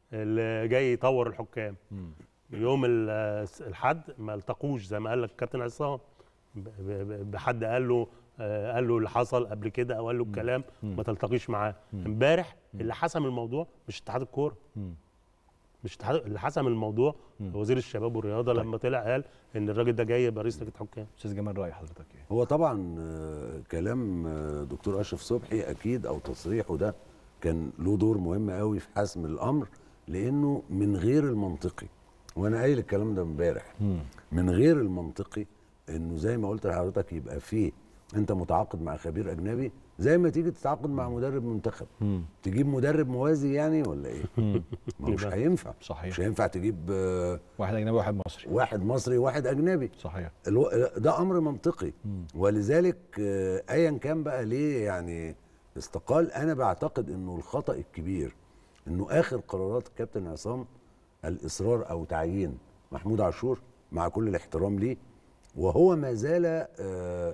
[SPEAKER 6] اللي جاي يطور الحكام
[SPEAKER 7] مم.
[SPEAKER 6] يوم ال- آه، الحد ما التقوش زي ما قال لك كابتن عصام ب- ب- بحد قال له آه، قال له اللي حصل قبل كده او قال له الكلام ما تلتقيش معاه امبارح اللي حسم الموضوع مش اتحاد الكوره
[SPEAKER 7] مم.
[SPEAKER 6] مش اتحاد اللي حسم الموضوع وزير الشباب والرياضه لما طلع قال ان الراجل ده جاي يبقى رئيس لجنه حكام
[SPEAKER 7] استاذ جمال راي حضرتك ايه
[SPEAKER 5] هو طبعا آه، كلام آه، دكتور اشرف صبحي اكيد او تصريحه ده كان له دور مهم قوي في حسم الامر لانه من غير المنطقي وانا قايل الكلام ده امبارح من غير المنطقي انه زي ما قلت لحضرتك يبقى فيه انت متعاقد مع خبير اجنبي زي ما تيجي تتعاقد مع مدرب منتخب تجيب مدرب موازي يعني ولا ايه ما هو مش
[SPEAKER 6] يبقى-
[SPEAKER 5] هينفع
[SPEAKER 7] صحيح.
[SPEAKER 5] مش هينفع تجيب آه،
[SPEAKER 7] واحد اجنبي وواحد مصري
[SPEAKER 5] واحد مصري وواحد اجنبي
[SPEAKER 7] صحيح
[SPEAKER 5] الو... ده امر منطقي ولذلك آه، ايا كان بقى ليه يعني استقال انا بعتقد انه الخطا الكبير انه اخر قرارات الكابتن عصام الاصرار او تعيين محمود عاشور مع كل الاحترام ليه وهو ما زال آه،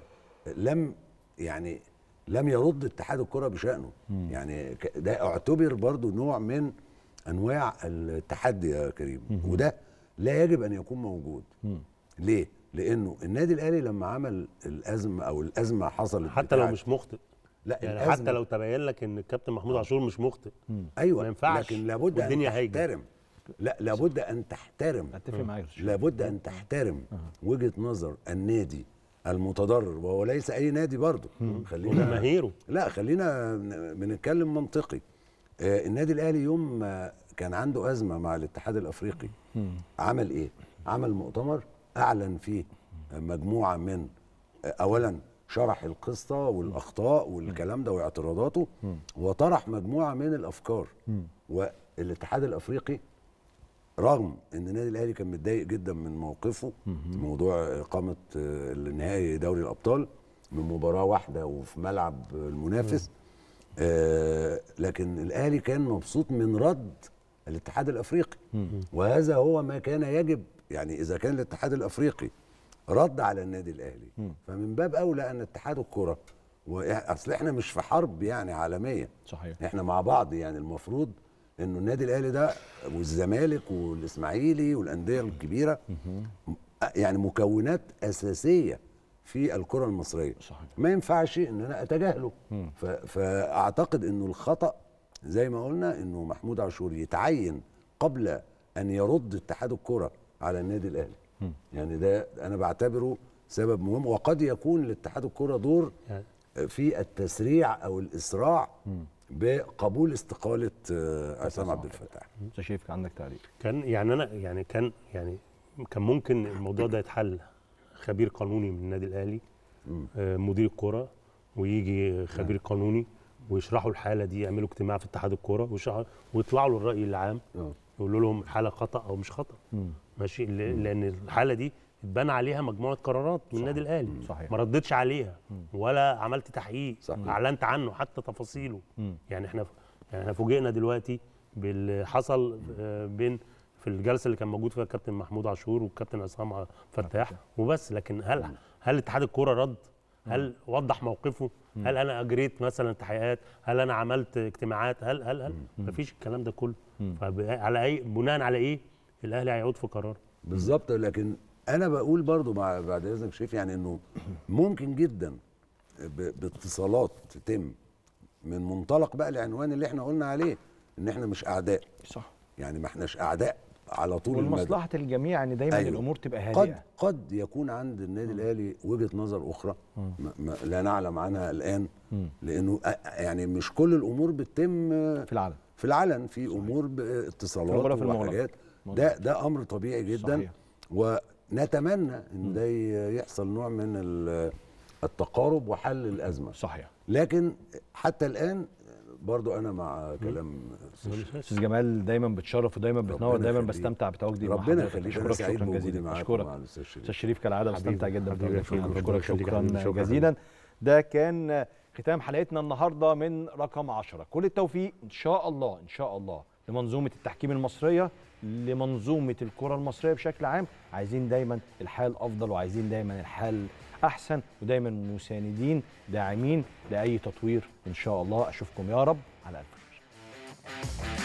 [SPEAKER 5] لم يعني لم يرد اتحاد الكره بشانه يعني ك- ده اعتبر برضو نوع من انواع التحدي يا كريم وده لا يجب ان يكون موجود ليه لانه النادي الاهلي لما عمل الازمه او الازمه حصلت
[SPEAKER 6] حتى لو
[SPEAKER 5] بتاعت-
[SPEAKER 6] مش مخطئ
[SPEAKER 5] لا
[SPEAKER 6] يعني
[SPEAKER 5] الأزمة-
[SPEAKER 6] حتى لو تبين لك ان الكابتن محمود عاشور مش مخطئ
[SPEAKER 5] ايوه
[SPEAKER 6] ما ينفعش
[SPEAKER 5] لكن لابد ان
[SPEAKER 6] والدنيا هايجة.
[SPEAKER 5] تحترم لا لابد ان تحترم
[SPEAKER 7] اتفق معاك يا أستاذ.
[SPEAKER 5] لابد ان تحترم وجهه نظر النادي المتضرر وهو ليس اي نادي برضه خلينا
[SPEAKER 6] وجماهيره
[SPEAKER 5] لا خلينا ن- بنتكلم منطقي آه النادي الاهلي يوم ما كان عنده ازمه مع الاتحاد الافريقي عمل ايه عمل مؤتمر اعلن فيه مجموعه من آه، اولا شرح القصه والاخطاء والكلام ده واعتراضاته وطرح مجموعه من الافكار والاتحاد الافريقي رغم ان النادي الاهلي كان متضايق جدا من موقفه موضوع اقامه آه، النهائي دوري الابطال من مباراه واحده وفي ملعب المنافس آه لكن الاهلي كان مبسوط من رد الاتحاد الافريقي وهذا هو ما كان يجب يعني اذا كان الاتحاد الافريقي رد على النادي الاهلي فمن باب اولى ان اتحاد الكره اصل احنا مش في حرب يعني عالميه
[SPEAKER 7] صحيح
[SPEAKER 5] احنا مع بعض يعني المفروض انه النادي الاهلي ده والزمالك والاسماعيلي والانديه الكبيره م- يعني مكونات اساسيه في الكره المصريه
[SPEAKER 7] صحيح.
[SPEAKER 5] ما ينفعش ان انا اتجاهله ف- فاعتقد انه الخطا زي ما قلنا انه محمود عاشور يتعين قبل ان يرد اتحاد الكره على النادي الاهلي يعني ده انا بعتبره سبب مهم وقد يكون لاتحاد الكره دور
[SPEAKER 6] يعني
[SPEAKER 5] في التسريع او الاسراع بقبول استقاله آه، عصام عبد الفتاح
[SPEAKER 7] انت شايف عندك تعليق
[SPEAKER 6] كان يعني انا يعني كان يعني كان ممكن الموضوع ده يتحل خبير قانوني من النادي الاهلي آه، مدير الكره ويجي خبير قانوني ويشرحوا الحاله دي يعملوا اجتماع في اتحاد الكره ويشرحوا- ويطلعوا للراي العام
[SPEAKER 5] آه.
[SPEAKER 6] يقولوا لهم الحاله خطا او مش خطا ماشي ل- لان الحاله دي اتبنى عليها مجموعه قرارات من النادي الاهلي
[SPEAKER 7] صحيح.
[SPEAKER 6] ما ردتش عليها ولا عملت تحقيق
[SPEAKER 5] صحيح.
[SPEAKER 6] اعلنت عنه حتى تفاصيله
[SPEAKER 7] مم.
[SPEAKER 6] يعني احنا يعني احنا فوجئنا دلوقتي باللي حصل آه، بين في الجلسه اللي كان موجود فيها الكابتن محمود عاشور والكابتن عصام فتاح وبس لكن هل هل اتحاد الكوره رد؟ هل وضح موقفه؟ هل انا اجريت مثلا تحقيقات؟ هل انا عملت اجتماعات؟ هل هل هل مفيش الكلام ده كله فعلى اي بناء على ايه الاهلي هيعود في قرار؟
[SPEAKER 5] بالظبط لكن انا بقول برضو مع بعد اذنك شريف يعني انه ممكن جدا ب- باتصالات تتم من منطلق بقى العنوان اللي احنا قلنا عليه ان احنا مش اعداء
[SPEAKER 7] صح
[SPEAKER 5] يعني ما احناش اعداء على طول المدى
[SPEAKER 7] والمصلحه الجميع ان دايما
[SPEAKER 5] أيوة.
[SPEAKER 7] الامور تبقى
[SPEAKER 5] قد
[SPEAKER 7] هادئه
[SPEAKER 5] قد يكون عند النادي الاهلي وجهه نظر اخرى ما ما لا نعلم عنها الان لانه أ- يعني مش كل الامور بتتم
[SPEAKER 7] في العالم
[SPEAKER 5] في العلن في امور
[SPEAKER 7] في
[SPEAKER 5] باتصالات
[SPEAKER 7] الغرف المغلقة.
[SPEAKER 5] وحاجات ده ده امر طبيعي جدا
[SPEAKER 7] صحيح.
[SPEAKER 5] ونتمنى ان ده ي- يحصل نوع من ال- التقارب وحل الازمه
[SPEAKER 7] صحيح
[SPEAKER 5] لكن حتى الان برضو انا مع كلام
[SPEAKER 7] استاذ جمال دايما بتشرف ودايما بتنور
[SPEAKER 5] ربنا
[SPEAKER 7] دايما
[SPEAKER 5] يخليك.
[SPEAKER 7] بستمتع بتواجدي مع
[SPEAKER 5] ربنا
[SPEAKER 7] حضرتك.
[SPEAKER 5] يخليك انا
[SPEAKER 7] بشكرك
[SPEAKER 5] سعيد
[SPEAKER 7] شكرا
[SPEAKER 5] بوجودي
[SPEAKER 7] جزيلا
[SPEAKER 5] معاكم
[SPEAKER 7] بشكرك
[SPEAKER 5] مع الاستاذ شريف
[SPEAKER 7] استاذ شريف كالعاده بستمتع
[SPEAKER 6] حبيبي،
[SPEAKER 7] جدا
[SPEAKER 6] حبيبي
[SPEAKER 7] بتواجدك
[SPEAKER 6] يا فندم.
[SPEAKER 7] بشكرك
[SPEAKER 6] ربنا يخليك يا
[SPEAKER 7] شكرا
[SPEAKER 6] حبيبي. شكرا
[SPEAKER 7] جزيلا ده كان ختام حلقتنا النهارده من رقم 10 كل التوفيق ان شاء الله ان شاء الله لمنظومه التحكيم المصريه لمنظومه الكره المصريه بشكل عام عايزين دايما الحال افضل وعايزين دايما الحال احسن ودايما مساندين داعمين لاي تطوير ان شاء الله اشوفكم يا رب على الف خير